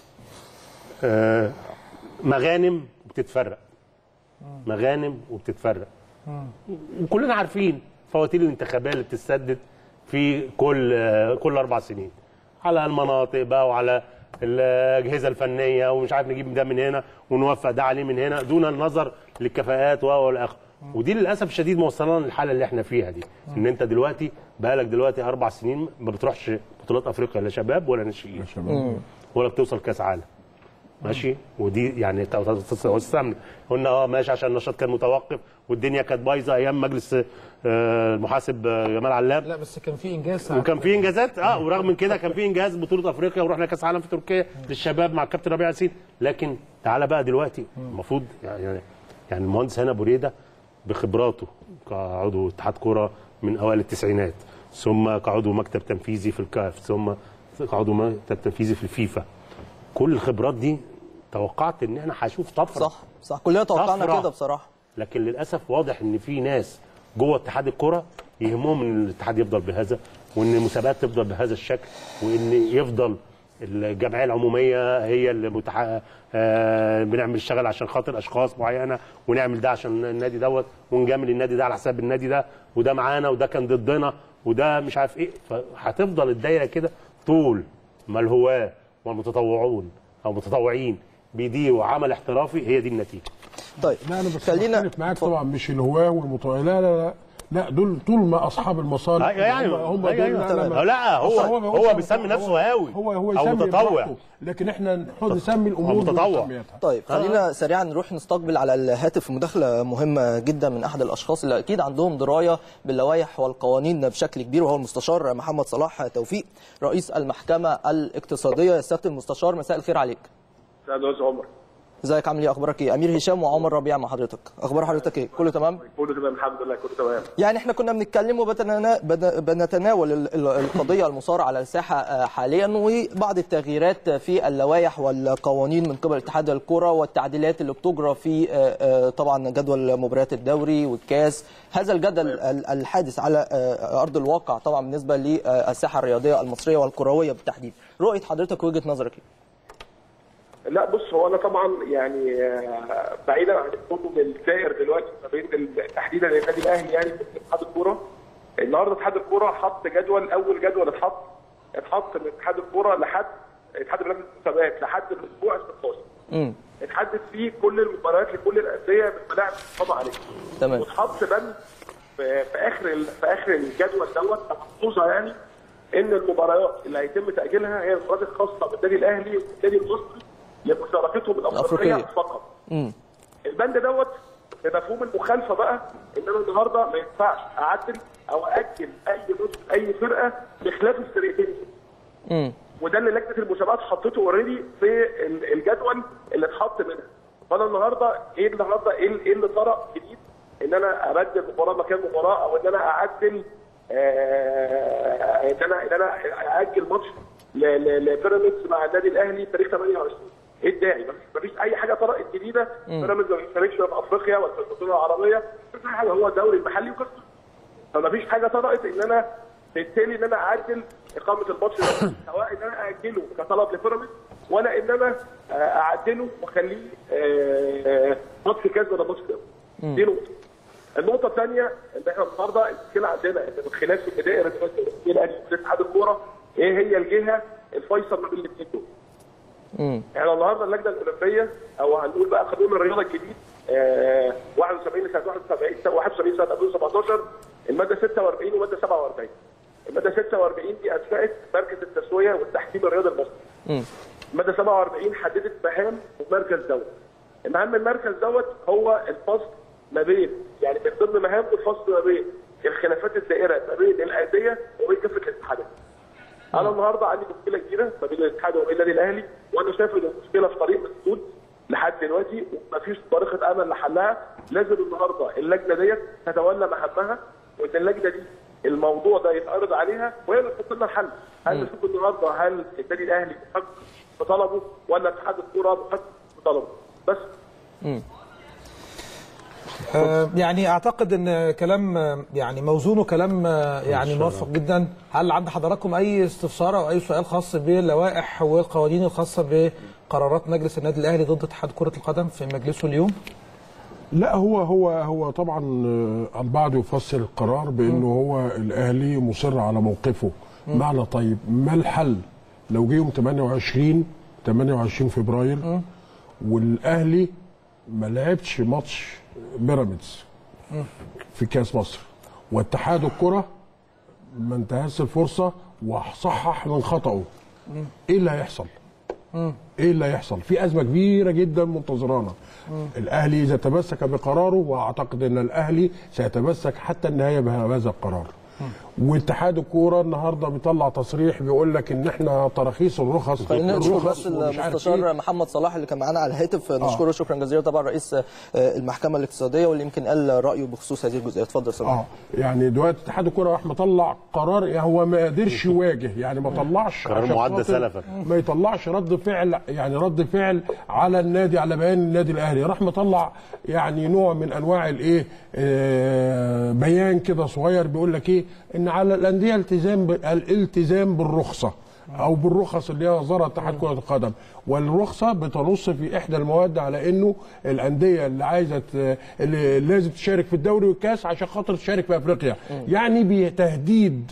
آه، مغانم بتتفرق مغانم وبتتفرق وكلنا عارفين فواتير الانتخابات اللي بتتسدد في كل آه، كل اربع سنين على المناطق بقى وعلى الاجهزه الفنيه ومش عارف نجيب ده من هنا ونوفق ده عليه من هنا دون النظر للكفاءات و والاخر ودي للاسف الشديد موصلانا للحاله اللي احنا فيها دي ان انت دلوقتي بقالك دلوقتي اربع سنين ما بتروحش بطولات افريقيا لا شباب ولا ناشئين ولا بتوصل كاس عالم ماشي ودي يعني والسمن قلنا اه ماشي عشان النشاط كان متوقف والدنيا كانت بايظه ايام مجلس آه، المحاسب آه، جمال علام لا بس كان في انجاز وكان في انجازات اه ورغم من كده كان في انجاز بطوله افريقيا ورحنا كاس عالم في تركيا للشباب مع الكابتن ربيع ياسين لكن تعالى بقى دلوقتي المفروض يعني يعني المهندس هنا ابو ريده بخبراته كعضو اتحاد كره من اوائل التسعينات ثم كعضو مكتب تنفيذي في الكاف ثم كعضو مكتب تنفيذي في الفيفا كل الخبرات دي توقعت ان احنا هنشوف طفره صح صح كلنا توقعنا طفرة. كده بصراحه لكن للاسف واضح ان في ناس جوه اتحاد الكره يهمهم ان الاتحاد يفضل بهذا وان المسابقات تفضل بهذا الشكل وان يفضل الجمعيه العموميه هي اللي متح... آه بنعمل نشتغل عشان خاطر اشخاص معينه ونعمل ده عشان النادي دوت ونجامل النادي ده على حساب النادي ده وده معانا وده كان ضدنا وده مش عارف ايه فهتفضل الدايره كده طول ما الهواه والمتطوعون او متطوعين بيديروا عمل احترافي هي دي النتيجه طيب لا انا بس خلينا بختلف معاك طبعا مش الهواه والمطوع لا لا لا لا دول طول ما اصحاب المصالح أيوة يعني هم, هم أيوة دول أيوة. أنا ما- لا، هو- أصل ما هو بيقولش بيسمي هو- نفسه هاوي هو هو أو يسمي متطوع. براحته. لكن احنا نحط نسمي الامور متطوع. بمسمياتها. طيب خلينا سريعا نروح نستقبل على الهاتف مداخله مهمه جدا من احد الاشخاص اللي اكيد عندهم درايه باللوائح والقوانين بشكل كبير وهو المستشار محمد صلاح توفيق رئيس المحكمه الاقتصاديه يا سياده المستشار مساء الخير عليك استاذ وز عمر ازيك عامل ايه اخبارك ايه امير هشام وعمر ربيع مع حضرتك اخبار حضرتك ايه كله تمام كله تمام الحمد لله كله تمام يعني احنا كنا بنتكلم وبنتناول ال- ال- القضيه المصارعه على الساحه آه، حاليا وبعض التغييرات في اللوائح والقوانين من قبل اتحاد الكره والتعديلات اللي بتجرى في آه، آه، طبعا جدول مباريات الدوري والكاس هذا الجدل ال- الحادث على آه، ارض الواقع طبعا بالنسبه للساحه الرياضيه المصريه والكرويه بالتحديد رؤيه حضرتك وجهه نظرك ايه لا بص هو انا طبعا يعني آه، بعيدا عن الحكم الدائر دلوقتي ما بين ال- تحديدا النادي الاهلي يعني في اتحاد الكوره النهارده اتحاد الكوره حط جدول اول جدول اتحط اتحط من اتحاد الكوره لحد اتحاد رياضه المسابقات لحد الاسبوع ال 16 امم اتحدد فيه كل المباريات لكل الانديه بالملاعب المحافظه عليها تمام واتحط بند في في اخر ال- في اخر الجدول دوت مخصوصه يعني ان المباريات اللي هيتم تاجيلها هي المباريات الخاصه بالنادي الاهلي والنادي المصري لمشاركتهم الافريقيه الأفريقية. فقط. امم البند دوت بمفهوم المخالفه بقى ان انا النهارده ما ينفعش اعدل او اجل اي ماتش اي فرقه بخلاف الفرقتين امم وده اللي لجنه المسابقات حطته اوريدي في ال- الجدول اللي اتحط منها فانا النهارده ايه النهارده ايه ال- ايه اللي طرأ جديد ان انا ابدل مباراه مكان مباراه او ان انا اعدل آه، ان انا ان انا ااجل ماتش ل- ل- لبيراميدز مع النادي الاهلي تاريخ 28 ايه الداعي؟ مفيش- مفيش اي حاجه طرأت جديده بيراميدز ما بيشاركش في افريقيا ولا في البطوله العربيه مفيش أي حاجه هو الدوري المحلي وكسر فما فيش حاجه طرأت ان انا بالتالي ان انا اعدل اقامه الماتش ده سواء ان انا اجله كطلب لبيراميدز ولا ان انا آه، اعدله واخليه آه، ماتش كاس ولا ماتش دوري دي نقطه النقطه الثانيه ان احنا النهارده المشكله عندنا ان من خلال في دائره المسؤوليه الاهلي في اتحاد الكوره ايه هي الجهه الفيصل ما بين الاثنين دول امم احنا النهارده اللجنه الاولمبيه او هنقول بقى قانون الرياضه الجديد آه 71 سنه 71 71 سنه 2017 الماده 46 وماده 47 الماده 46 دي انشات مركز التسويه والتحكيم الرياضي المصري امم الماده 47 حددت مهام المركز دوت المهام المركز دوت هو الفصل ما بين يعني من ضمن مهامه الفصل ما بين الخلافات الدائره ما بين الانديه وبين كافه الاتحادات انا النهارده عندي مشكله كبيره ما بين الاتحاد وبين النادي الاهلي وانا شايف ان المشكله في طريق مسدود لحد دلوقتي ومفيش طريقه امل لحلها لازم النهارده اللجنه ديت تتولى مهامها وان اللجنه دي الموضوع ده يتعرض عليها وهي اللي تحط لنا الحل هل نشوف النهارده هل النادي الاهلي محق في طلبه ولا اتحاد الكوره محق في طلبه بس آه، يعني اعتقد ان كلام آه، يعني موزون كلام آه، يعني موفق جدا هل عند حضراتكم اي استفسار او اي سؤال خاص باللوائح والقوانين الخاصه بقرارات مجلس النادي الاهلي ضد اتحاد كره القدم في مجلسه اليوم لا هو هو هو طبعا آه، البعض يفسر القرار بانه هو الاهلي مصر على موقفه معنى طيب ما الحل لو جه يوم 28 28 فبراير والاهلي ما لعبش ماتش بيراميدز في كاس مصر واتحاد الكره ما انتهز الفرصه وصحح من خطأه ايه اللي هيحصل؟ ايه اللي هيحصل؟ في ازمه كبيره جدا منتظرانا. الاهلي اذا تمسك بقراره واعتقد ان الاهلي سيتمسك حتى النهايه بهذا القرار. واتحاد الكوره النهارده بيطلع تصريح بيقول لك ان احنا تراخيص الرخص خلينا نشكر الرخص بس ومش عارف المستشار إيه. محمد صلاح اللي كان معانا على الهاتف نشكره شكرا جزيلا طبعا رئيس آه، المحكمه الاقتصاديه واللي يمكن قال رايه بخصوص هذه الجزئيه اتفضل صلاح اه يعني دلوقتي اتحاد الكوره راح مطلع قرار يعني هو ما قدرش يواجه يعني ما طلعش قرار عشان معد خاطر سلفا. ما يطلعش رد فعل يعني رد فعل على النادي على بيان النادي الاهلي راح مطلع يعني نوع من انواع الايه آه بيان كده صغير بيقول لك ايه ان على الانديه التزام ب- الالتزام بالرخصه او بالرخص اللي هي نظرها اتحاد كره القدم والرخصه بتنص في احدى المواد على انه الانديه اللي عايزه ت- اللي لازم تشارك في الدوري والكاس عشان خاطر تشارك في افريقيا يعني بتهديد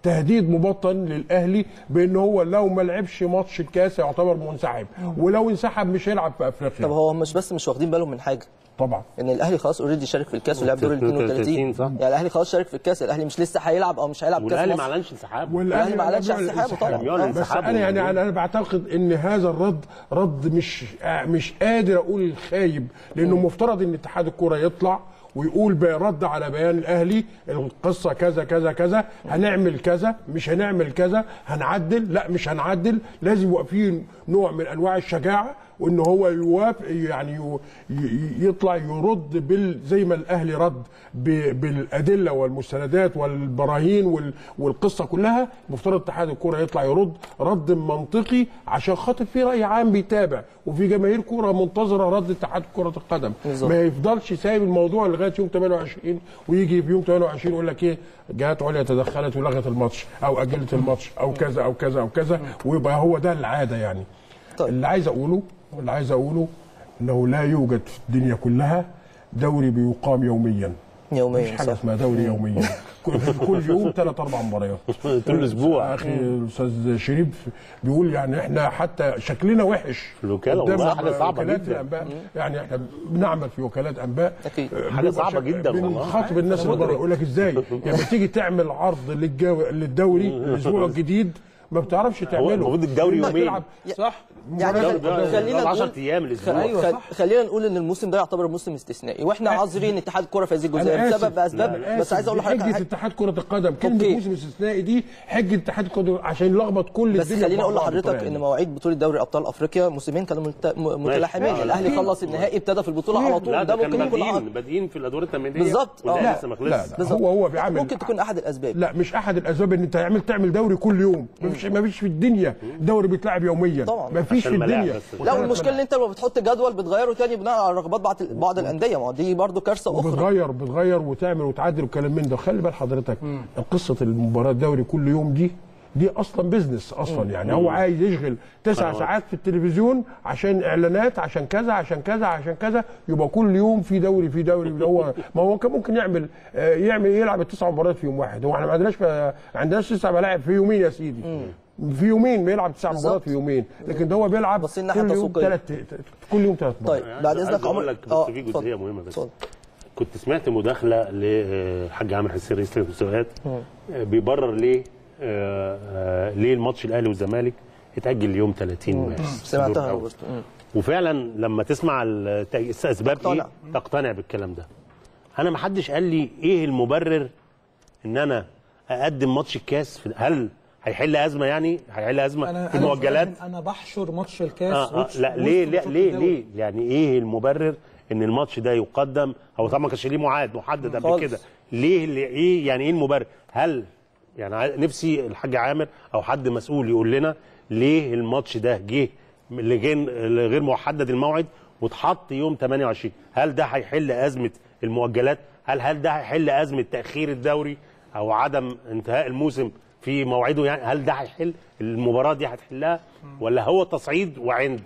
تهديد مبطن للاهلي بان هو لو ما لعبش ماتش الكاس يعتبر منسحب ولو انسحب مش هيلعب في افريقيا طب هو مش بس مش واخدين بالهم من حاجه طبعا ان الاهلي خلاص اوريدي شارك في الكاس ولعب دور ال 32 صح. يعني الاهلي خلاص شارك في الكاس الاهلي مش لسه هيلعب او مش هيلعب كاس والاهلي ما مصر اعلنش انسحاب الأهلي ما أعلنش بيعلن انسحابه طبعاً. انسحاب. آه. بس انسحابه انا يعني يعني. انا بعتقد ان هذا الرد رد مش مش قادر اقول خايب لانه مفترض ان اتحاد الكوره يطلع ويقول برد على بيان الاهلي القصه كذا كذا كذا هنعمل كذا مش هنعمل كذا هنعدل لا مش هنعدل لازم يبقى فيه نوع من انواع الشجاعه وان هو يوافق يعني يو- ي- يطلع يرد بال زي ما الاهلي رد ب- بالادله والمستندات والبراهين وال- والقصه كلها المفترض اتحاد الكوره يطلع يرد رد منطقي عشان خاطر في راي عام بيتابع وفي جماهير كوره منتظره رد اتحاد كره القدم بالظبط. ما يفضلش سايب الموضوع لغايه يوم 28 ويجي في يوم 28 يقول لك ايه جهات عليا تدخلت ولغت الماتش او اجلت الماتش او كذا او كذا او كذا ويبقى هو ده العاده يعني طيب. اللي عايز اقوله اللي عايز اقوله انه لا يوجد في الدنيا كلها دوري بيقام يوميا مفيش يوميا حاجه صح اسمها دوري يوميا كل كل يوم ثلاث اربع مباريات طول الاسبوع اخي الاستاذ شريف بيقول يعني احنا حتى شكلنا وحش في الوكالة قدام والله حاجة صعبة وكالات جدا. الانباء يعني احنا بنعمل في وكالات انباء أكيد. آه، حاجة بيبقى صعبة شك- جدا والله. بنخاطب الناس اللي بره يقول لك ازاي يعني تيجي تعمل عرض للجو... للدوري الاسبوع الجديد ما بتعرفش هو تعمله المفروض الدوري أنت يومين. تلعب صح يعني الدوري ده خلينا ده 10 نقول ايام الاسبوع أيوة خل- صح. خلينا نقول ان الموسم ده يعتبر موسم استثنائي واحنا عاذرين اتحاد الكوره في هذه الجزئيه أنا آسف. بسبب اسباب أنا بس آسف. عايز اقول دي لحضرتك على حجه حاجة. اتحاد كره القدم كلمه أوكي. موسم استثنائي دي حجه اتحاد كره القدم عشان يلخبط كل بس الدنيا خليني اقول ببعض لحضرتك بالطريقة ان دي. مواعيد بطوله دوري ابطال افريقيا موسمين كانوا ملت- م- متلاحمين ماشي. الاهلي خلص النهائي ابتدى في البطوله على لا طول ده ده كان ممكن يكون بادئين عرض. بادئين في الادوار التمهيديه بالظبط. وده آه. لسه ما لا خلصش لا بالظبط. هو هو بيعمل ممكن تكون احد الاسباب لا مش احد الاسباب ان انت تعمل تعمل دوري كل يوم مفيش مفيش في الدنيا دوري بيتلعب يوميا طبعاً. مفيش في عشان الملاعب الدنيا بس. لا والمشكله ان انت لما بتحط جدول بتغيره تاني بناء على رغبات بعض بعض الانديه ما هو دي برضو كارثه اخرى وبتغير بتغير وتعمل وتعدل وكلام من ده خلي بال حضرتك قصه المباراه الدوري كل يوم دي دي اصلا بيزنس اصلا يعني هو عايز يشغل تسع قنوات. ساعات في التلفزيون عشان اعلانات عشان كذا عشان كذا عشان كذا يبقى كل يوم في دوري في دوري هو ما هو كان ممكن يعمل آه، يعمل يلعب التسع مباريات في يوم واحد هو احنا ما عندناش ما عندناش تسع ملاعب في يومين يا سيدي في يومين بيلعب تسع بالظبط. مباريات في يومين لكن ده هو بيلعب بص الناحية كل يوم التسويقية. ثلاث كل يوم ثلاث طيب مباريات بعد عايز اذنك اقول عمر لك بس آه، في اتفضل. جزئيه مهمه بس اتفضل. كنت سمعت مداخله للحاج عامر حسين رئيس لجنه المسابقات آه، بيبرر ليه آه، آه، ليه الماتش الاهلي والزمالك اتاجل ليوم 30 مارس الدور سمعتها الأول. برضو. مم. وفعلا لما تسمع الت- الاسباب تقتنع. ايه تقتنع بالكلام ده انا ما حدش قال لي ايه المبرر ان انا اقدم ماتش الكاس في هل هيحل ازمه يعني هيحل ازمه في المؤجلات انا انا بحشر ماتش الكاس آه آه وسط- لا وسط ليه لا ماتشات ليه الدوري. ليه يعني ايه المبرر ان الماتش ده يقدم هو طبعا ما كانش ليه ميعاد محدد قبل خالص. كده ليه اللي ايه يعني ايه المبرر هل يعني عاي- نفسي الحاج عامر او حد مسؤول يقول لنا ليه الماتش ده جه لغير غير محدد الموعد واتحط يوم 28 هل ده هيحل ازمه المؤجلات هل هل ده هيحل ازمه تاخير الدوري او عدم انتهاء الموسم في موعده يعني هل ده هيحل المباراه دي هتحلها ولا هو تصعيد وعند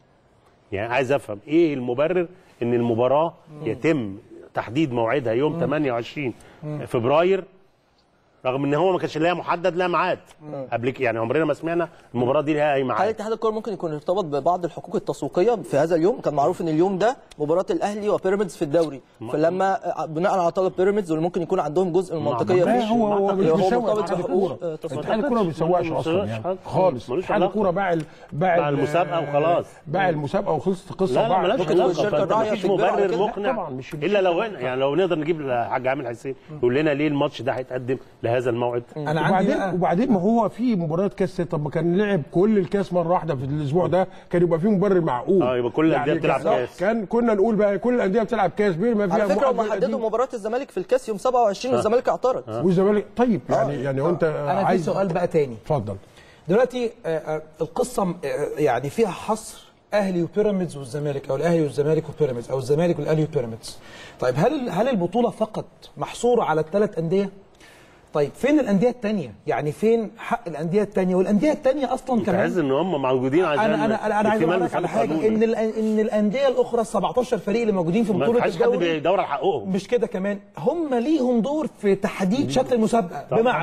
يعني عايز افهم ايه المبرر ان المباراه يتم تحديد موعدها يوم 28 فبراير رغم ان هو ما كانش لها محدد لها ميعاد قبل كده يعني عمرنا ما سمعنا المباراه دي لها اي هل ميعاد اتحاد الكوره ممكن يكون ارتبط ببعض الحقوق التسويقيه في هذا اليوم كان معروف ان اليوم ده مباراه الاهلي وبيراميدز في الدوري فلما بناء على طلب بيراميدز واللي ممكن يكون عندهم جزء من المنطقيه لا فيه هو هو مش هو بيسوق مرتبط اتحاد بحقوق الكوره آه، تسويقية. اتحاد الكوره ما بيسوقش ما اصلا بيسوقش يعني حاجة. خالص ملوش اتحاد علاقة. الكوره باع ال- باع باع ال- المسابقة وخلاص. باع المسابقه وخلصت القصه لا لا باع ملهاش ممكن تكون علاقه الشركة فانت الراعية مفيش بتجبر على مبرر كده؟ مقنع طبعاً مش- الا لو يعني لو نقدر نجيب الحاج عامر حسين يقول لنا ليه الماتش ده هيتقدم لهذا الموعد انا عندي وبعدين بقى وبعدين ما هو في مباريات كاس طب ما كان لعب كل الكاس مره واحده في الاسبوع ده كان يبقى فيه مبرر معقول اه، يبقى كل الأندية بتلعب كان- كاس. كان كنا نقول بقى كل الانديه بتلعب كاس بين ما فيها على فكره هم مؤجل حددوا قديم. مباراه الزمالك في الكاس يوم 27 والزمالك اعترض والزمالك طيب يعني يعني وانت انا في عايز سؤال بقى تاني اتفضل دلوقتي آه، آه، القصه م- آه، يعني فيها حصر اهلي وبيراميدز والزمالك او الاهلي والزمالك وبيراميدز او الزمالك والاهلي وبيراميدز طيب هل هل البطوله فقط محصوره على الثلاث انديه طيب فين الانديه الثانيه يعني فين حق الانديه الثانيه والانديه الثانيه اصلا في كمان عز ان هم موجودين عشان انا انا انا, أنا عايز اكتمال اقول لك على مسابقة حاجه قانوني. ان ال- ان الانديه الاخرى ال 17 فريق اللي موجودين في ما بطوله فيش حد الدوري بيدور على حقهم مش كده كمان هم ليهم دور في تحديد شكل المسابقه طبعاً. بمعنى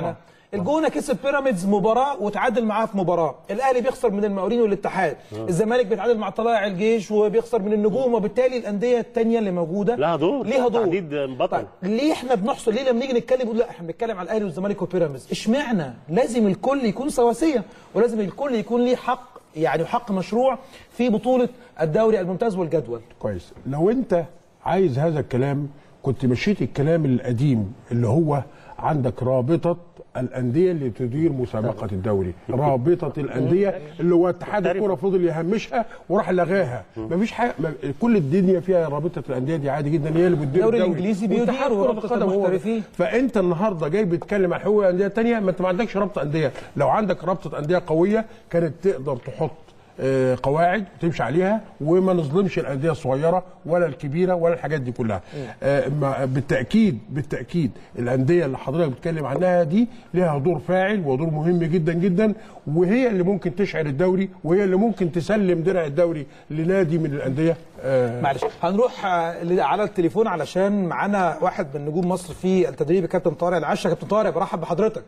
الجونه كسب بيراميدز مباراه وتعادل معاه في مباراه الاهلي بيخسر من المقاولين والاتحاد الزمالك بيتعادل مع طلائع الجيش وبيخسر من النجوم وبالتالي الانديه الثانيه اللي موجوده لها دور ليها دور تحديد بطل طيب ليه احنا بنحصل ليه لما نيجي نتكلم نقول لا احنا بنتكلم على الاهلي والزمالك وبيراميدز اشمعنى لازم الكل يكون سواسيه ولازم الكل يكون ليه حق يعني حق مشروع في بطوله الدوري الممتاز والجدول كويس لو انت عايز هذا الكلام كنت مشيت الكلام القديم اللي هو عندك رابطه الانديه اللي تدير مسابقه الدوري رابطه الانديه اللي هو اتحاد الكوره فضل يهمشها وراح لغاها مفيش حاجه ما- كل الدنيا فيها رابطه الانديه دي عادي جدا هي اللي بتدير الدوري الإنجليزي بيدير واتحاد كرة ورابطة القدم هو- المحترفين. فانت النهارده جاي بتتكلم عن حقوق الانديه الثانيه ما انت ما عندكش رابطه انديه لو عندك رابطه انديه قويه كانت تقدر تحط آه، قواعد وتمشي عليها وما نظلمش الانديه الصغيره ولا الكبيره ولا الحاجات دي كلها آه، ما- بالتاكيد بالتاكيد الانديه اللي حضرتك بتتكلم عنها دي ليها دور فاعل ودور مهم جدا جدا وهي اللي ممكن تشعر الدوري وهي اللي ممكن تسلم درع الدوري لنادي من الانديه آه، معلش هنروح آه، ل- على التليفون علشان معانا واحد من نجوم مصر في التدريب كابتن طارق العشا كابتن طارق برحب بحضرتك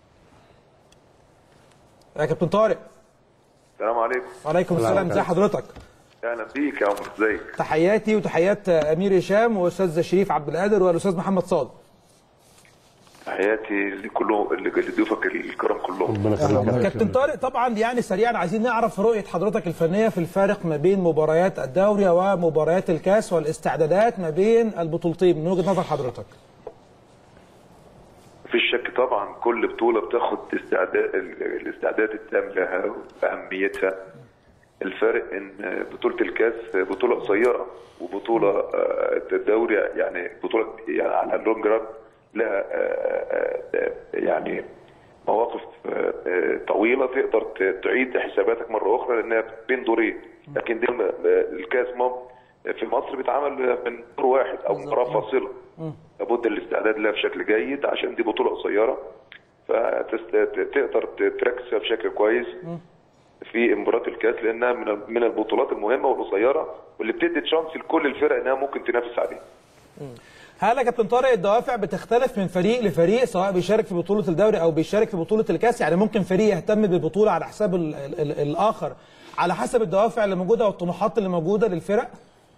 يا كابتن طارق السلام عليكم وعليكم السلام ازي حضرتك اهلا بيك يا عمر ازيك تحياتي وتحيات آه، امير هشام واستاذ شريف عبد القادر والاستاذ محمد صادق تحياتي لكلهم لضيوفك الكرام كلهم كابتن طارق طبعا يعني سريعا عايزين نعرف رؤيه حضرتك الفنيه في الفارق ما بين مباريات الدوري ومباريات الكاس والاستعدادات ما بين البطولتين من وجهه نظر حضرتك مفيش شك طبعا كل بطوله بتاخد استعداد الاستعداد التام لها واهميتها الفرق ان بطوله الكاس بطوله قصيره وبطوله آه، الدوري يعني بطوله يعني على اللونج ران لها آه، آه، يعني مواقف آه، آه، طويله تقدر ت- تعيد حساباتك مره اخرى لانها بين دورين لكن دي الم- الكاس ما في مصر بيتعمل من دور واحد او مباراه فاصله لابد الاستعداد لها بشكل جيد عشان دي بطوله قصيره فتقدر تركز فيها بشكل كويس في مباراه الكاس لانها من من البطولات المهمه والقصيره واللي بتدي تشانس لكل الفرق انها ممكن تنافس عليها هل يا كابتن طارق الدوافع بتختلف من فريق لفريق سواء بيشارك في بطوله الدوري او بيشارك في بطوله الكاس يعني ممكن فريق يهتم بالبطوله على حساب ال ال ال الاخر على حسب الدوافع اللي موجوده والطموحات اللي موجوده للفرق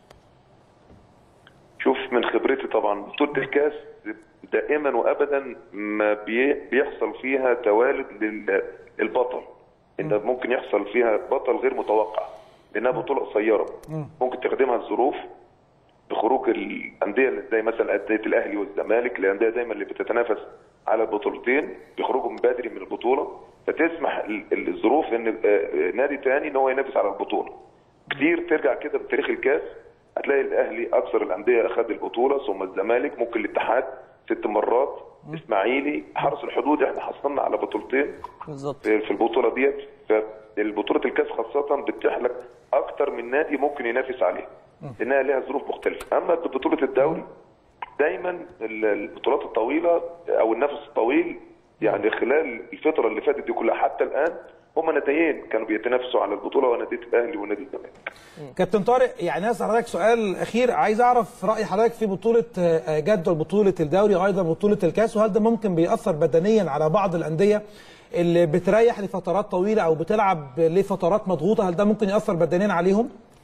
شوف من خبرتي طبعا بطوله الكاس دائما وابدا ما بي- بيحصل فيها توالد لل- للبطل ان ممكن يحصل فيها بطل غير متوقع لانها بطوله قصيره ممكن تخدمها الظروف بخروج الانديه اللي زي مثلا انديه الاهلي والزمالك الانديه دايما اللي بتتنافس على البطولتين بيخرجوا من بدري من البطوله فتسمح ال- ال- الظروف ان آه، آه، نادي تاني ان هو ينافس على البطوله كتير ترجع كده بتاريخ الكاس هتلاقي الاهلي اكثر الانديه اخذ البطوله ثم الزمالك ممكن الاتحاد ست مرات اسماعيلي حرس الحدود احنا حصلنا على بطولتين بالظبط في في البطوله ديت فالبطوله الكاس خاصه بتتيح لك اكتر من نادي ممكن ينافس عليه لانها لها ظروف مختلفه اما بطوله الدوري دايما ال- البطولات الطويله او النفس الطويل يعني خلال الفتره اللي فاتت دي كلها حتى الان هما ناديين كانوا بيتنافسوا على البطوله ونادي الاهلي ونادي الزمالك كابتن طارق يعني اسال حضرتك سؤال اخير عايز اعرف راي حضرتك في بطوله آه، جدول بطوله الدوري وايضا بطوله الكاس وهل ده ممكن بيأثر بدنيا على بعض الانديه اللي بتريح لفترات طويله او بتلعب لفترات مضغوطه هل ده ممكن يأثر بدنيا عليهم؟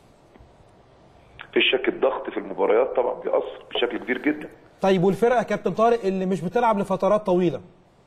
في شك الضغط في المباريات طبعا بيأثر بشكل كبير جدا طيب والفرق يا كابتن طارق اللي مش بتلعب لفترات طويله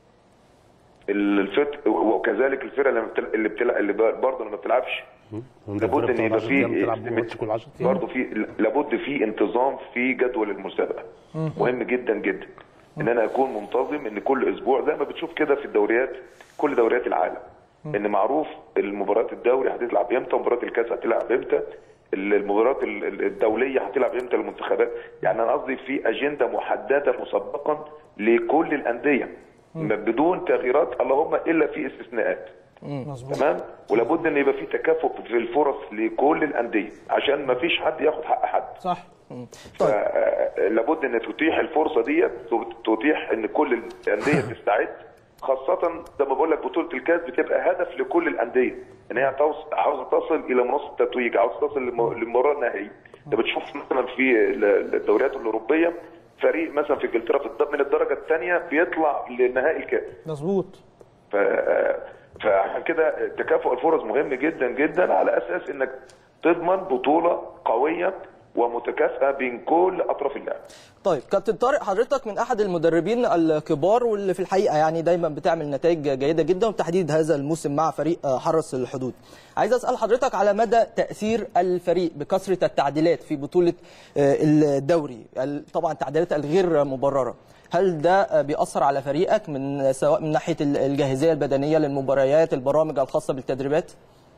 الفت وكذلك الفرقه اللي بتلعب اللي بتلعب اللي برضه لما بتلعبش لابد ان يبقى في برضه في لابد في انتظام في جدول المسابقه مهم جدا جدا ان انا اكون منتظم ان كل اسبوع زي ما بتشوف كده في الدوريات كل دوريات العالم ان معروف المباريات الدوري هتلعب امتى ومباراه الكاس هتلعب امتى المباريات ال- ال- الدوليه هتلعب امتى المنتخبات يعني انا قصدي في اجنده محدده مسبقا لكل الانديه بدون تغييرات اللهم الا في استثناءات تمام ولابد ان يبقى في تكافؤ في الفرص لكل الانديه عشان ما فيش حد ياخد حق حد صح طيب. لابد ان تتيح الفرصه ديت تتيح ان كل الانديه تستعد خاصة زي ما بقول لك بطولة الكاس بتبقى هدف لكل الأندية إن هي توص- عاوزة تصل إلى منصة التتويج عاوزة تصل لم- للمباراة النهائية. أنت بتشوف مثلا في ال- الدوريات الأوروبية فريق مثلا في انجلترا في الد- من الدرجه الثانيه بيطلع لنهائي الكاس مظبوط ف... فعشان كده تكافؤ الفرص مهم جدا جدا على اساس انك تضمن بطوله قويه ومتكافئه بين كل اطراف اللعب طيب كابتن طارق حضرتك من احد المدربين الكبار واللي في الحقيقه يعني دايما بتعمل نتائج جيده جدا وبتحديد هذا الموسم مع فريق حرس الحدود. عايز اسال حضرتك على مدى تاثير الفريق بكثره التعديلات في بطوله آه، الدوري، ال- طبعا التعديلات الغير مبرره. هل ده بيأثر على فريقك من سواء من ناحيه ال- الجاهزيه البدنيه للمباريات، البرامج الخاصه بالتدريبات؟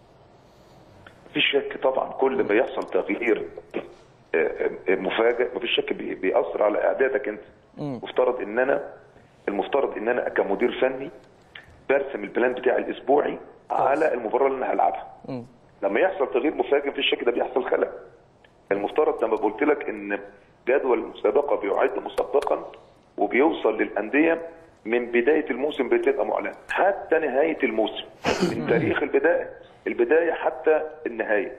مفيش شك طبعا كل ما يحصل تغيير آه، آه، مفاجئ مفيش شك بي- بيأثر على اعدادك انت مفترض ان انا المفترض ان انا كمدير فني برسم البلان بتاعي الاسبوعي على المباراه اللي انا هلعبها لما يحصل تغيير مفاجئ في الشك ده بيحصل خلل المفترض لما قلت لك ان جدول المسابقه بيعد مسبقا وبيوصل للانديه من بدايه الموسم بتبقى معلنه حتى نهايه الموسم من تاريخ البدايه البدايه حتى النهايه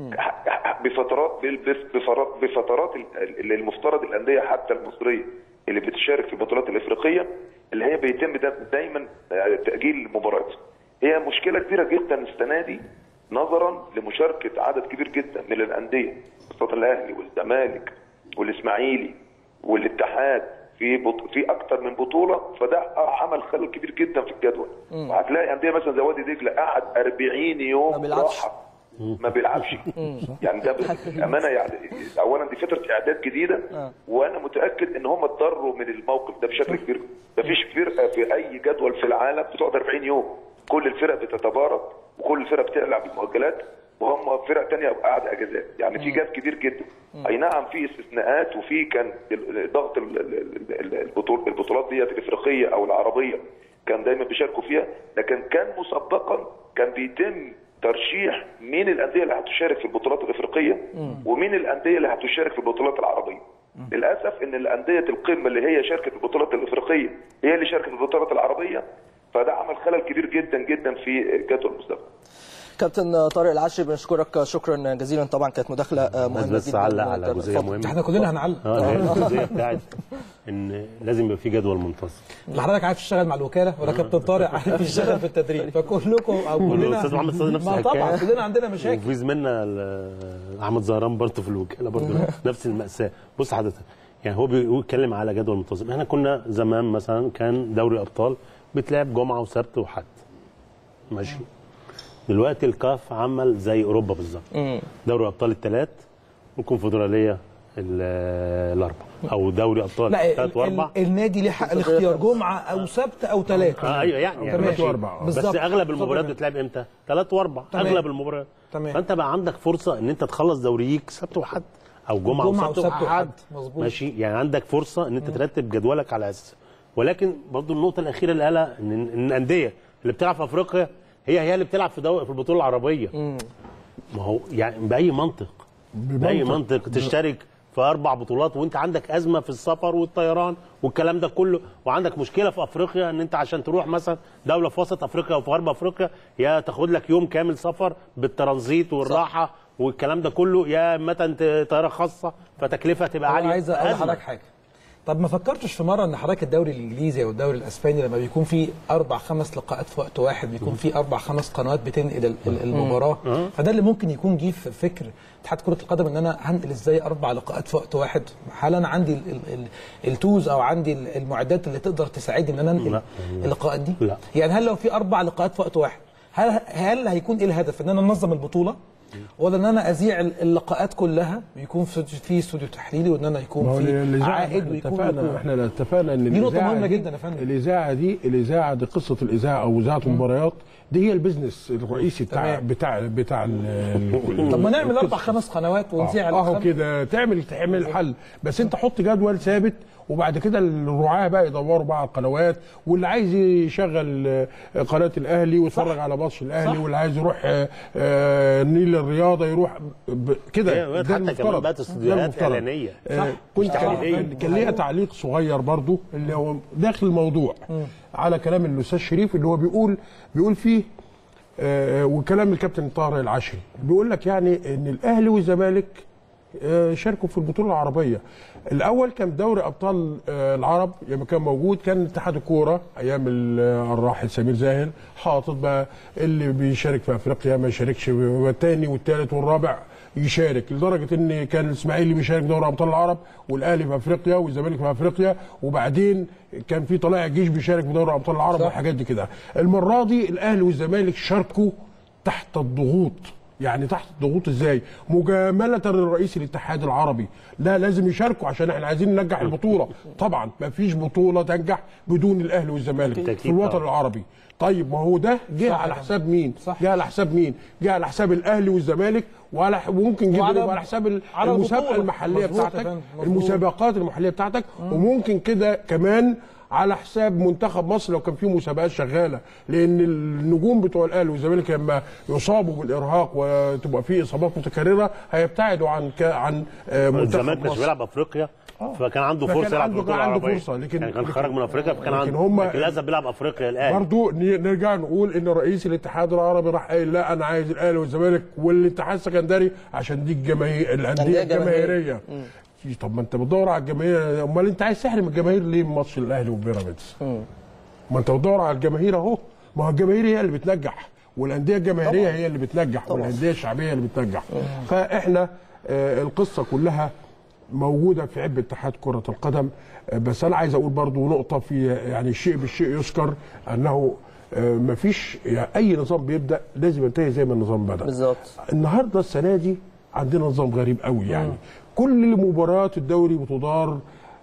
بفترات بفترات بفترات اللي المفترض الانديه حتى المصريه اللي بتشارك في البطولات الافريقيه اللي هي بيتم دا- دايما تاجيل المباريات هي مشكله كبيره جدا السنه دي نظرا لمشاركه عدد كبير جدا من الانديه خاصه الاهلي والزمالك والاسماعيلي والاتحاد في بط... في اكتر من بطوله فده عمل خلل كبير جدا في الجدول وهتلاقي انديه مثلا زي وادي دجله قعد 40 يوم ما بيلعبش. راحه ما بيلعبش يعني ده بامانه يعني اولا دي فتره اعداد جديده وانا متاكد ان هم اتضروا من الموقف ده بشكل كبير مفيش فرقه في اي جدول في العالم بتقعد 40 يوم كل الفرق بتتبارك وكل الفرق بتلعب المؤجلات وهم فرق تانية قاعدة اجازات يعني في جاب كبير جدا اي نعم في استثناءات وفي كان ال- ضغط ال- ال- ال- البطول البطولات ديت الافريقيه او العربيه كان دايما بيشاركوا فيها لكن كان مسبقا كان بيتم ترشيح مين الانديه اللي هتشارك في البطولات الافريقيه ومين الانديه اللي هتشارك في البطولات العربيه للاسف ان الانديه القمه اللي هي شاركت في البطولات الافريقيه هي اللي شاركت في البطولات العربيه فده عمل خلل كبير جدا جدا في جدول المسابقه كابتن طارق العشري بنشكرك شكرا جزيلا طبعا كانت مداخله مهمه بس جدا علق على جزئيه اتفضل. مهمه احنا كلنا هنعلق اه اللي هي الجزئيه بتاعت ان لازم يبقى في جدول منتظم اللي حضرتك عارف تشتغل مع الوكاله ولا كابتن طارق عارف يشتغل في التدريب فكلكم او كلنا الاستاذ محمد صادق نفس ما طبعا الحكاية. كلنا عندنا مشاكل وفي زميلنا ال- احمد زهران برضه في الوكاله برضه نفس الماساه بص حضرتك يعني هو بيتكلم على جدول منتظم احنا كنا زمان مثلا كان دوري ابطال بتلعب جمعه وسبت وحد ماشي دلوقتي الكاف عمل زي اوروبا بالظبط دوري ابطال الثلاث والكونفدراليه ال- الاربع او دوري ابطال لا ال- ثلاث واربع ال- النادي ليه حق الاختيار جمعه او سبت او ثلاثه آه ايوه يعني, يعني تمام. ماشي. وأربعة. بس بالظبط. اغلب المباريات اتفضل. بتلعب امتى؟ ثلاث واربع تمام. اغلب المباريات تمام. فانت بقى عندك فرصه ان انت تخلص دوريك سبت وحد او جمعه, جمعة وسبت وسبت وحد وحد. مظبوط. ماشي يعني عندك فرصه ان انت ترتب جدولك على اساس ولكن برضو النقطه الاخيره اللي قالها ان إن الانديه اللي بتلعب في افريقيا هي هي اللي بتلعب في دو... في البطوله العربيه ما هو يعني باي منطق باي منطق تشترك في اربع بطولات وانت عندك ازمه في السفر والطيران والكلام ده كله وعندك مشكله في افريقيا ان انت عشان تروح مثلا دوله في وسط افريقيا او في غرب افريقيا يا تاخد لك يوم كامل سفر بالترانزيت والراحه والكلام ده كله يا متى انت طياره خاصه فتكلفه تبقى انا عاليه عايز اقول أزمة. لحضرتك حاجه طب ما فكرتش في مره ان حضرتك الدوري الانجليزي او الدوري الاسباني لما بيكون في اربع خمس لقاءات في وقت واحد بيكون في اربع خمس قنوات بتنقل ال- ال- المباراه فده اللي ممكن يكون جه في فكر اتحاد كره القدم ان انا هنقل ازاي اربع لقاءات في وقت واحد هل انا عندي ال- ال- ال- التوز او عندي ال- المعدات اللي تقدر تساعدني ان انا انقل لا. اللقاءات دي لا. يعني هل لو في اربع لقاءات في وقت واحد هل هل هيكون ايه الهدف ان انا انظم البطوله ولا ان انا اذيع اللقاءات كلها ويكون في في استوديو تحليلي وان انا ما يكون هو في الإذاعة عائد احنا ويكون اتفقنا يكون. احنا اتفقنا ان دي نقطة الإذاعة مهمة دي- جدا يا فندم. الاذاعه دي الاذاعه دي قصه الاذاعه او اذاعه المباريات دي هي البيزنس الرئيسي بتاع تمام. بتاع بتاع ال- طب ما نعمل اربع خمس قنوات ونذيع اهو الخم- كده تعمل تعمل الحل بس انت حط جدول ثابت وبعد كده الرعاه بقى يدوروا بقى على القنوات واللي عايز يشغل آه، قناه الاهلي ويتفرج على ماتش الاهلي صح. واللي عايز يروح آه، آه، نيل الرياضه يروح ب- كده هي ده حتى كمان المفترض. بقت ده استوديوهات المفترض. اعلانيه آه، كنت صح. كان- كان ليها تعليق صغير برضو اللي هو داخل الموضوع على كلام الاستاذ شريف اللي هو بيقول بيقول فيه آه، وكلام الكابتن طاهر العشري بيقول لك يعني ان الاهلي والزمالك آه، شاركوا في البطوله العربيه الاول كان دوري ابطال آه، العرب لما كان موجود كان اتحاد الكوره ايام ال- آه، الراحل سمير زاهر حاطط بقى اللي بيشارك في افريقيا ما يشاركش والثاني والثالث والرابع يشارك لدرجه ان كان الاسماعيلي بيشارك دوري ابطال العرب والاهلي في افريقيا والزمالك في افريقيا وبعدين كان في طلائع الجيش بيشارك في دوري ابطال العرب والحاجات دي كده المره دي الاهلي والزمالك شاركوا تحت الضغوط يعني تحت الضغوط ازاي مجامله لرئيس الاتحاد العربي لا لازم يشاركوا عشان احنا عايزين ننجح البطوله طبعا ما فيش بطوله تنجح بدون الاهلي والزمالك بالتأكيد في الوطن طبعاً. العربي طيب ما هو ده جه صح على طبعاً. حساب مين صح. جه على حساب مين جه على حساب الاهلي والزمالك وعلى وممكن جدا وعلى- يبقى على حساب ال- على المسابقه البطولة. المحليه مظبوط يا بتاعتك فندم، مظبوط. المسابقات المحليه بتاعتك وممكن كده كمان على حساب منتخب مصر لو كان في مسابقات شغاله لان النجوم بتوع الاهلي والزمالك لما يصابوا بالارهاق وتبقى في اصابات متكرره هيبتعدوا عن ك... عن آه، الزمالك منتخب مش مصر بيلعب افريقيا فكان عنده فكان فرصه يلعب عنده- في البطوله كان عنده العربيه فرصة، لكن- يعني كان لكن- خرج من افريقيا فكان لكن عنده هم- لكن للاسف بيلعب افريقيا الان برضو ن- نرجع نقول ان رئيس الاتحاد العربي راح قايل لا انا عايز الاهلي والزمالك والاتحاد السكندري عشان دي الجماهير الانديه أندية الجماهيريه طب ما انت بتدور على الجماهير امال انت عايز تحرم الجماهير ليه من ماتش الاهلي وبيراميدز ما انت بتدور على الجماهير اهو ما هو الجماهير هي اللي بتنجح والانديه الجماهيريه هي اللي بتنجح والانديه الشعبيه اللي بتنجح فاحنا آه، القصه كلها موجوده في عبء اتحاد كره القدم آه، بس انا عايز اقول برضو نقطه في يعني الشيء بالشيء يذكر انه ما فيش يعني اي نظام بيبدا لازم ينتهي زي ما النظام بدا بالظبط النهارده السنه دي عندنا نظام غريب قوي يعني كل مباريات الدوري بتدار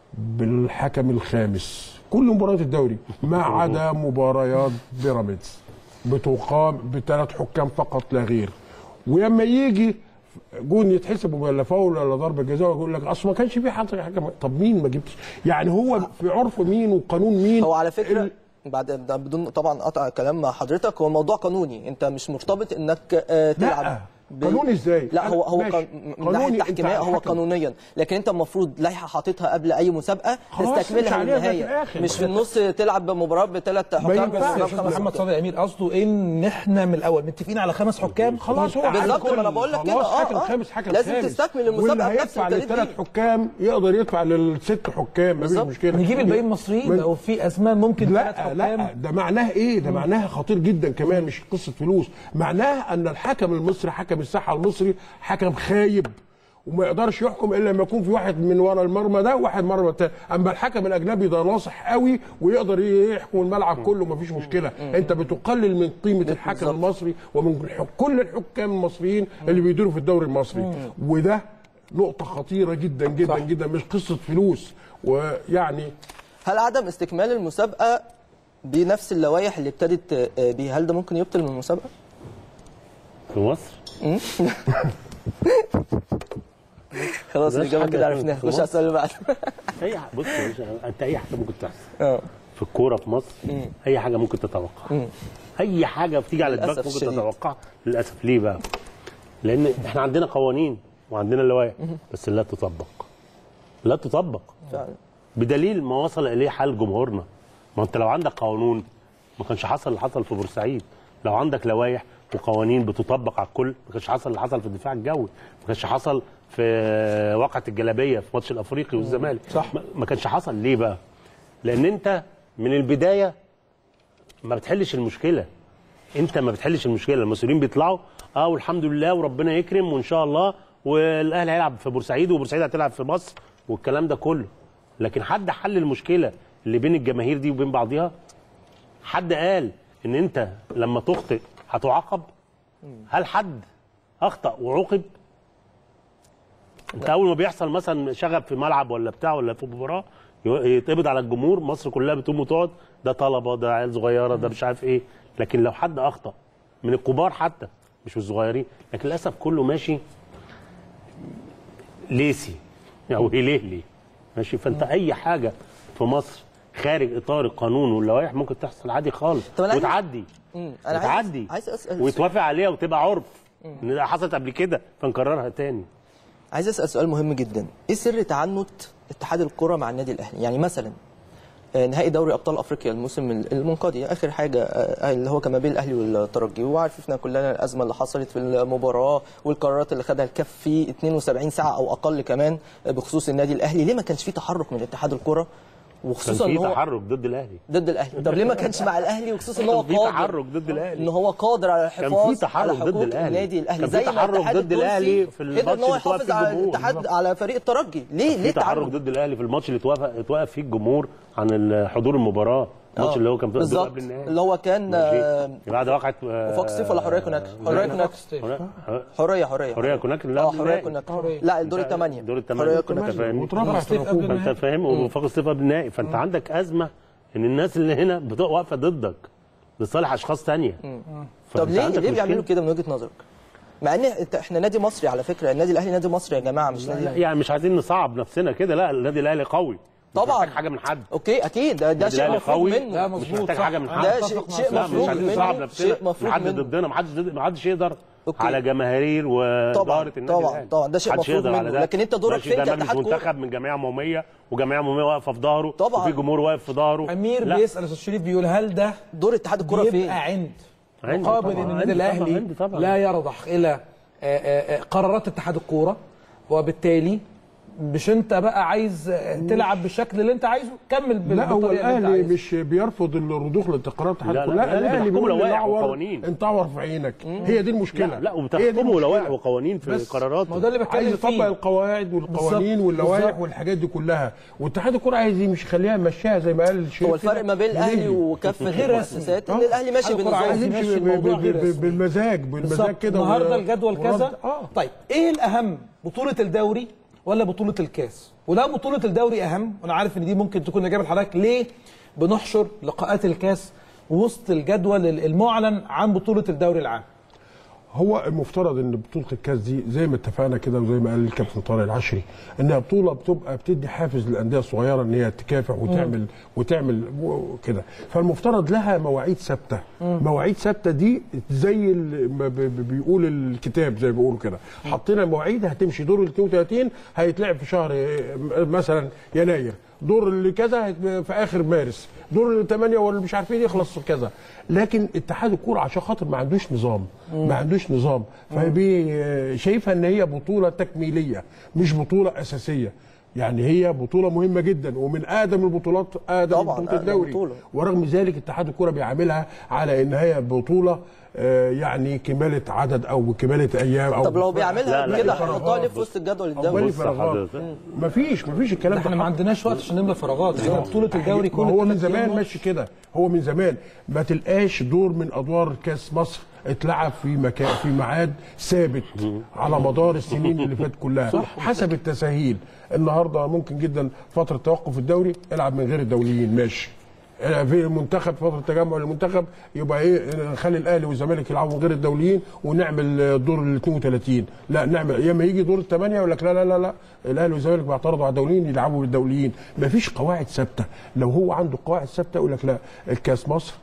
بالحكم الخامس كل مباريات الدوري ما عدا مباريات بيراميدز بتقام بثلاث حكام فقط لا غير ولما يجي جون يتحسب ولا فاول ولا ضربه جزاء يقول لك اصل ما كانش في حد حكم طب مين ما جبتش يعني هو في عرف مين وقانون مين هو على فكره بعد ده بدون طبعا قطع كلام مع حضرتك هو الموضوع قانوني انت مش مرتبط انك آه، تلعب ب- قانوني ازاي؟ لا هو هو ماشي. قان... من قانوني ناحيه أنت تحكيميه هو حكم. قانونيا لكن انت المفروض لائحه حاططها قبل اي مسابقه خلاص، امشي تستكملها عليها لغاية للنهايه الآخر. مش في النص تلعب مباراه بثلاث حكام ينفعش. بس استاذ محمد صادق امير قصده ان احنا من الاول متفقين على خمس حكام خلاص هو بالظبط، على ما أنا الكل. بقول لك كده، خلاص آه، حكم آه. خامس حكم لازم خامس. تستكمل المسابقة واللي بنفس هيدفع التاريخ للثلاث دي. حكام يقدر يدفع للست حكام مفيش بالظبط. مشكله نجيب الباقيين المصريين من- لو في ازمان ممكن ثلاث لا حكام لا ده معناه ايه ده معناها خطير جدا كمان مش قصه فلوس معناها ان الحكم المصري حكم الساحه المصري حكم خايب وما يقدرش يحكم الا لما يكون في واحد من ورا المرمى ده وواحد مرمى التاني اما الحكم الاجنبي ده ناصح قوي ويقدر يحكم الملعب كله مفيش مشكله انت بتقلل من قيمه الحكم المصري ومن الح- كل الحكام المصريين اللي بيديروا في الدوري المصري وده نقطه خطيره جدا جدا جدا مش قصه فلوس ويعني هل عدم استكمال المسابقه بنفس اللوائح اللي ابتدت آه، بيها هل ده ممكن يبطل من المسابقه؟ في مصر خلاص مفيش الاجابه حاجة كده في- عرفناها في خش على مصر. السؤال اللي بعده اي ح- بص يا باشا انت اي حاجه ممكن تحصل اه في الكوره في مصر اي حاجه ممكن تتوقع اي حاجه بتيجي على دماغك للأسف ممكن الشديد. تتوقع للاسف ليه بقى؟ لان احنا عندنا قوانين وعندنا لوائح بس لا تطبق لا تطبق فعلا بدليل ما وصل اليه حال جمهورنا ما انت لو عندك قانون ما كانش حصل اللي حصل في بورسعيد لو عندك لوائح وقوانين بتطبق على الكل ما كانش حصل اللي حصل في الدفاع الجوي ما كانش حصل في واقعه الجلابيه في ماتش الافريقي والزمالك صح. ما- ما كانش حصل ليه بقى لان انت من البدايه ما بتحلش المشكله انت ما بتحلش المشكله المسؤولين بيطلعوا اه والحمد لله وربنا يكرم وان شاء الله والاهلي هيلعب في بورسعيد وبورسعيد هتلعب في مصر والكلام ده كله لكن حد حل المشكله اللي بين الجماهير دي وبين بعضيها حد قال ان انت لما تخطئ هتعاقب هل حد اخطا وعوقب انت اول ما بيحصل مثلا شغب في ملعب ولا بتاع ولا في مباراه يتقبض على الجمهور مصر كلها بتقوم وتقعد ده طلبه ده عيال صغيره ده مش عارف ايه لكن لو حد اخطا من الكبار حتى مش من الصغيرين لكن للاسف كله ماشي ليسي او هليلي ماشي فانت اي حاجه في مصر خارج اطار القانون واللوائح ممكن تحصل عادي خالص طب أنا عايز- وتعدي مم. انا عايز وتعدي عايز اسال ويتوافق عليها وتبقى عرف ان ده حصلت قبل كده فنكررها تاني عايز اسال سؤال مهم جدا ايه سر تعنت اتحاد الكره مع النادي الاهلي يعني مثلا آه، نهائي دوري ابطال افريقيا الموسم المنقضي اخر حاجه آه، اللي هو كان ما بين الاهلي والترجي وعرفنا كلنا الازمه اللي حصلت في المباراه والقرارات اللي خدها الكاف في 72 ساعه او اقل كمان آه، بخصوص النادي الاهلي ليه ما كانش في تحرك من اتحاد الكره كان وخصوصا في ان هو تحرك ضد الاهلي ضد الاهلي طب ليه ما كانش مع الاهلي وخصوصا ان هو كان في قادر تحرك ضد الاهلي ان هو قادر على كان الحفاظ في تحرك على ضد حقوق الأهلي. النادي الاهلي كان في زي ما تحرك الاتحاد ضد التونسي الأهلي في قدر الماتش ان هو اللي توقف يحافظ فيه على الجمهور. الاتحاد على فريق الترجي ليه ليه في تحرك التعامل ضد الاهلي في الماتش اللي توقف توقف فيه الجمهور عن حضور المباراه الماتش آه، اللي هو كان في الدور بالظبط قبل النهائي اللي هو كان ماشي. آه، بعد وقعت آه، وفاق الصيف ولا حريه كوناك حريه كوناك حرية- حريه حريه حريه كوناك اللي اه قبل حريه النهائي. كوناك لا الدور الثمانيه دور الثمانية حريه كوناك انت فاهم واترفعت العقوبة. فانت فاهم وفاق الصيف قبل النهائي فانت عندك ازمه ان الناس اللي هنا بتبقى واقفه ضدك لصالح اشخاص ثانيه طب ليه ليه بيعملوا كده من وجهه نظرك؟ مع ان إنت- احنا نادي مصري على فكره النادي الاهلي نادي مصري يا جماعه مش نادي يعني مش عايزين نصعب نفسنا كده لا النادي الاهلي قوي مش طبعاً. محتاج حاجه من حد اوكي اكيد ده, ده النادي شيء الأهلي مفروغ قوي منه لا، مش مظبوط، محتاج صح. حاجه من أنا حد ده أتفق شيء مع شيء صلاح. لا مش مفروغ عايزين نصعب منه نفسنا شيء مفروغ حد منه ضدنا ما حدش ما حدش يقدر أوكي. على جماهير واداره النادي طبعاً، الأهلي. طبعاً، ده شيء محدش مفروغ يقدر على منه. ده. لكن أنت دورك ماشي، فين ده مجلس كاتحاد كورة؟ منتخب من جمعيه عموميه وجمعيه عموميه واقفه في ظهره طبعاً. وفي جمهور واقف في ظهره امير لا. بيسال استاذ شريف بيقول هل ده دور اتحاد الكره فين؟ يبقى عند عندي مقابل طبعاً، ان عندي النادي طبعاً، الاهلي عندي طبعاً. لا يرضخ الى آه، آه، آه، قرارات اتحاد الكوره وبالتالي مش انت بقى عايز آه، تلعب بالشكل اللي انت عايزه كمل بال- لا هو بالطريقه اللي انت الاهلي عايزها مش بيرفض الرضوخ للتقريرات لا، لا، لا الأهلي الاهلي بيحكموا بيقول لوائح للأعور وقوانين. انت اعور في عينك هي دي المشكله لا, لا هي دي وبتحكموا لوائح المشكلة. وقوانين في بس قراراته ما هو ده اللي بتكلم عايز فيه يطبق القواعد والقوانين بالظبط، واللوائح بالظبط. والحاجات دي كلها واتحاد الكره عايز مش يخليها يمشيها زي ما قال الشيخ هو الفرق ما بين الاهلي وكافه المؤسسات ان الاهلي ماشي الكرة عايز بنظام يمشي يمشي ب- الموضوع ب- غير ب- رسمي. بالمزاج بالمزاج بالظبط كده النهارده و- الجدول ورد- كذا اه طيب ايه الاهم بطوله الدوري ولا بطوله الكاس ولا بطوله الدوري اهم وانا عارف ان دي ممكن تكون اجابه حضرتك ليه بنحشر لقاءات الكاس وسط الجدول المعلن عن بطوله الدوري العام هو المفترض ان بطوله الكاس دي زي ما اتفقنا كده وزي ما قال الكابتن طارق العشري انها بطوله بتبقى بتدي حافز للانديه الصغيره ان هي تكافح وتعمل وتعمل و- كده فالمفترض لها مواعيد ثابته مواعيد ثابته دي زي ال- ما ب- ب- بيقول الكتاب زي ما بيقولوا كده حطينا مواعيد هتمشي دور ال 32 هيتلعب في شهر آه، مثلا يناير دور اللي كذا هيت- في اخر مارس دور الثمانيه ولا مش عارفين يخلص في كذا لكن اتحاد الكوره عشان خاطر ما عندوش نظام ما عندوش نظام فبي شايفها ان هي بطوله تكميليه مش بطوله اساسيه يعني هي بطوله مهمه جدا ومن اقدم البطولات اقدم طبعاً، بطوله أقدم الدوري بطولة. ورغم ذلك اتحاد الكوره بيعاملها على ان هي بطوله آه، يعني كماله عدد او كماله ايام او طب لو لا، بيعملها لا، كده لا. هيحطها ليه في وسط الجدول أو بالي الدوري بص فراغات حضرتك. مفيش مفيش الكلام احنا ده ما عندناش وقت عشان نملى فراغات احنا بطوله الدوري كل ما هو من ثلاث أيام زمان ماتش. ماشي كده هو من زمان ما تلقاش دور من ادوار كاس مصر اتلعب في مكان في ميعاد ثابت على مدار السنين اللي فاتت كلها حسب التساهيل النهارده ممكن جدا فتره توقف الدوري العب من غير الدوليين ماشي في المنتخب فتره تجمع المنتخب يبقى ايه نخلي الاهلي والزمالك يلعبوا من غير الدوليين ونعمل دور ال 32 لا نعمل يا اما يجي دور الثمانيه يقول لك لا لا لا لا الاهلي والزمالك بيعترضوا على الدوليين يلعبوا بالدوليين مفيش قواعد ثابته لو هو عنده قواعد ثابته يقول لك لا الكاس مصر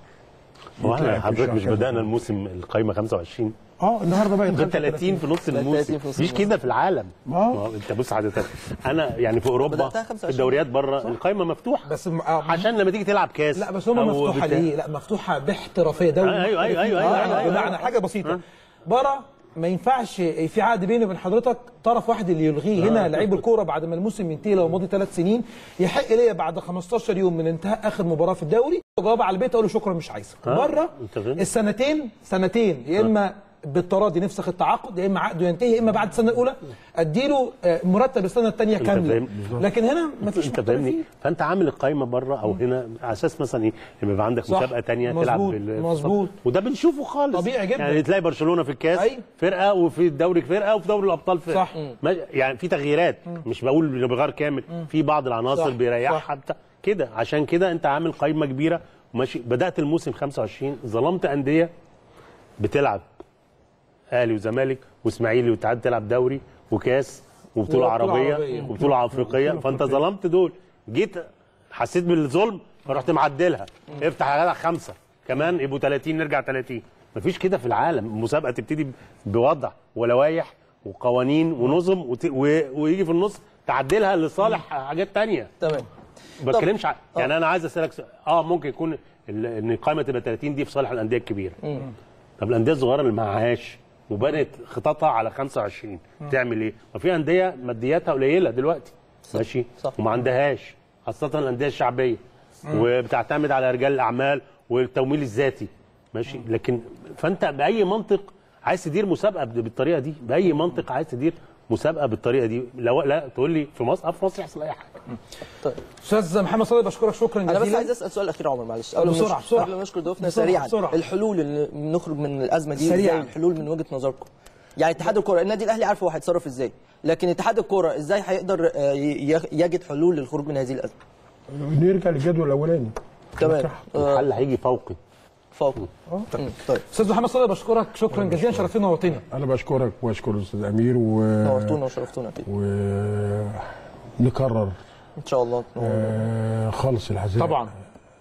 هو احنا يتلعب في حضرتك الشهر مش كذا. بدانا الموسم القايمه 25 اه النهارده بقى ده 30 في نص 30 الموسم في نص مفيش كده في العالم آه. ما هو انت بص حضرتك انا يعني في اوروبا بدأتها في 25. الدوريات بره القايمه مفتوحه بس م- آه، عشان لما تيجي تلعب كاس لا بس هم أو مفتوحه بتاع- ليه؟ لا مفتوحه باحترافيه دوري أيوة، أيوة، أيوة، أيوة، آه، أيوة، أيوة. بمعنى حاجه بسيطه بره ما ينفعش في عقد بيني وبين حضرتك طرف واحد اللي يلغيه هنا لعيب الكوره بعد ما الموسم ينتهي لو ماضي ثلاث سنين يحق ليا بعد 15 يوم من انتهاء اخر مباراه في الدوري جواب على البيت اقول له شكرا مش عايزك آه، بره أنت فاهم؟ السنتين سنتين يا اما بالتراضي نفسخ التعاقد يا اما عقده ينتهي يا اما بعد السنه الاولى اديله آه، مرتب السنه الثانيه أنت كامله فاهم؟ بالظبط. لكن هنا مفيش انت فاهمني محترفين. فانت عامل القايمه بره او هنا على اساس مثلا ايه لما يبقى عندك صح. مسابقه تانية تلعب مظبوط، بال- مظبوط. وده بنشوفه خالص طبيعي جدا. يعني تلاقي برشلونه في الكاس أيوة. فرقه وفي الدوري فرقه وفي دوري الابطال فرقه صح. ما- يعني في تغييرات مش بقول انه بغير كامل في بعض العناصر صح، بيريحها صح. بتاع كده عشان كده انت عامل قايمه كبيره وماشي بدات الموسم 25 ظلمت انديه بتلعب اهلي وزمالك واسماعيلي واتحاد تلعب دوري وكاس وبطوله وبطولة عربيه عربية. وبطوله افريقيه فانت ظلمت دول جيت حسيت بالظلم فرحت معدلها افتح يا جدع خمسه كمان يبقوا 30 نرجع 30 مفيش كده في العالم المسابقه تبتدي بوضع ولوائح وقوانين ونظم وت... و... ويجي في النص تعدلها لصالح حاجات تانية تمام ما بتكلمش ع... يعني انا عايز اسالك سؤال. اه ممكن يكون ال- ان القائمه تبقى 30 دي في صالح الانديه الكبيره طب الانديه الصغيره اللي معهاش وبنت خططها على 25 تعمل ايه؟ ما في انديه مادياتها قليله دلوقتي ماشي صح. وما عندهاش خاصه الانديه الشعبيه وبتعتمد على رجال الاعمال والتمويل الذاتي ماشي لكن فانت باي منطق عايز تدير مسابقه ب- بالطريقه دي باي منطق عايز تدير مسابقه بالطريقه دي لو لا تقول لي في مصر آه، في مصر يحصل اي حاجه استاذ محمد صادق بشكرك شكرا جزيلا انا بس عايز اسال سؤال اخير يا عمر معلش قبل ما بسرعة، نشكر- بسرعة. قبل ما نشكر ضيوفنا بسرعة، سريعا بسرعة. الحلول اللي نخرج من الازمه دي سريعاً. ازاي الحلول من وجهه نظركم يعني اتحاد الكوره النادي الاهلي عارف هو هيتصرف ازاي لكن اتحاد الكوره ازاي هيقدر آه، ي- يجد حلول للخروج من هذه الازمه نرجع للجدول الاولاني تمام آه، الحل هيجي فوقي فوق مم، طيب استاذ محمد صادق بشكرك شكرا جزيلا شرفتنا ونورتنا انا بشكرك واشكر الاستاذ امير و نورتونا وشرفتونا اكيد ونكرر ان شاء الله آه، خالص العزاء طبعا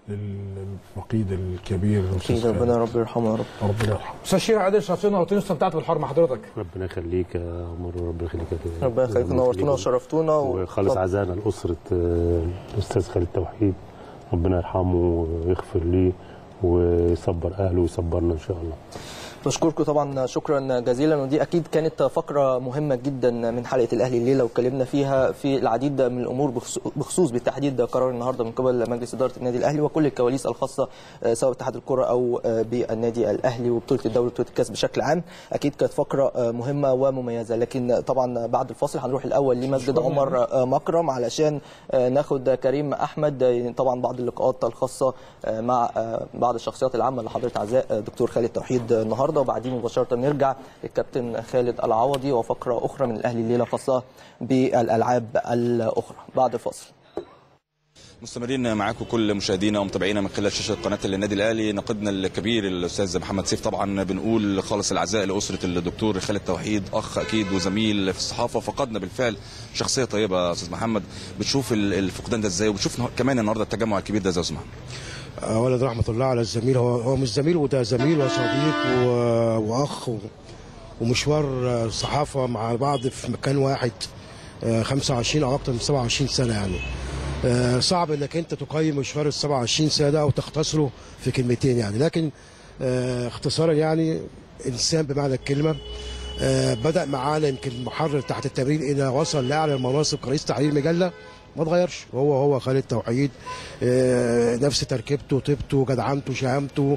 للفقيد الكبير اكيد الأستاذ ربنا رب يرحمه يا رب ربنا يرحمه استاذ شيرين عادل شرفتنا ونورتنا واستمتعت بالحوار مع حضرتك ربنا يخليك يا عمر ربنا يخليك يا كده. ربنا يخليك نورتونا وشرفتونا و- وخالص طب- عزانا لأسرة آه، الأستاذ خالد توحيد ربنا يرحمه ويغفر ليه ويصبر أهله ويصبرنا إن شاء الله بشكركم طبعا شكرا جزيلا ودي اكيد كانت فقره مهمه جدا من حلقه الاهلي الليله واتكلمنا فيها في العديد من الامور بخص- بخصوص بالتحديد قرار النهارده من قبل مجلس اداره النادي الاهلي وكل الكواليس الخاصه آه، سواء اتحاد الكره او آه، بالنادي الاهلي وبطوله الدوري وبطوله الكاس بشكل عام اكيد كانت فقره آه، مهمه ومميزه لكن طبعا بعد الفاصل هنروح الاول لمسجد عمر آه، مكرم علشان آه، ناخد كريم احمد آه، طبعا بعض اللقاءات الخاصه آه، مع آه، بعض الشخصيات العامه اللي حضرت عزاء آه، دكتور خالد توحيد آه، النهارده وبعدين مباشره نرجع للكابتن خالد العوضي وفقره اخرى من الاهلي الليله خاصه بالالعاب الاخرى بعد الفاصل مستمرين معاكم كل مشاهدينا ومتابعينا من خلال شاشه قناه النادي الاهلي ناقدنا الكبير الاستاذ محمد سيف طبعا بنقول خالص العزاء لاسره الدكتور خالد توحيد اخ اكيد وزميل في الصحافه فقدنا بالفعل شخصيه طيبه يا استاذ محمد بتشوف ال- الفقدان ده ازاي وبتشوف نه- كمان النهارده التجمع الكبير ده ازاي يا استاذ محمد اولا رحمه الله على الزميل هو هو مش زميل وده زميل وصديق و- واخ و- ومشوار صحافه مع بعض في مكان واحد آه، 25 او اكثر من 27 سنه يعني آه، صعب انك انت تقيم مشوار ال 27 سنه ده او تختصره في كلمتين يعني لكن آه، اختصارا يعني انسان بمعنى الكلمه آه، بدا معانا يمكن محرر تحت التمرين الى وصل لاعلى المناصب كرئيس تحرير مجله ما اتغيرش هو هو خالد توحيد آه، نفس تركيبته طيبته جدعنته شهامته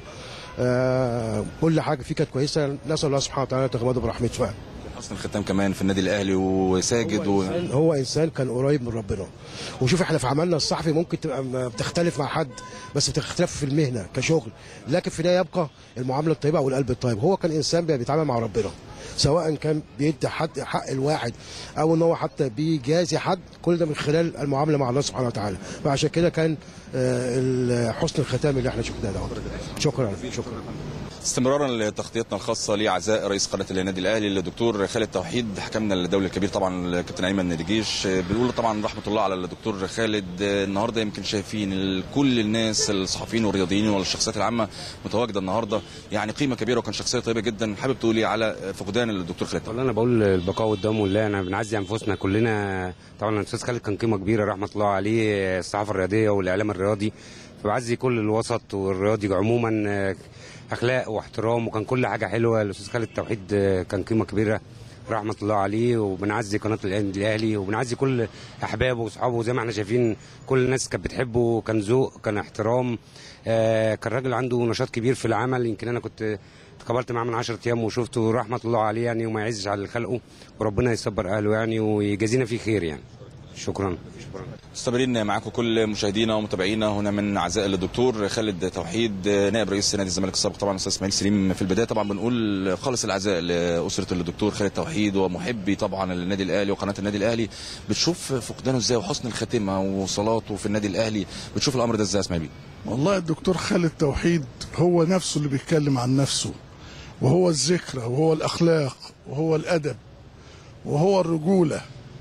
آه، كل حاجه فيه كانت كويسه نسال الله سبحانه وتعالى تغمده برحمته فعلا حسن الختام كمان في النادي الاهلي وساجد و... هو انسان كان قريب من ربنا وشوف احنا في عملنا الصحفي ممكن تبقى م- بتختلف مع حد بس بتختلف في المهنه كشغل لكن في النهايه يبقى المعامله الطيبه او القلب الطيب هو كان انسان بي- بيتعامل مع ربنا سواء كان بيدي حد حق الواحد او ان هو حتى بيجازي حد كل ده من خلال المعامله مع الله سبحانه وتعالى فعشان كده كان آه، ال- حسن الختام اللي احنا شفناه ده شكرا شكرا استمرارا لتغطيتنا الخاصه لعزاء رئيس قناه النادي الاهلي الدكتور خالد توحيد حكمنا الدولي الكبير طبعا الكابتن ايمن نديجيش بنقول طبعا رحمه الله على الدكتور خالد النهارده يمكن شايفين ال- كل الناس الصحفيين والرياضيين والشخصيات العامه متواجده النهارده يعني قيمه كبيره وكان شخصيه طيبه جدا حابب تقولي على فقدان الدكتور خالد والله انا بقول البقاء والدوام لله انا بنعزي انفسنا كلنا طبعا الاستاذ خالد كان قيمه كبيره رحمه الله عليه الصحافه الرياضيه والاعلام الرياضي فبعزي كل الوسط والرياضي عموما آه، اخلاق واحترام وكان كل حاجه حلوه الاستاذ خالد توحيد آه، كان قيمه كبيره رحمه الله عليه وبنعزي قناه النادي الاهلي وبنعزي كل احبابه واصحابه زي ما احنا شايفين كل الناس كانت بتحبه كان ذوق كان احترام آه، كان راجل عنده نشاط كبير في العمل يمكن انا كنت اتقابلت معاه من 10 ايام وشفته رحمه الله عليه يعني وما يعزش على خلقه وربنا يصبر اهله يعني ويجازينا فيه خير يعني شكرا مستمرين معاكم كل مشاهدينا ومتابعينا هنا من عزاء الدكتور خالد توحيد نائب رئيس نادي الزمالك السابق طبعا الاستاذ اسماعيل سليم في البدايه طبعا بنقول خالص العزاء لاسره الدكتور خالد توحيد ومحبي طبعا للنادي الاهلي وقناه النادي الاهلي بتشوف فقدانه ازاي وحسن الخاتمه وصلاته في النادي الاهلي بتشوف الامر ده ازاي يا اسماعيل والله الدكتور خالد توحيد هو نفسه اللي بيتكلم عن نفسه وهو الذكرى وهو الأخلاق وهو الأدب وهو الرجولة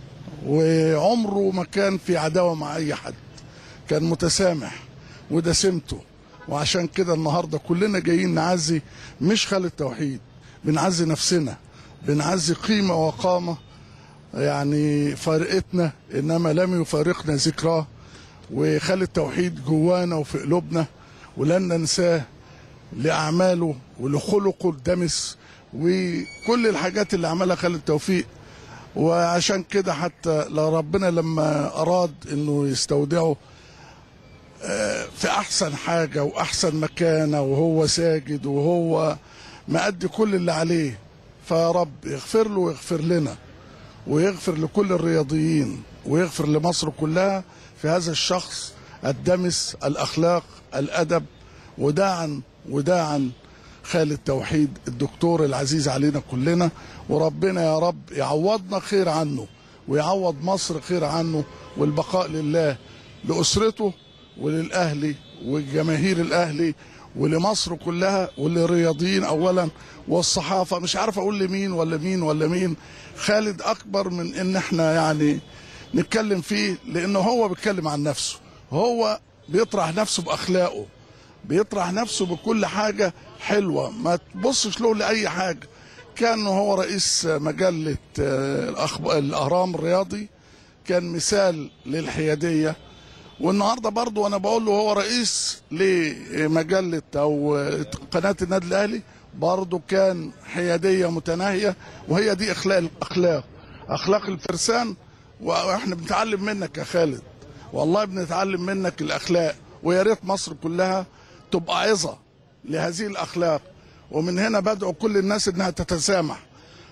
وعمره ما كان في عداوة مع أي حد كان متسامح وده سمته وعشان كده النهاردة كلنا جايين نعزي مش خالد توحيد بنعزي نفسنا بنعزي قيمة وقامة يعني فارقتنا إنما لم يفارقنا ذكراه وخالد توحيد جوانا وفي قلوبنا ولن ننساه لأعماله ولخلقه الدمس وكل الحاجات اللي عملها خالد توفيق وعشان كده حتى لو ربنا لما أراد إنه يستودعه آه، في أحسن حاجة وأحسن مكانة وهو ساجد وهو مأدي كل اللي عليه فيا رب يغفر له ويغفر لنا ويغفر لكل الرياضيين ويغفر لمصر كلها في هذا الشخص الدمس الأخلاق الأدب وداعا وداعا خالد توحيد الدكتور العزيز علينا كلنا وربنا يا رب يعوضنا خير عنه ويعوض مصر خير عنه والبقاء لله لأسرته وللأهلي والجماهير الأهلي ولمصر كلها وللرياضيين أولا والصحافة مش عارف أقول لمين ولا مين ولا مين خالد أكبر من إن إحنا يعني نتكلم فيه لأنه هو بيتكلم عن نفسه هو بيطرح نفسه بأخلاقه بيطرح نفسه بكل حاجة حلوة ما تبصش له لأي حاجة كان هو رئيس مجلة آه، الأخب- الأهرام الرياضي كان مثال للحيادية والنهارده برضه وانا بقول له هو رئيس لمجله او قناه النادي الاهلي برضه كان حياديه متناهيه وهي دي اخلاق الاخلاق اخلاق الفرسان واحنا بنتعلم منك يا خالد والله بنتعلم منك الاخلاق ويا ريت مصر كلها تبقى عظه لهذه الاخلاق ومن هنا بدعو كل الناس انها تتسامح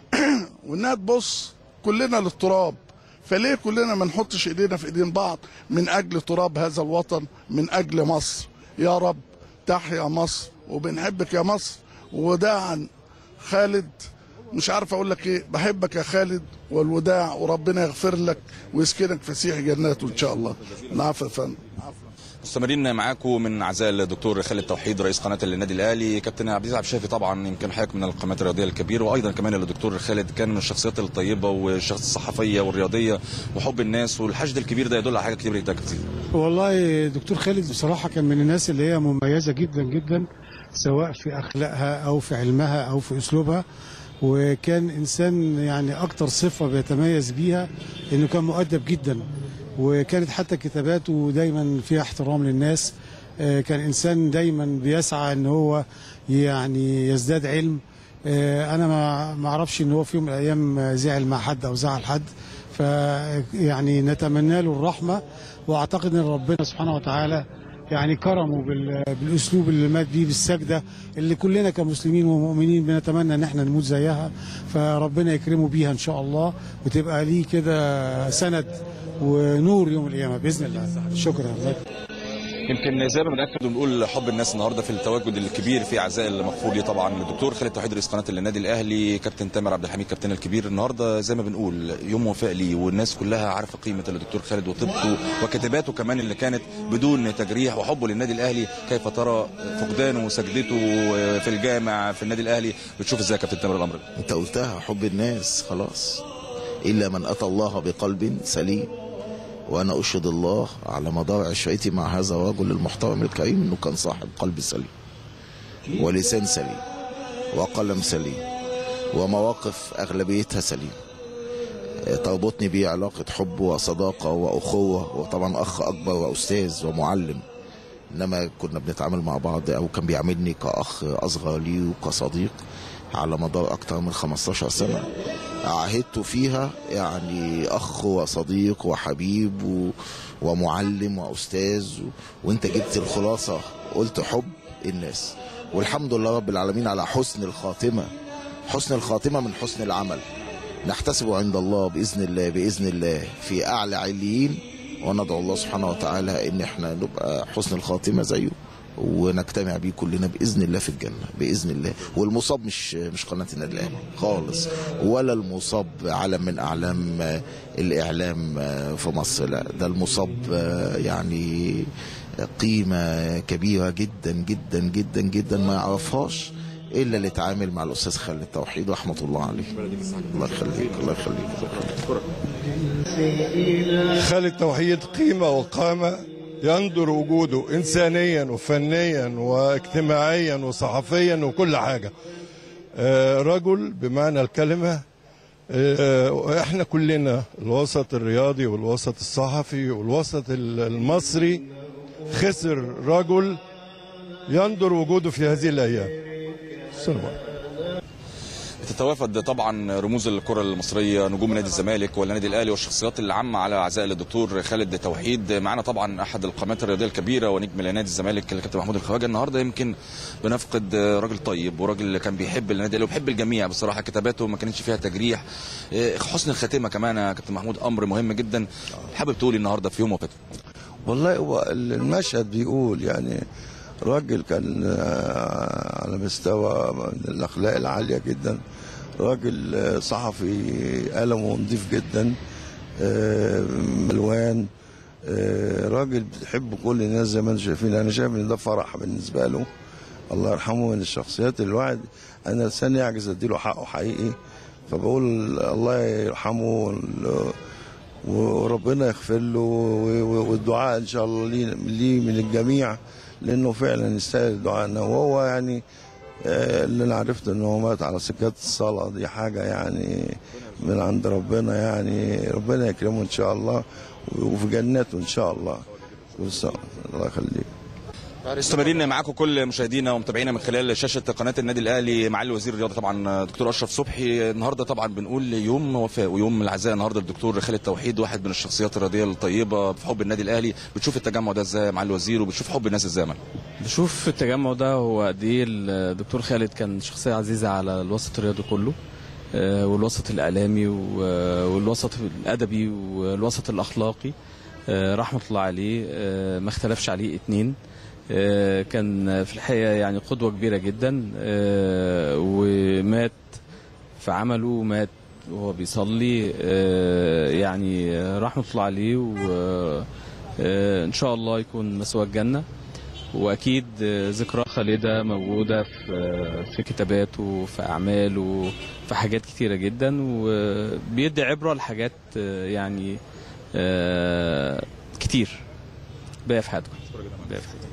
وانها تبص كلنا للتراب فليه كلنا ما نحطش ايدينا في ايدين بعض من اجل تراب هذا الوطن من اجل مصر يا رب تحيا مصر وبنحبك يا مصر وداعا خالد مش عارف اقول لك ايه بحبك يا خالد والوداع وربنا يغفر لك ويسكنك فسيح جناته ان شاء الله العفو يا فندم مستمرين معاكم من اعزائي الدكتور خالد توحيد رئيس قناه النادي الاهلي كابتن عبد العزيز عبد الشافي طبعا يمكن حضرتك من القامات الرياضيه الكبيره وايضا كمان الدكتور خالد كان من الشخصيات الطيبه والشخص الصحفيه والرياضيه وحب الناس والحشد الكبير ده يدل على حاجه كتير جدا كتير والله دكتور خالد بصراحة كان من الناس اللي هي مميزة جدا جدا سواء في أخلاقها أو في علمها أو في أسلوبها وكان إنسان يعني أكتر صفة بيتميز بيها إنه كان مؤدب جدا وكانت حتى كتاباته دايما فيها احترام للناس آه، كان إنسان دايما بيسعى إن هو يعني يزداد علم آه، أنا ما ما أعرفش إن هو في يوم من الأيام زعل مع حد أو زعل حد فيعني نتمنى له الرحمة واعتقد ان ربنا سبحانه وتعالى يعني كرمه بال- بالاسلوب اللي مات بيه بالسجده اللي كلنا كمسلمين ومؤمنين بنتمنى ان احنا نموت زيها فربنا يكرمه بيها ان شاء الله وتبقى ليه كده سند ونور يوم القيامه باذن الله شكرا يمكن زي ما بنأكد ونقول حب الناس النهارده في التواجد الكبير في اعزاء المغفور ليه طبعا الدكتور خالد توحيد رئيس قناه النادي الاهلي كابتن تامر عبد الحميد كابتن الكبير النهارده زي ما بنقول يوم وفاء ليه والناس كلها عارفه قيمه الدكتور خالد وطيبته وكتاباته كمان اللي كانت بدون تجريح وحبه للنادي الاهلي كيف ترى فقدانه وسجدته في الجامع في النادي الاهلي بتشوف ازاي يا كابتن تامر الامر ده؟ انت قلتها حب الناس خلاص الا من اتى الله بقلب سليم وانا اشهد الله على مدار عشرتي مع هذا الرجل المحترم الكريم انه كان صاحب قلب سليم ولسان سليم وقلم سليم ومواقف اغلبيتها سليم تربطني بيه علاقة حب وصداقة وأخوة وطبعا أخ أكبر وأستاذ ومعلم إنما كنا بنتعامل مع بعض أو كان بيعاملني كأخ أصغر لي وكصديق على مدار أكتر من 15 سنة عهدت فيها يعني أخ وصديق وحبيب و... ومعلم وأستاذ و... وأنت جبت الخلاصة قلت حب الناس والحمد لله رب العالمين على حسن الخاتمة حسن الخاتمة من حسن العمل نحتسب عند الله بإذن الله بإذن الله في أعلى عليين وندعو الله سبحانه وتعالى إن احنا نبقى حسن الخاتمة زيه ونجتمع بيه كلنا باذن الله في الجنه باذن الله والمصاب مش مش قناه النادي الاهلي خالص ولا المصاب علم من اعلام آه، الاعلام آه، في مصر لا ده المصاب آه، يعني قيمه كبيره جدا جدا جدا جدا ما يعرفهاش الا اللي اتعامل مع الاستاذ خالد توحيد رحمه الله عليه الله يخليك الله يخليك خالد توحيد قيمة وقامة يندر وجوده إنسانيا وفنيا واجتماعيا وصحفيا وكل حاجة آه، رجل بمعنى الكلمة آه، احنا كلنا الوسط الرياضي والوسط الصحفي والوسط المصري خسر رجل يندر وجوده في هذه الايام السلام عليكم. تتوافد طبعا رموز الكره المصريه نجوم نادي الزمالك والنادي الاهلي والشخصيات العامه على عزاء الدكتور خالد توحيد معنا طبعا احد القامات الرياضيه الكبيره ونجم نادي الزمالك الكابتن محمود الخواجه النهارده يمكن بنفقد راجل طيب وراجل كان بيحب النادي الاهلي وبيحب الجميع بصراحه كتاباته ما كانتش فيها تجريح حسن الخاتمه كمان يا كابتن محمود امر مهم جدا حابب تقولي النهارده في يوم وكده والله هو المشهد بيقول يعني راجل كان آه، على مستوى الاخلاق العاليه جدا راجل آه، صحفي قلمه نظيف جدا آه، ملوان آه، راجل بتحب كل الناس زي ما انتم شايفين انا شايف ان ده فرح بالنسبه له الله يرحمه من الشخصيات اللي الواحد انا لسان يعجز اديله حقه حقيقي فبقول الله يرحمه وال- وربنا يغفر له و- و- والدعاء ان شاء الله ليه ليه من الجميع لانه فعلا يستاهل دعائنا وهو يعني آه، اللي انا عرفت ان هو مات على سكات الصلاه دي حاجه يعني من عند ربنا يعني ربنا يكرمه ان شاء الله وفي جناته ان شاء الله والص- الله يخليك مستمرين معاكم كل مشاهدينا ومتابعينا من خلال شاشه قناه النادي الاهلي معالي وزير الرياضه طبعا دكتور اشرف صبحي النهارده طبعا بنقول يوم وفاه ويوم العزاء النهارده الدكتور خالد توحيد واحد من الشخصيات الرياضيه الطيبه في حب النادي الاهلي بتشوف التجمع ده ازاي يا معالي الوزير وبتشوف حب الناس ازاي يا معالي؟ بشوف التجمع ده هو قد ايه الدكتور خالد كان شخصيه عزيزه على الوسط الرياضي كله آه، والوسط الاعلامي و- والوسط الادبي والوسط الاخلاقي آه، رحمه الله عليه آه، ما اختلفش عليه اتنين آه، كان في الحقيقه يعني قدوه كبيره جدا آه، ومات في عمله ومات وهو بيصلي آه، يعني رحمه الله عليه وان شاء الله يكون مسوى الجنه واكيد ذكرى خالده موجوده في في كتاباته وفي اعماله في حاجات كتيره جدا وبيدي عبره لحاجات يعني آه، كتير باقيه في حياتكم باقية في حياتكم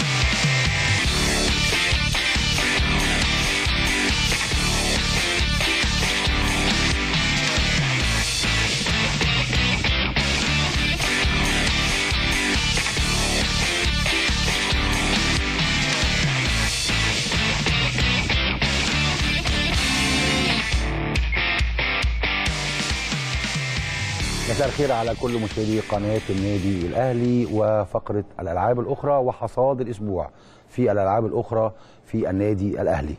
مساء الخير على كل مشاهدي قناة النادي الأهلي وفقرة الألعاب الأخرى وحصاد الأسبوع في الألعاب الأخرى في النادي الأهلي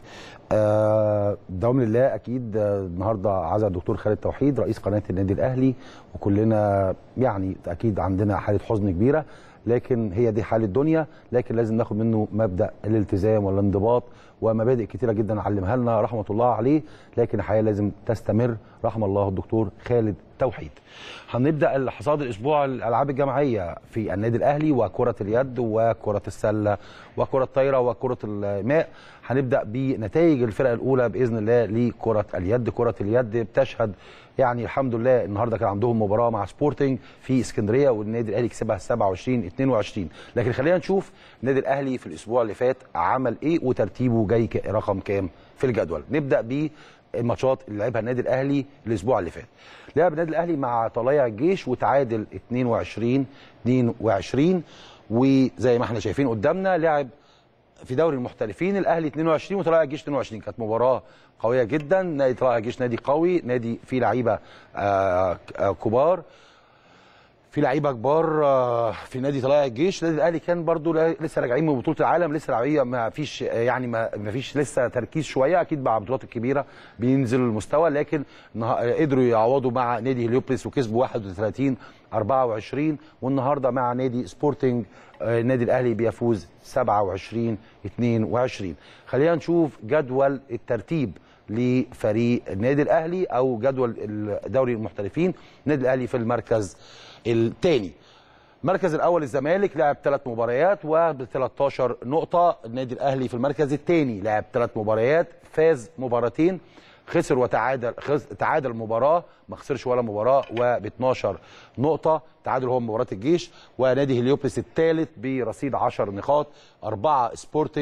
آه، دوام لله أكيد آه، النهاردة عزا الدكتور خالد توحيد رئيس قناة النادي الأهلي وكلنا يعني أكيد عندنا حالة حزن كبيرة لكن هي دي حال الدنيا لكن لازم ناخد منه مبدا الالتزام والانضباط ومبادئ كتيره جدا علمها لنا رحمه الله عليه لكن الحياه لازم تستمر رحم الله الدكتور خالد توحيد هنبدا الحصاد الاسبوع الالعاب الجماعيه في النادي الاهلي وكره اليد وكره السله وكره الطايره وكره الماء هنبدا بنتائج الفرق الاولى باذن الله لكره اليد كره اليد بتشهد يعني الحمد لله النهارده كان عندهم مباراه مع سبورتنج في اسكندريه والنادي الاهلي كسبها 27 22 لكن خلينا نشوف النادي الاهلي في الاسبوع اللي فات عمل ايه وترتيبه جاي ك- رقم كام في الجدول نبدا ب الماتشات اللي لعبها النادي الاهلي الاسبوع اللي فات لعب النادي الاهلي مع طلائع الجيش وتعادل 22 22 وزي ما احنا شايفين قدامنا لعب في دوري المحترفين الاهلي 22 وطلائع الجيش 22 كانت مباراه قويه جدا نادي طلائع الجيش نادي قوي نادي فيه لعيبه آه، آه، كبار في لعيبه كبار آه، في نادي طلائع الجيش النادي الاهلي كان برضو لا- لسه راجعين من بطوله العالم لسه لعيبه ما فيش آه، يعني ما ما فيش لسه تركيز شويه اكيد مع البطولات الكبيره بينزلوا المستوى لكن نه- آه، قدروا يعوضوا مع نادي هليوبلس وكسبوا 31 24 والنهارده مع نادي سبورتنج آه، النادي الاهلي بيفوز 27 22 خلينا نشوف جدول الترتيب لفريق النادي الاهلي او جدول دوري المحترفين النادي الاهلي في المركز الثاني المركز الاول الزمالك لعب ثلاث مباريات وب 13 نقطه النادي الاهلي في المركز الثاني لعب ثلاث مباريات فاز مباراتين خسر وتعادل خس... تعادل مباراه ما خسرش ولا مباراه وب 12 نقطه تعادل هو مباراه الجيش ونادي هليوبلس الثالث برصيد 10 نقاط اربعه سبورتنج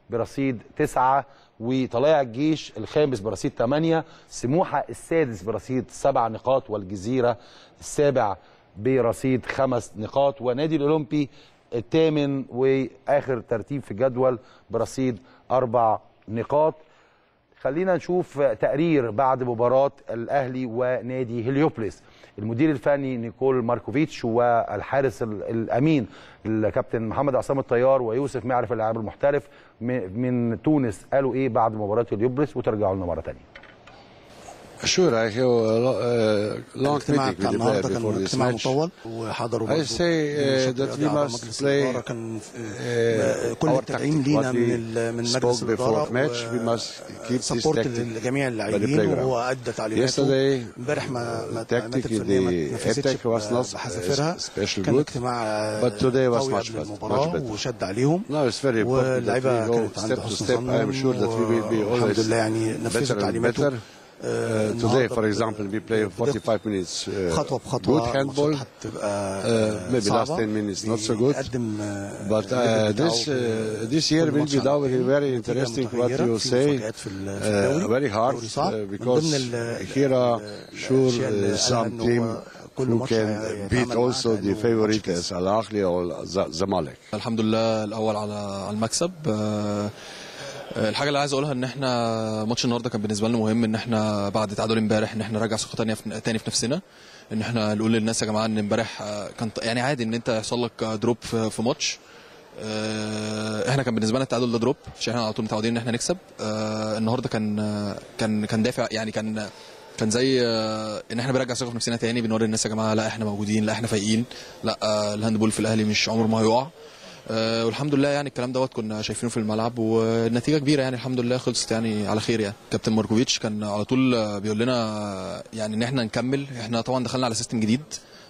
برصيد تسعة وطلائع الجيش الخامس برصيد ثمانية سموحة السادس برصيد سبع نقاط والجزيرة السابع برصيد خمس نقاط ونادي الأولمبي الثامن وآخر ترتيب في الجدول برصيد أربع نقاط خلينا نشوف تقرير بعد مباراة الأهلي ونادي هليوبلس المدير الفني نيكول ماركوفيتش والحارس ال- الأمين الكابتن محمد عصام الطيار ويوسف معرف اللاعب المحترف م- من تونس قالوا إيه بعد مباراة هليوبلس وترجعوا لنا مرة تانية Sure, I have a lo- uh, long الاجتماع meeting بتاع with the player النهارده before كان this اجتماع match. مطول وحضروا I برضه say uh, that we must مجلس play الإدارة كان uh, كل our التدعيم tactic, لينا what من we ال- من spoke مجلس before الإدارة match. We must keep this سبورت tactic لجميع by the اللاعبين playground. وهو ادى تعليماته Yesterday, امبارح ما ما the التعليمات tactic in الفنيه ما the نفذتش attack was not بحذافيرها especially كان good, اجتماع but today was قوي much قبل better, المباراه much better. وشد عليهم No, it's very important that واللعيبه we go كانت عند step to حسن step. I am sure that we will be والحمد always لله يعني نفذوا better and تعليماته better. Uh, آه، today, النهاردة for example, we play 45 minutes uh, خطوه بخطوه good handball. هتبقى Uh, maybe last صعبة. 10 minutes not so good. بيقدم But uh, this uh, this year will be now very very interesting what you say. Uh, very hard uh, because here sure uh, some team who can beat also the favorite as Al Ahly or Z- Zamalek. الحمد لله الاول على على المكسب آه، آه، الحاجه اللي عايز اقولها ان احنا ماتش النهارده كان بالنسبه لنا مهم ان احنا بعد تعادل امبارح ان احنا نرجع ثقه تانية في تاني في نفسنا ان احنا نقول للناس يا جماعه ان امبارح آه، كان ط- يعني عادي ان انت يحصل لك آه، دروب في في ماتش آه، احنا كان بالنسبه لنا التعادل ده دروب عشان احنا على طول متعودين ان احنا نكسب آه، النهارده كان آه، كان كان دافع يعني كان كان زي آه، ان احنا بنرجع ثقه في نفسنا تاني بنوري الناس يا جماعه لا احنا موجودين لا احنا فايقين لا آه، الهاندبول في الاهلي مش عمره ما هيقع آه، والحمد لله يعني الكلام دوت كنا شايفينه في الملعب والنتيجه كبيره يعني الحمد لله خلصت يعني على خير يعني كابتن ماركوفيتش كان على طول آه، بيقول لنا آه، يعني ان احنا نكمل احنا طبعا دخلنا على سيستم جديد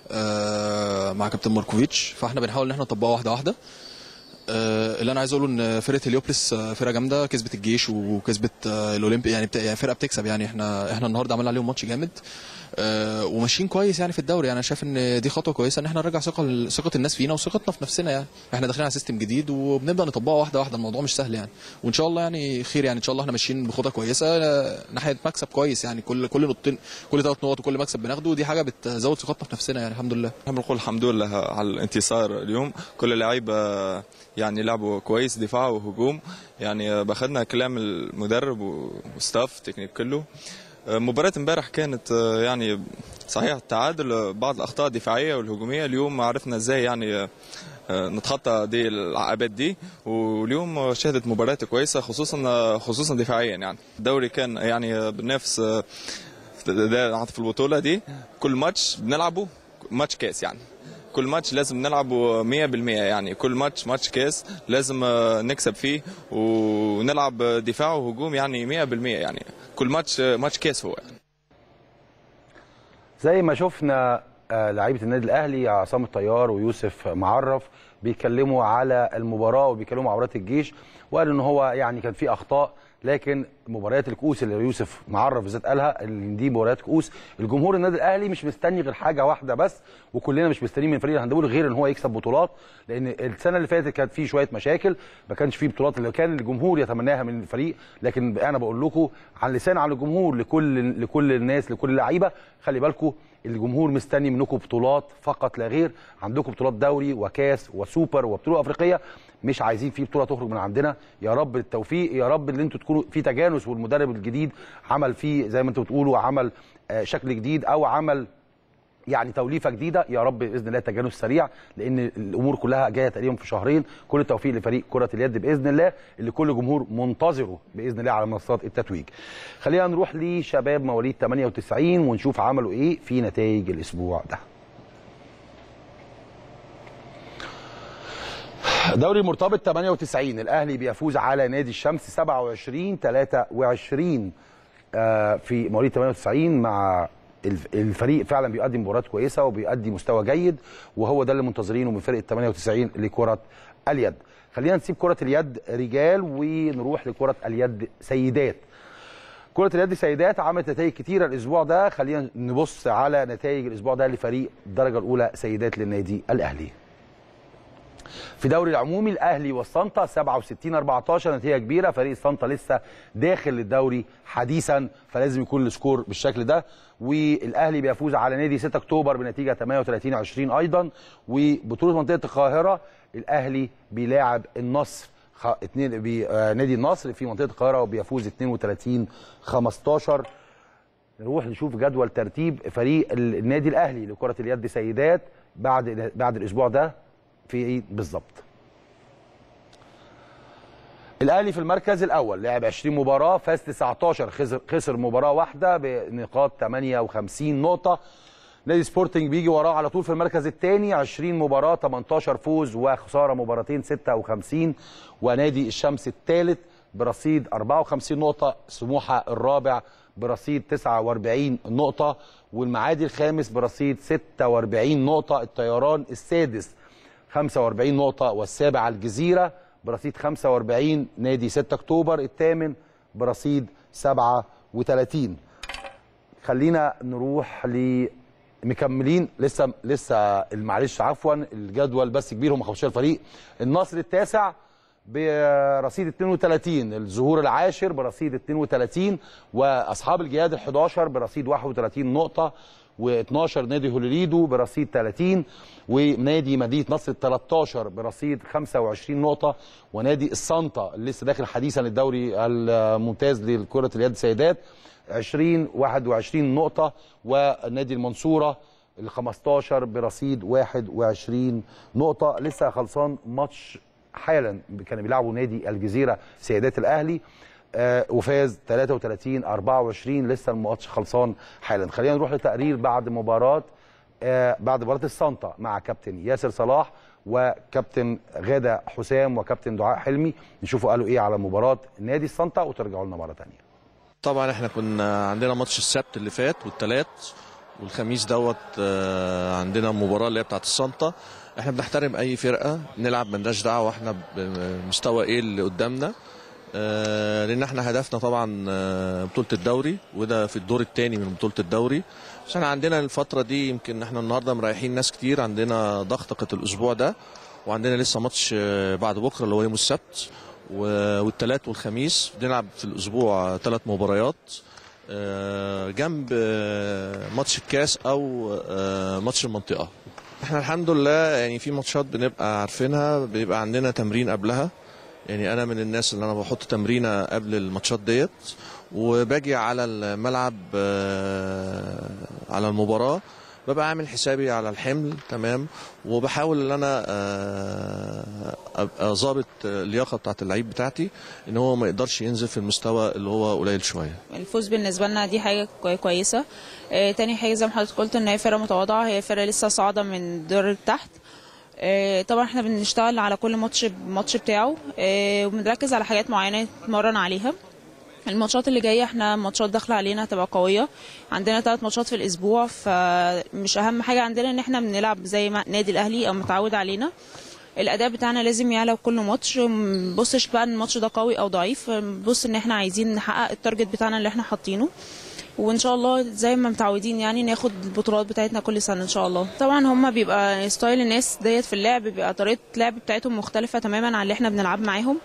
آه، مع كابتن ماركوفيتش فاحنا بنحاول ان احنا نطبقه واحده واحده آه، اللي انا عايز اقوله ان فرقه هليوبلس آه، فرقه جامده كسبت الجيش وكسبت آه، الاولمبي يعني, بت... يعني فرقه بتكسب يعني احنا احنا النهارده عملنا عليهم ماتش جامد آه، وماشيين كويس يعني في الدوري يعني انا شايف ان دي خطوه كويسه ان احنا نرجع ثقه ثقه الناس فينا وثقتنا في نفسنا يعني احنا داخلين على سيستم جديد وبنبدا نطبقه واحده واحده الموضوع مش سهل يعني وان شاء الله يعني خير يعني ان شاء الله احنا ماشيين بخطه كويسه آه، ناحيه مكسب كويس يعني كل كل نقطتين كل ثلاث نقط وكل مكسب بناخده ودي حاجه بتزود ثقتنا في نفسنا يعني الحمد لله نحب نقول الحمد لله على الانتصار اليوم كل اللعيبه يعني لعبوا كويس دفاع وهجوم يعني باخدنا كلام المدرب وستاف تكنيك كله مباراة امبارح كانت يعني صحيح التعادل بعض الاخطاء الدفاعيه والهجوميه اليوم عرفنا ازاي يعني نتخطى دي العقبات دي واليوم شهدت مباراة كويسة خصوصا خصوصا دفاعيا يعني الدوري كان يعني بنفس ده في البطولة دي كل ماتش بنلعبه ماتش كاس يعني كل ماتش لازم نلعبه 100% يعني كل ماتش ماتش كاس لازم نكسب فيه ونلعب دفاع وهجوم يعني 100% يعني كل ماتش ماتش كاس هو يعني. زي ما شفنا آه، لعيبه النادي الاهلي عصام الطيار ويوسف معرف بيتكلموا على المباراه وبيتكلموا على مباراه الجيش وقالوا ان هو يعني كان في اخطاء لكن مباريات الكؤوس اللي يوسف معرف بالذات قالها ان دي مباريات كؤوس الجمهور النادي الاهلي مش مستني غير حاجه واحده بس وكلنا مش مستنيين من فريق الهندبول غير ان هو يكسب بطولات لان السنه اللي فاتت كانت في شويه مشاكل ما كانش في بطولات اللي كان الجمهور يتمناها من الفريق لكن انا بقول لكم عن لسان على الجمهور لكل لكل الناس لكل اللعيبه خلي بالكم الجمهور مستني منكم بطولات فقط لا غير عندكم بطولات دوري وكاس وسوبر وبطوله افريقيه مش عايزين في بطوله تخرج من عندنا يا رب التوفيق يا رب اللي انتوا تكونوا في تجانس والمدرب الجديد عمل فيه زي ما انتوا بتقولوا عمل آه، شكل جديد او عمل يعني توليفه جديده يا رب باذن الله تجانس سريع لان الامور كلها جايه تقريبا في شهرين كل التوفيق لفريق كره اليد باذن الله اللي كل جمهور منتظره باذن الله على منصات التتويج خلينا نروح لشباب مواليد 98 ونشوف عملوا ايه في نتائج الاسبوع ده دوري مرتبط 98 الاهلي بيفوز على نادي الشمس 27 23 آه، في مواليد 98 مع الف- الفريق فعلا بيقدم مباريات كويسه وبيؤدي مستوى جيد وهو ده اللي منتظرينه من فرقه 98 لكره اليد خلينا نسيب كره اليد رجال ونروح لكره اليد سيدات كرة اليد سيدات عملت نتائج كتيرة الأسبوع ده خلينا نبص على نتائج الأسبوع ده لفريق الدرجة الأولى سيدات للنادي الأهلي في دوري العمومي الاهلي والسانتا 67 14 نتيجه كبيره فريق السانتا لسه داخل الدوري حديثا فلازم يكون السكور بالشكل ده والاهلي بيفوز على نادي 6 اكتوبر بنتيجه 38 20 ايضا وبطوله منطقه القاهره الاهلي بيلاعب النصر خ... اتنين بي... آه نادي النصر في منطقه القاهره وبيفوز 32 15 نروح نشوف جدول ترتيب فريق النادي الاهلي لكره اليد سيدات بعد بعد الاسبوع ده في ايه بالظبط الاهلي في المركز الاول لعب 20 مباراه فاز 19 خسر خسر مباراه واحده بنقاط 58 نقطه نادي سبورتنج بيجي وراه على طول في المركز الثاني 20 مباراه 18 فوز وخساره مباراتين 56 ونادي الشمس الثالث برصيد 54 نقطه سموحه الرابع برصيد 49 نقطه والمعادي الخامس برصيد 46 نقطه الطيران السادس 45 نقطة والسابع الجزيرة برصيد 45 نادي 6 أكتوبر الثامن برصيد 37 خلينا نروح ل مكملين لسه لسه معلش عفوا الجدول بس كبير هم 15 فريق النصر التاسع برصيد 32 الظهور العاشر برصيد 32 واصحاب الجهاد ال 11 برصيد 31 نقطه و12 نادي هوليدو برصيد 30 ونادي مدينه نصر 13 برصيد 25 نقطه ونادي السانتا اللي لسه داخل حديثا الدوري الممتاز لكره اليد سيدات 20 21 نقطه ونادي المنصوره ال 15 برصيد 21 نقطه لسه خلصان ماتش حالا كانوا بيلعبوا نادي الجزيره سيدات الاهلي آه وفاز 33 24 لسه الماتش خلصان حالا خلينا نروح لتقرير بعد مباراه آه بعد مباراه السانتا مع كابتن ياسر صلاح وكابتن غاده حسام وكابتن دعاء حلمي نشوفوا قالوا ايه على مباراه نادي السانتا وترجعوا لنا مره ثانيه طبعا احنا كنا عندنا ماتش السبت اللي فات والثلاث والخميس دوت آه عندنا مباراه اللي هي بتاعت السانتا احنا بنحترم اي فرقه نلعب ملناش دعوه احنا بمستوى ايه اللي قدامنا آه لان احنا هدفنا طبعا آه بطوله الدوري وده في الدور الثاني من بطوله الدوري عشان عندنا الفتره دي يمكن احنا النهارده مريحين ناس كتير عندنا ضغطه الاسبوع ده وعندنا لسه ماتش آه بعد بكره اللي هو يوم السبت والثلاث والخميس بنلعب في الاسبوع ثلاث مباريات جنب ماتش الكاس او ماتش المنطقه احنا الحمد لله يعني في ماتشات بنبقى عارفينها بيبقى عندنا تمرين قبلها يعني انا من الناس اللي انا بحط تمرينه قبل الماتشات ديت وباجي على الملعب على المباراه ببقى عامل حسابي على الحمل تمام وبحاول ان انا ابقى ظابط اللياقه بتاعت اللعيب بتاعتي ان هو ما يقدرش ينزل في المستوى اللي هو قليل شويه الفوز بالنسبه لنا دي حاجه كويسه آه تاني حاجه زي ما حضرتك قلت ان هي فرقه متواضعه هي فرقه لسه صاعده من دور تحت آه طبعا احنا بنشتغل على كل ماتش الماتش بتاعه آه وبنركز على حاجات معينه نتمرن عليها الماتشات اللي جايه احنا ماتشات داخله علينا هتبقى قويه عندنا ثلاث ماتشات في الاسبوع فمش اهم حاجه عندنا ان احنا بنلعب زي ما نادي الاهلي او متعود علينا الاداء بتاعنا لازم يعلى كل ماتش مبصش بقى ان الماتش ده قوي او ضعيف بص ان احنا عايزين نحقق التارجت بتاعنا اللي احنا حاطينه وان شاء الله زي ما متعودين يعني ناخد البطولات بتاعتنا كل سنه ان شاء الله طبعا هم بيبقى ستايل الناس ديت في اللعب بيبقى طريقه اللعب بتاعتهم مختلفه تماما عن اللي احنا بنلعب معاهم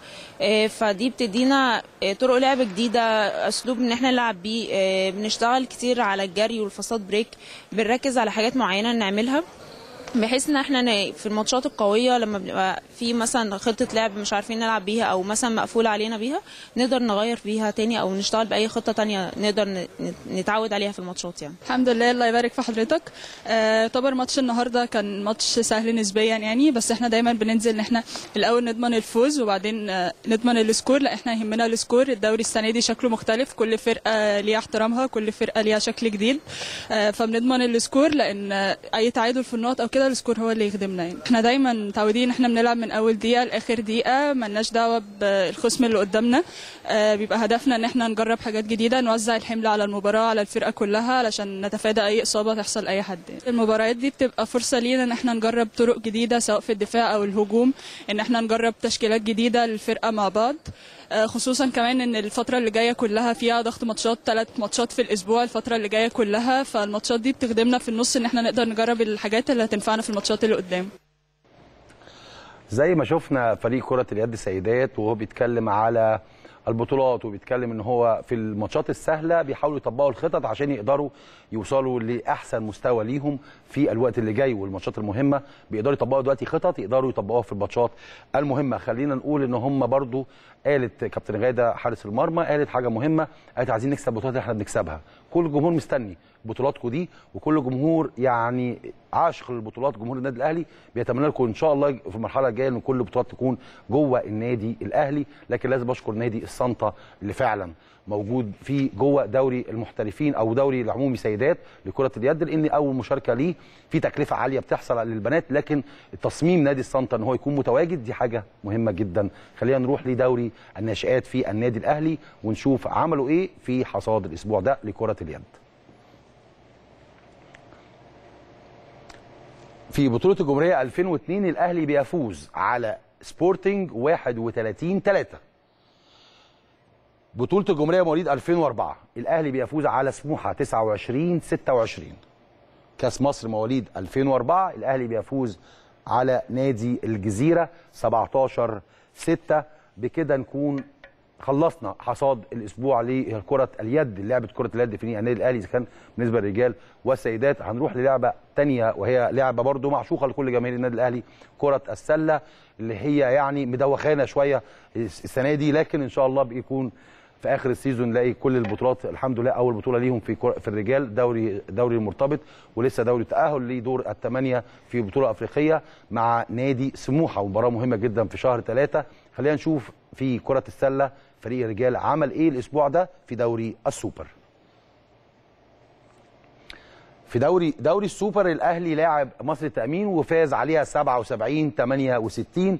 فدي بتدينا طرق لعب جديده اسلوب ان احنا نلعب بيه بنشتغل كتير على الجري والفاست بريك بنركز على حاجات معينه نعملها بحيث ان احنا في الماتشات القويه لما بنبقى في مثلا خطه لعب مش عارفين نلعب بيها او مثلا مقفول علينا بيها نقدر نغير بيها تاني او نشتغل باي خطه تانية نقدر نتعود عليها في الماتشات يعني الحمد لله الله يبارك في حضرتك يعتبر آه ماتش النهارده كان ماتش سهل نسبيا يعني بس احنا دايما بننزل ان احنا الاول نضمن الفوز وبعدين آه نضمن السكور لا احنا يهمنا السكور الدوري السنه دي شكله مختلف كل فرقه ليها احترامها كل فرقه ليها شكل جديد آه فبنضمن السكور لان اي تعادل في النقط او كده السكور هو اللي يخدمنا يعني احنا دايما متعودين احنا بنلعب من اول دقيقه لاخر دقيقه ملناش دعوه بالخصم اللي قدامنا آه بيبقى هدفنا ان احنا نجرب حاجات جديده نوزع الحمل على المباراه على الفرقه كلها علشان نتفادى اي اصابه تحصل اي حد المباريات دي بتبقى فرصه لينا ان احنا نجرب طرق جديده سواء في الدفاع او الهجوم ان احنا نجرب تشكيلات جديده للفرقه مع بعض خصوصا كمان ان الفتره اللي جايه كلها فيها ضغط ماتشات ثلاث ماتشات في الاسبوع الفتره اللي جايه كلها فالماتشات دي بتخدمنا في النص ان احنا نقدر نجرب الحاجات اللي هتنفعنا في الماتشات اللي قدام زي ما شفنا فريق كره اليد سيدات وهو بيتكلم على البطولات وبيتكلم ان هو في الماتشات السهله بيحاولوا يطبقوا الخطط عشان يقدروا يوصلوا لاحسن مستوى ليهم في الوقت اللي جاي والماتشات المهمه بيقدروا يطبقوا دلوقتي خطط يقدروا يطبقوها في الماتشات المهمه خلينا نقول ان هم برضو قالت كابتن غاده حارس المرمى قالت حاجه مهمه قالت عايزين نكسب البطولات اللي احنا بنكسبها كل الجمهور مستني بطولاتكم دي وكل جمهور يعني عاشق للبطولات جمهور النادي الاهلي بيتمنى لكم ان شاء الله في المرحله الجايه ان كل البطولات تكون جوه النادي الاهلي لكن لازم اشكر نادي الصنطه اللي فعلا موجود في جوه دوري المحترفين او دوري العمومي سيدات لكره اليد لان اول مشاركه ليه في تكلفه عاليه بتحصل للبنات لكن تصميم نادي الصنطه ان هو يكون متواجد دي حاجه مهمه جدا خلينا نروح لدوري الناشئات في النادي الاهلي ونشوف عملوا ايه في حصاد الاسبوع ده لكره اليد في بطوله الجمهوريه 2002 الاهلي بيفوز على سبورتنج 31 3 بطوله الجمهوريه مواليد 2004 الاهلي بيفوز على سموحه 29 26 كاس مصر مواليد 2004 الاهلي بيفوز على نادي الجزيره 17 6 بكده نكون خلصنا حصاد الاسبوع لكره اليد لعبه كره اليد في النادي الاهلي اذا كان بالنسبه للرجال والسيدات هنروح للعبه ثانيه وهي لعبه برضو معشوقه لكل جماهير النادي الاهلي كره السله اللي هي يعني مدوخانا شويه السنه دي لكن ان شاء الله بيكون في اخر السيزون نلاقي كل البطولات الحمد لله اول بطوله ليهم في في الرجال دوري دوري المرتبط ولسه دوري تاهل لدور الثمانيه في بطوله افريقيه مع نادي سموحه مباراه مهمه جدا في شهر ثلاثة خلينا نشوف في كره السله فريق الرجال عمل ايه الاسبوع ده في دوري السوبر في دوري دوري السوبر الاهلي لاعب مصر التامين وفاز عليها 77 68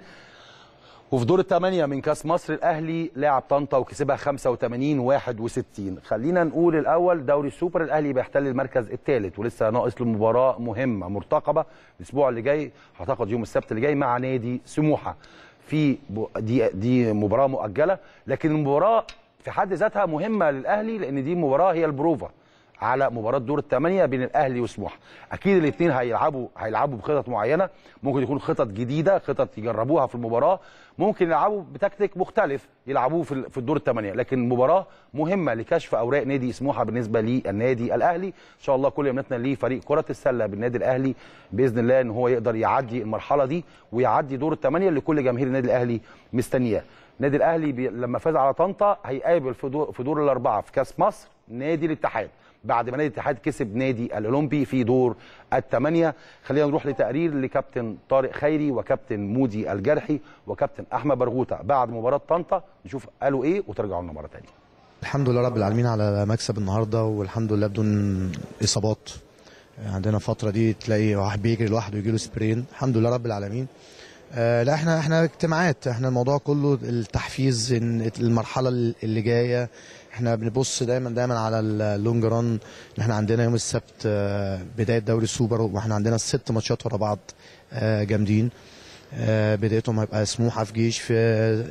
وفي دور الثمانية من كاس مصر الأهلي لاعب طنطا وكسبها 85 61 خلينا نقول الأول دوري السوبر الأهلي بيحتل المركز الثالث ولسه ناقص له مباراة مهمة مرتقبة الأسبوع اللي جاي أعتقد يوم السبت اللي جاي مع نادي سموحة في دي دي مباراة مؤجلة لكن المباراة في حد ذاتها مهمة للأهلي لأن دي مباراة هي البروفا على مباراه دور الثمانيه بين الاهلي وسموحه اكيد الاثنين هيلعبوا هيلعبوا بخطط معينه ممكن يكون خطط جديده خطط يجربوها في المباراه ممكن يلعبوا بتكتيك مختلف يلعبوه في في الدور الثمانيه لكن مباراه مهمه لكشف اوراق نادي سموحه بالنسبه للنادي الاهلي ان شاء الله كل يمنتنا لفريق كره السله بالنادي الاهلي باذن الله ان هو يقدر يعدي المرحله دي ويعدي دور الثمانيه اللي كل جماهير النادي الاهلي مستنياه النادي الاهلي بي... لما فاز على طنطا هيقابل في دور, في دور الاربعه في كاس مصر نادي الاتحاد بعد ما نادي الاتحاد كسب نادي الاولمبي في دور الثمانيه خلينا نروح لتقرير لكابتن طارق خيري وكابتن مودي الجرحي وكابتن احمد برغوثه بعد مباراه طنطا نشوف قالوا ايه وترجعوا لنا مره ثانيه الحمد لله رب العالمين على مكسب النهارده والحمد لله بدون اصابات عندنا فتره دي تلاقي واحد بيجري لوحده يجي له سبرين الحمد لله رب العالمين آه لا احنا احنا اجتماعات احنا الموضوع كله التحفيز المرحله اللي جايه احنا بنبص دايما دايما على اللونج ران اللي احنا عندنا يوم السبت بدايه دوري السوبر واحنا عندنا ست ماتشات ورا بعض جامدين بدايتهم هيبقى سموحه في جيش في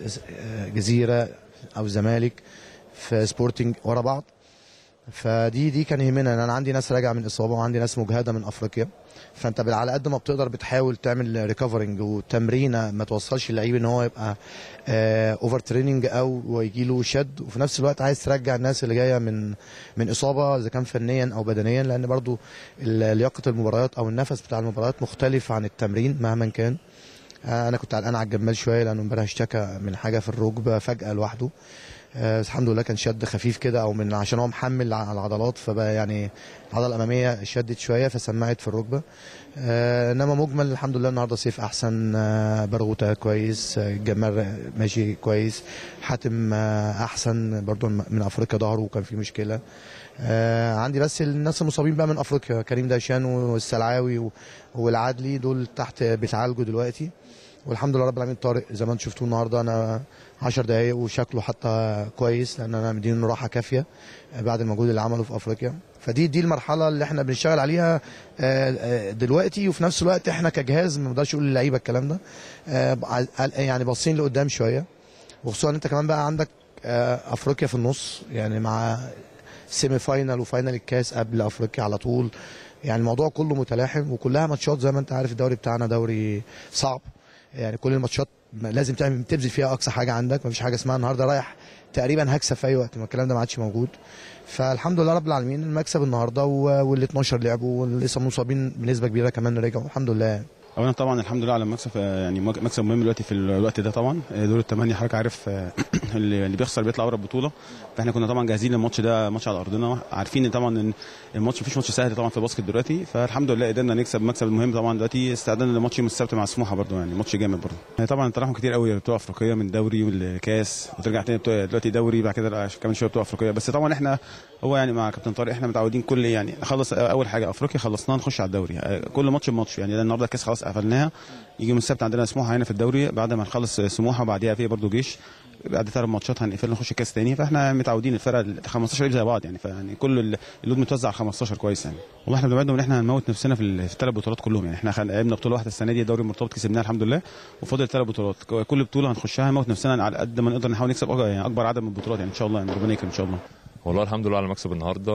جزيره او زمالك في سبورتنج ورا بعض فدي دي كان يهمنا ان انا عندي ناس راجعه من اصابه وعندي ناس مجهده من افريقيا فانت على قد ما بتقدر بتحاول تعمل ريكفرنج وتمرينه ما توصلش اللعيب ان هو يبقى اوفر تريننج او يجي له شد وفي نفس الوقت عايز ترجع الناس اللي جايه من من اصابه اذا كان فنيا او بدنيا لان برضو لياقه المباريات او النفس بتاع المباريات مختلف عن التمرين مهما كان انا كنت قلقان على الجمال شويه لانه امبارح اشتكى من حاجه في الركبه فجاه لوحده آه الحمد لله كان شد خفيف كده او من عشان هو محمل على العضلات فبقى يعني العضله الاماميه شدت شويه فسمعت في الركبه آه انما مجمل الحمد لله النهارده سيف احسن آه برغوته كويس جمال ماشي كويس حاتم احسن برضو من افريقيا ظهره وكان في مشكله عندي بس الناس المصابين بقى من افريقيا كريم دايشان والسلعاوي والعدلي دول تحت بيتعالجوا دلوقتي والحمد لله رب العالمين طارق زي ما انتم شفتوه النهارده انا 10 دقايق وشكله حتى كويس لان انا مدينه راحه كافيه بعد المجهود اللي عمله في افريقيا فدي دي المرحله اللي احنا بنشتغل عليها دلوقتي وفي نفس الوقت احنا كجهاز ما نقدرش نقول للعيبه الكلام ده يعني باصين لقدام شويه وخصوصا انت كمان بقى عندك افريقيا في النص يعني مع سيمي فاينل وفاينل الكاس قبل افريقيا على طول يعني الموضوع كله متلاحم وكلها ماتشات زي ما انت عارف الدوري بتاعنا دوري صعب يعني كل الماتشات لازم تعمل تبذل فيها اقصى حاجه عندك مفيش حاجه اسمها النهارده رايح تقريبا هكسب في اي وقت ما الكلام ده ما عادش موجود فالحمد لله رب العالمين المكسب النهارده وال 12 لعبوا ولسه مصابين بنسبه كبيره كمان رجعوا الحمد لله يعني. اولا طبعا الحمد لله على المكسب يعني مكسب مهم دلوقتي في الوقت ده طبعا دور الثمانيه حضرتك عارف اللي بيخسر بيطلع بره البطوله فاحنا كنا طبعا جاهزين للماتش ده ماتش على ارضنا عارفين طبعا ان الماتش مفيش ماتش سهل طبعا في الباسكت دلوقتي فالحمد لله قدرنا نكسب مكسب المهم طبعا دلوقتي استعدادا لماتش يوم السبت مع سموحه برده يعني ماتش جامد برده طبعا طلعهم كتير قوي بطوله افريقيه من دوري والكاس وترجع تاني دلوقتي دوري بعد كده كمان شويه بطوله افريقيه بس طبعا احنا هو يعني مع كابتن طارق احنا متعودين كل يعني نخلص اول حاجه افريقيا خلصناها نخش على الدوري كل ماتش بماتش يعني النهارده الكاس خلاص قفلناها يجي يوم السبت عندنا سموحه هنا في الدوري بعد ما نخلص سموحه وبعديها في برضه جيش بعد ثلاث ماتشات هنقفل نخش كاس تاني فاحنا متعودين الفرق ال 15 زي بعض يعني فيعني كل اللود متوزع على 15 كويس يعني والله احنا بنوعدهم ان احنا هنموت نفسنا في الثلاث بطولات كلهم يعني احنا لعبنا بطوله واحده السنه دي الدوري المرتبط كسبناها الحمد لله وفاضل ثلاث بطولات كل بطوله هنخشها هنموت نفسنا على قد ما نقدر نحاول نكسب يعني اكبر عدد من البطولات يعني ان شاء الله يعني ربنا يكرم ان شاء الله والله الحمد لله على المكسب النهارده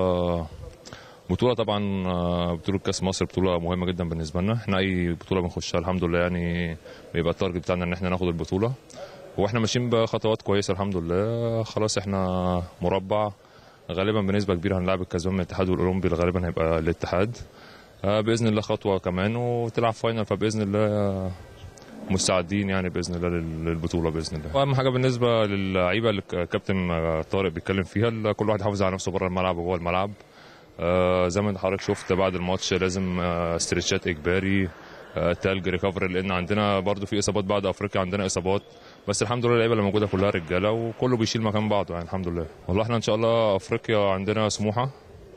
بطوله طبعا بطوله كاس مصر بطوله مهمه جدا بالنسبه لنا احنا اي بطوله بنخشها الحمد لله يعني بيبقى التارجت بتاعنا ان احنا ناخد البطوله واحنا ماشيين بخطوات كويسه الحمد لله خلاص احنا مربع غالبا بنسبه كبيره هنلعب الكسبان من الاتحاد والاولمبي غالبا هيبقى الاتحاد باذن الله خطوه كمان وتلعب فاينل فباذن الله مستعدين يعني باذن الله للبطوله باذن الله. واهم حاجه بالنسبه للعيبه اللي الكابتن طارق بيتكلم فيها كل واحد يحافظ على نفسه بره الملعب وجوه الملعب. آه زي ما حضرتك شفت بعد الماتش لازم آه استرتشات اجباري آه تلج ريكفري لان عندنا برضو في اصابات بعد افريقيا عندنا اصابات بس الحمد لله اللعيبه اللي موجوده كلها رجاله وكله بيشيل مكان بعضه يعني الحمد لله والله احنا ان شاء الله افريقيا عندنا سموحه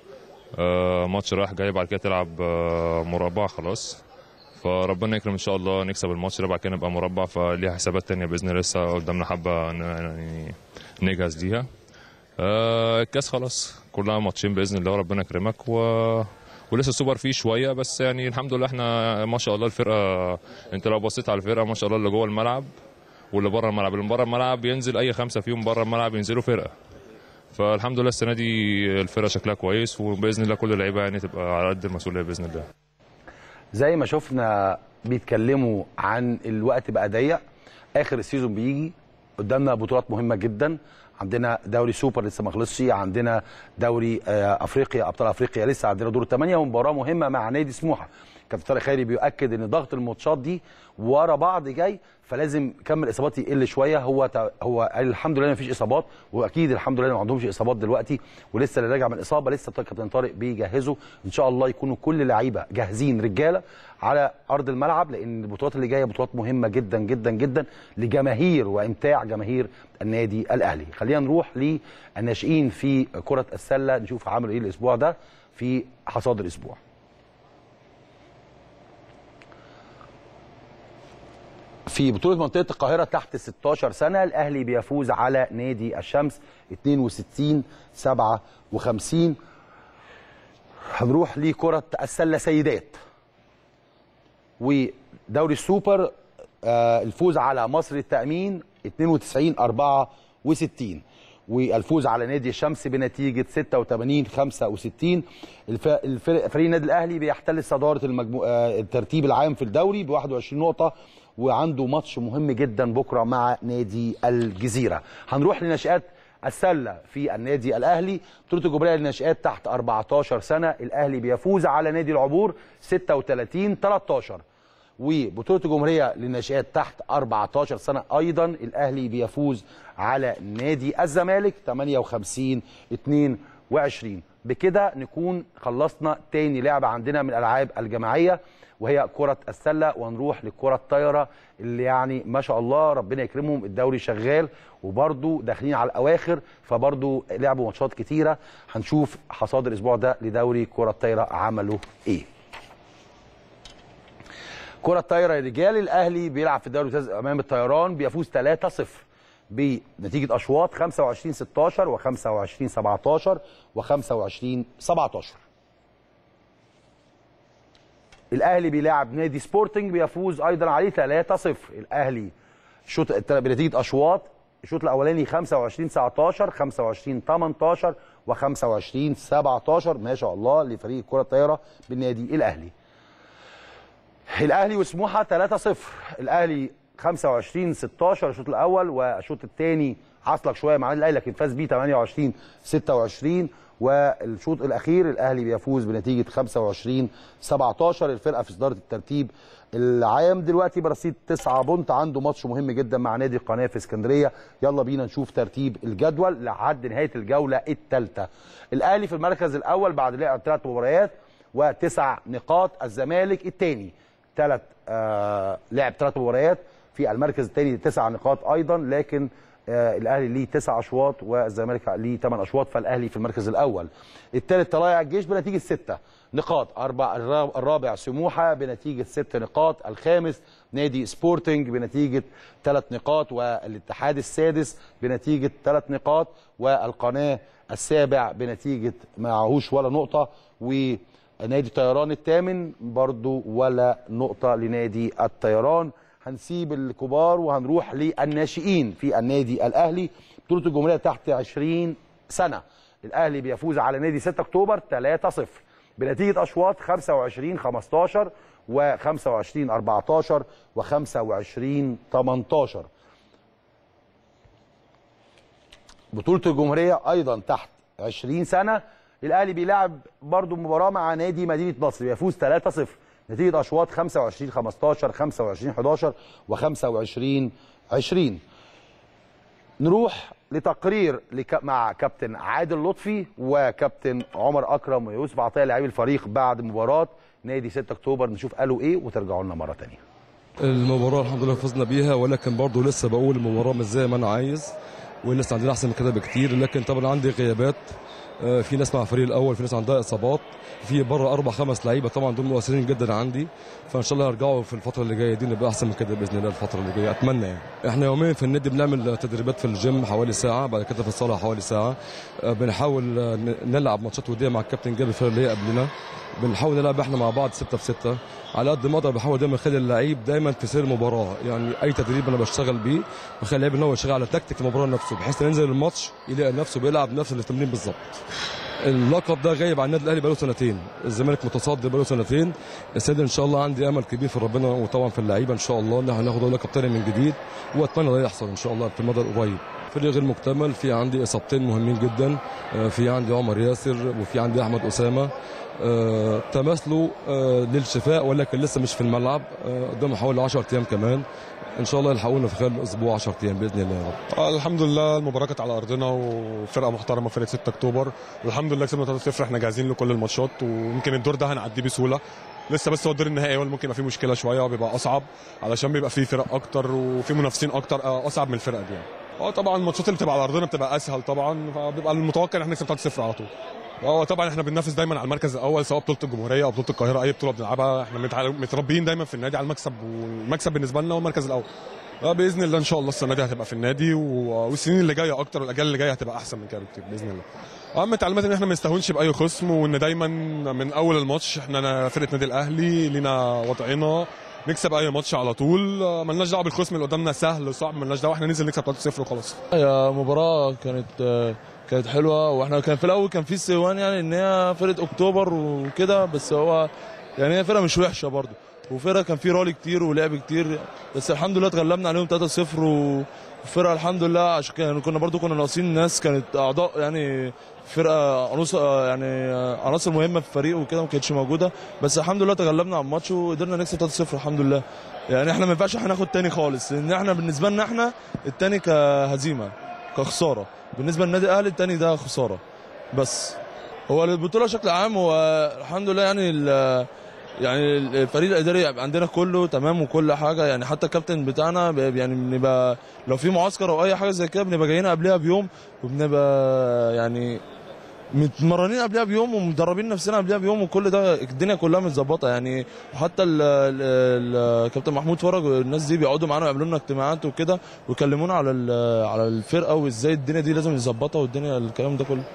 ماتش رايح جاي بعد كده تلعب مربع خلاص فربنا يكرم ان شاء الله نكسب الماتش ده بعد كده نبقى مربع فليها حسابات تانية باذن الله لسه قدامنا حبه يعني نجهز ليها الكاس خلاص كلها ماتشين باذن الله وربنا يكرمك و ولسه السوبر فيه شويه بس يعني الحمد لله احنا ما شاء الله الفرقه انت لو بصيت على الفرقه ما شاء الله اللي جوه الملعب واللي بره الملعب اللي بره الملعب ينزل اي خمسه فيهم بره الملعب ينزلوا فرقه فالحمد لله السنه دي الفرقه شكلها كويس وباذن الله كل اللعيبه يعني تبقى على قد المسؤوليه باذن الله زي ما شفنا بيتكلموا عن الوقت بقى ضيق اخر السيزون بيجي قدامنا بطولات مهمه جدا عندنا دوري سوبر لسه ما خلصش عندنا دوري افريقيا ابطال افريقيا لسه عندنا دور الثمانيه ومباراه مهمه مع نادي سموحه كابتن طارق خيري بيؤكد ان ضغط الماتشات دي ورا بعض جاي فلازم كم الاصابات يقل شويه هو هو الحمد لله ما فيش اصابات واكيد الحمد لله ما عندهمش اصابات دلوقتي ولسه اللي راجع من اصابه لسه كابتن طارق بيجهزوا ان شاء الله يكونوا كل لعيبه جاهزين رجاله على ارض الملعب لان البطولات اللي جايه بطولات مهمه جدا جدا جدا لجماهير وامتاع جماهير النادي الاهلي خلينا نروح للناشئين في كره السله نشوف عملوا ايه الاسبوع ده في حصاد الاسبوع في بطولة منطقة القاهرة تحت 16 سنة الأهلي بيفوز على نادي الشمس 62 57 هنروح لكرة السلة سيدات ودوري السوبر آه الفوز على مصر التأمين 92 64 والفوز على نادي الشمس بنتيجة 86 65 فريق النادي الأهلي بيحتل صدارة المجمو... آه الترتيب العام في الدوري ب 21 نقطة وعنده ماتش مهم جدا بكره مع نادي الجزيره هنروح لنشات السله في النادي الاهلي بطوله الجمهوريه للناشئات تحت 14 سنه الاهلي بيفوز على نادي العبور 36 13 وبطوله الجمهوريه للناشئات تحت 14 سنه ايضا الاهلي بيفوز على نادي الزمالك 58 22 بكده نكون خلصنا تاني لعبه عندنا من الالعاب الجماعيه وهي كرة السلة وهنروح للكرة الطايرة اللي يعني ما شاء الله ربنا يكرمهم الدوري شغال وبرضو داخلين على الأواخر فبرضو لعبوا ماتشات كتيرة هنشوف حصاد الأسبوع ده لدوري كرة الطايرة عملوا إيه كرة الطايرة الرجال الأهلي بيلعب في الدوري أمام الطيران بيفوز 3-0 بنتيجة أشواط 25 16 و25 17 و25 17 الاهلي بيلاعب نادي سبورتنج بيفوز ايضا عليه 3-0 الاهلي شوط بنتيجه اشواط الشوط الاولاني 25 19 25 18 و25 17 ما شاء الله لفريق كره الطايره بالنادي الاهلي الاهلي وسموحه 3-0 الاهلي 25 16 الشوط الاول والشوط الثاني عصلك شويه مع الاهلي لكن فاز بيه 28 26 والشوط الاخير الاهلي بيفوز بنتيجه 25 17 الفرقه في صداره الترتيب العام دلوقتي برصيد 9 بونت عنده ماتش مهم جدا مع نادي القناه في اسكندريه يلا بينا نشوف ترتيب الجدول لحد نهايه الجوله الثالثه الاهلي في المركز الاول بعد لعب ثلاث مباريات وتسع نقاط الزمالك الثاني ثلاث آه لعب ثلاث مباريات في المركز الثاني تسع نقاط ايضا لكن آه الاهلي ليه تسع اشواط والزمالك ليه ثمان اشواط فالاهلي في المركز الاول الثالث طلائع الجيش بنتيجه سته نقاط أربع الرابع سموحه بنتيجه ست نقاط الخامس نادي سبورتنج بنتيجه ثلاث نقاط والاتحاد السادس بنتيجه ثلاث نقاط والقناه السابع بنتيجه معهوش ولا نقطه و نادي الطيران الثامن برضو ولا نقطة لنادي الطيران هنسيب الكبار وهنروح للناشئين في النادي الأهلي بطولة الجمهورية تحت 20 سنة الأهلي بيفوز على نادي 6 أكتوبر 3-0 بنتيجة أشواط 25 15 و 25 14 و 25 18 بطولة الجمهورية أيضا تحت 20 سنة الاهلي بيلعب برضو مباراه مع نادي مدينه نصر بيفوز 3-0 نتيجه اشواط 25 15 25 11 و25 20 نروح لتقرير لك... مع كابتن عادل لطفي وكابتن عمر اكرم ويوسف عطيه لاعبي الفريق بعد مباراه نادي 6 اكتوبر نشوف قالوا ايه وترجعوا لنا مره ثانيه المباراه الحمد لله فزنا بيها ولكن برضه لسه بقول المباراه مش زي ما انا عايز ولسه عندنا احسن من كده بكتير لكن طبعا عندي غيابات في ناس مع الفريق الاول في ناس عندها اصابات في بره اربع خمس لعيبه طبعا دول مؤثرين جدا عندي فان شاء الله هيرجعوا في الفتره اللي جايه دي نبقى احسن من كده باذن الله الفتره اللي جايه اتمنى يعني احنا يوميا في النادي بنعمل تدريبات في الجيم حوالي ساعه بعد كده في الصاله حوالي ساعه بنحاول نلعب ماتشات وديه مع الكابتن جابر الفرقه اللي هي قبلنا بنحاول نلعب احنا مع بعض 6 في 6 على قد ما اقدر بحاول دايما اخلي اللعيب دايما في سير المباراه يعني اي تدريب انا بشتغل بيه بخلي اللعيب ان هو يشتغل على تكتيك المباراه نفسه بحيث ينزل الماتش يلاقي نفسه بيلعب نفس التمرين بالظبط اللقب ده غايب عن النادي الاهلي بقاله سنتين الزمالك متصدر بقاله سنتين السيد ان شاء الله عندي امل كبير في ربنا وطبعا في اللعيبه ان شاء الله ان هناخد اللقب تاني من جديد واتمنى ده يحصل ان شاء الله في المدى القريب فريق غير مكتمل في عندي اصابتين مهمين جدا في عندي عمر ياسر وفي عندي احمد اسامه آه تماثلوا آه للشفاء ولكن لسه مش في الملعب قدام آه حوالي 10 ايام كمان ان شاء الله يلحقونا في خلال اسبوع 10 ايام باذن الله يا رب آه الحمد لله المباراه كانت على ارضنا وفرقه محترمه فرقه 6 اكتوبر والحمد لله كسبنا 3-0 احنا جاهزين لكل الماتشات ويمكن الدور ده هنعديه بسهوله لسه بس هو الدور النهائي هو اللي ممكن يبقى فيه مشكله شويه وبيبقى اصعب علشان بيبقى فيه فرق اكتر وفي منافسين اكتر اصعب من الفرقه دي يعني. اه طبعا الماتشات اللي بتبقى على ارضنا بتبقى اسهل طبعا فبيبقى المتوقع ان احنا نكسب 3-0 على طول اه طبعا احنا بننافس دايما على المركز الاول سواء بطوله الجمهوريه او بطوله القاهره اي بطوله بنلعبها احنا متربيين دايما في النادي على المكسب والمكسب بالنسبه لنا هو المركز الاول اه باذن الله ان شاء الله السنه دي هتبقى في النادي والسنين اللي جايه اكتر والاجيال اللي جايه هتبقى احسن من كده بكتير باذن الله اهم التعليمات ان احنا ما نستهونش باي خصم وان دايما من اول الماتش احنا فرقه نادي الاهلي لينا وضعنا نكسب اي ماتش على طول ملناش دعوه بالخصم اللي قدامنا سهل صعب ملناش دعوه احنا ننزل نكسب 3-0 وخلاص هي مباراه كانت كانت حلوه واحنا كان في الاول كان في استهوان يعني ان هي فرقه اكتوبر وكده بس هو يعني هي فرقه مش وحشه برضه وفرقه كان في رالي كتير ولعب كتير بس الحمد لله اتغلبنا عليهم 3-0 وفرقه الحمد لله عشان كنا برضو كنا ناقصين ناس كانت اعضاء يعني فرقه عناصر يعني عناصر مهمه في الفريق وكده ما كانتش موجوده بس الحمد لله تغلبنا على الماتش وقدرنا نكسب 3-0 الحمد لله يعني احنا ما ينفعش احنا ناخد تاني خالص لان احنا بالنسبه لنا احنا التاني كهزيمه كخساره بالنسبه للنادي الاهلي التاني ده خساره بس هو البطوله بشكل عام هو الحمد لله يعني يعني الفريق الاداري عندنا كله تمام وكل حاجه يعني حتى الكابتن بتاعنا يعني بنبقى لو في معسكر او اي حاجه زي كده بنبقى جايين قبلها بيوم وبنبقى يعني متمرنين قبلها بيوم ومدربين نفسنا قبلها بيوم وكل ده الدنيا كلها متظبطه يعني وحتى الكابتن محمود فرج والناس دي بيقعدوا معانا ويعملوا لنا اجتماعات وكده ويكلمونا على على الفرقه وازاي الدنيا دي لازم نظبطها والدنيا الكلام ده كله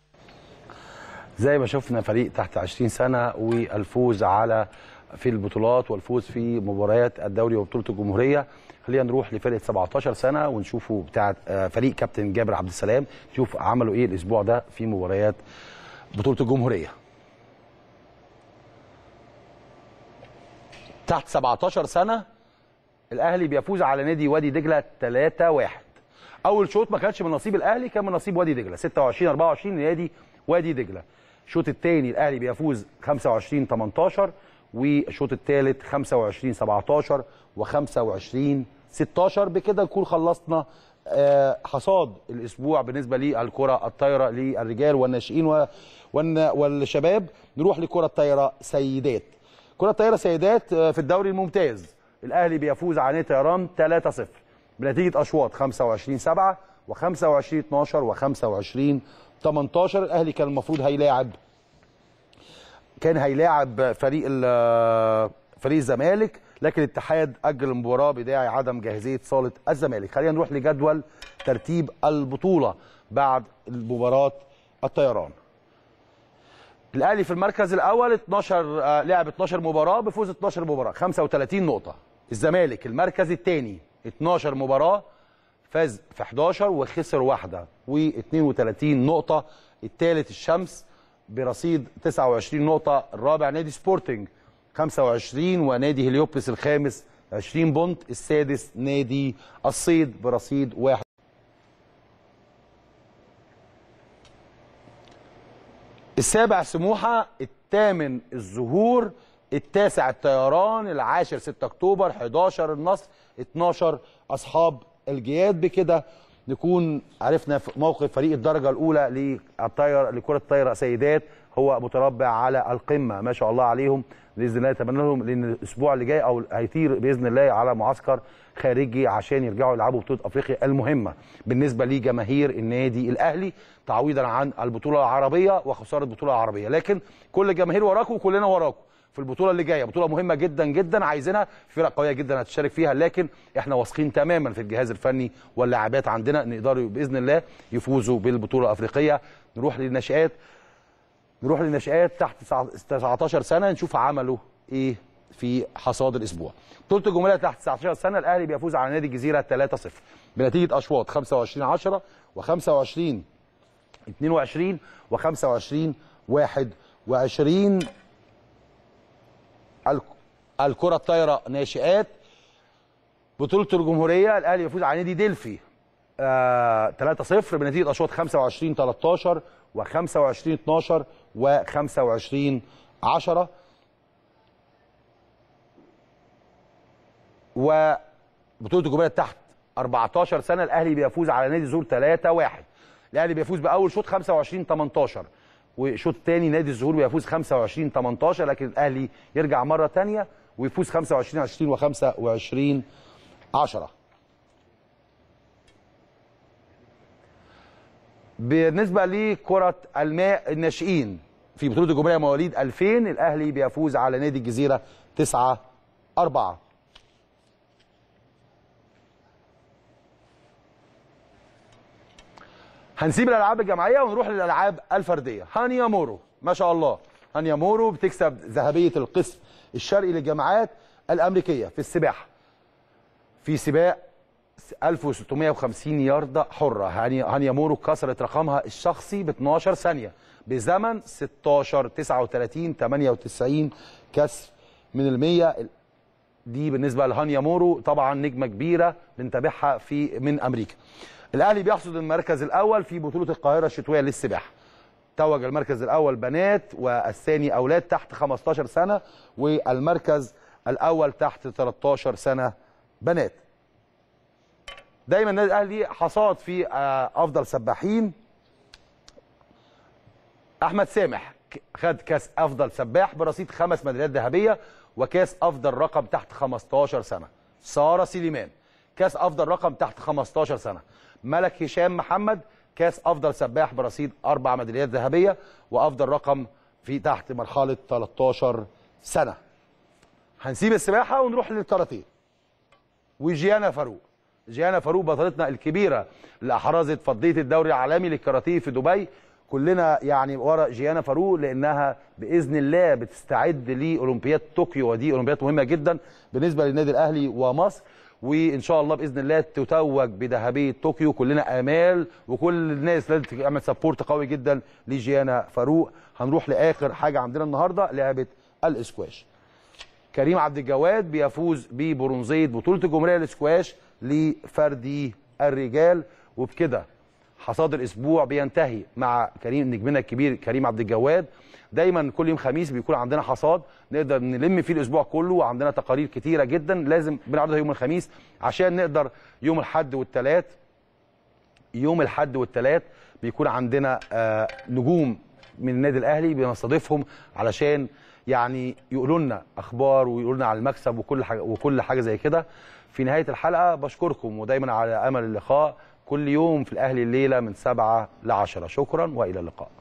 زي ما شفنا فريق تحت 20 سنه والفوز على في البطولات والفوز في مباريات الدوري وبطوله الجمهوريه خلينا نروح لفرقه 17 سنه ونشوفوا بتاع فريق كابتن جابر عبد السلام نشوف عملوا ايه الاسبوع ده في مباريات بطوله الجمهوريه تحت 17 سنه الاهلي بيفوز على نادي وادي دجله 3-1 اول شوط ما كانش من نصيب الاهلي كان من نصيب وادي دجله 26 24 نادي وادي دجله الشوط الثاني الاهلي بيفوز 25 18 والشوط الثالث 25 17 و25 16 بكده نكون خلصنا آه، حصاد الاسبوع بالنسبه للكره الطايره للرجال والناشئين و- والن- والشباب نروح لكره الطايره سيدات كره الطايره سيدات آه، في الدوري الممتاز الاهلي بيفوز على نادي طيران 3-0 بنتيجه اشواط 25 7 و25 12 و25 18 الاهلي كان المفروض هيلاعب كان هيلاعب فريق ال- فريق الزمالك لكن الاتحاد اجل المباراه بداعي عدم جاهزيه صاله الزمالك خلينا نروح لجدول ترتيب البطوله بعد مباراه الطيران الاهلي في المركز الاول 12 آه، لعب 12 مباراه بفوز 12 مباراه 35 نقطه الزمالك المركز الثاني 12 مباراه فاز في 11 وخسر واحده و32 نقطه الثالث الشمس برصيد 29 نقطه الرابع نادي سبورتنج 25 ونادي هليوبلس الخامس 20 بونت السادس نادي الصيد برصيد واحد السابع سموحه الثامن الزهور التاسع الطيران العاشر 6 اكتوبر 11 النصر 12 اصحاب الجياد بكده نكون عرفنا في موقف فريق الدرجه الاولى للطايره لكره الطايره سيدات هو متربع على القمه ما شاء الله عليهم باذن الله نتمنى لهم لان الاسبوع اللي جاي او هيطير باذن الله على معسكر خارجي عشان يرجعوا يلعبوا بطوله افريقيا المهمه بالنسبه لجماهير النادي الاهلي تعويضا عن البطوله العربيه وخساره البطوله العربيه لكن كل الجماهير وراكم وكلنا وراكم في البطوله اللي جايه بطوله مهمه جدا جدا عايزينها فرق قويه جدا هتشارك فيها لكن احنا واثقين تماما في الجهاز الفني واللاعبات عندنا نقدروا باذن الله يفوزوا بالبطوله الافريقيه نروح للناشئات نروح للناشئات تحت 19 سنه نشوف عملوا ايه في حصاد الاسبوع بطوله الجمهوريه تحت 19 سنه الاهلي بيفوز على نادي الجزيره 3-0 بنتيجه اشواط 25 10 و25 22 و25 21 الك- الكره الطايره ناشئات بطوله الجمهوريه الاهلي بيفوز على نادي ديلفي آه 3-0 بنتيجه اشواط 25 13 و25 12 و25 10 وبطوله الجمهوريه تحت 14 سنه الاهلي بيفوز على نادي زور 3-1 الاهلي بيفوز باول شوط 25 18 وشوط تاني نادي الزهور بيفوز 25 18 لكن الاهلي يرجع مره تانية ويفوز 25 20 و25 10 بالنسبه لكره الماء الناشئين في بطوله الجمهوريه مواليد 2000 الاهلي بيفوز على نادي الجزيره 9 4 هنسيب الالعاب الجماعيه ونروح للالعاب الفرديه هانيا مورو ما شاء الله هانيا مورو بتكسب ذهبيه القسم الشرقي للجامعات الامريكيه في السباحه في سباق 1650 ياردة حرة هانيا هانيا مورو كسرت رقمها الشخصي ب 12 ثانية بزمن 16 39 98 كسر من المية دي بالنسبة لهانيا مورو طبعا نجمة كبيرة بنتابعها في من أمريكا الأهلي بيحصد المركز الأول في بطولة القاهرة الشتوية للسباحة توج المركز الأول بنات والثاني أولاد تحت 15 سنة والمركز الأول تحت 13 سنة بنات دايما النادي الاهلي حصاد في آه، افضل سباحين احمد سامح ك- خد كاس افضل سباح برصيد خمس ميداليات ذهبيه وكاس افضل رقم تحت 15 سنه ساره سليمان كاس افضل رقم تحت 15 سنه ملك هشام محمد كاس افضل سباح برصيد اربع ميداليات ذهبيه وافضل رقم في تحت مرحله 13 سنه هنسيب السباحه ونروح للكاراتيه وجيانا فاروق جيانا فاروق بطلتنا الكبيره اللي احرزت فضيه الدوري العالمي للكاراتيه في دبي كلنا يعني ورا جيانا فاروق لانها باذن الله بتستعد لاولمبياد طوكيو ودي اولمبياد مهمه جدا بالنسبه للنادي الاهلي ومصر وان شاء الله باذن الله تتوج بذهبيه طوكيو كلنا امال وكل الناس لازم تعمل سبورت قوي جدا لجيانا فاروق هنروح لاخر حاجه عندنا النهارده لعبه الاسكواش كريم عبد الجواد بيفوز ببرونزيه بطوله الجمهوريه للسكواش لفردي الرجال وبكده حصاد الاسبوع بينتهي مع كريم نجمنا الكبير كريم عبد الجواد دايما كل يوم خميس بيكون عندنا حصاد نقدر نلم فيه الاسبوع كله وعندنا تقارير كتيره جدا لازم بنعرضها يوم الخميس عشان نقدر يوم الاحد والثلاث يوم الاحد والثلاث بيكون عندنا آه نجوم من النادي الاهلي بنستضيفهم علشان يعني يقولوا لنا اخبار ويقولوا لنا على المكسب وكل حاجه وكل حاجه زي كده في نهايه الحلقه بشكركم ودايما على امل اللقاء كل يوم في الاهلي الليله من 7 ل 10 شكرا والى اللقاء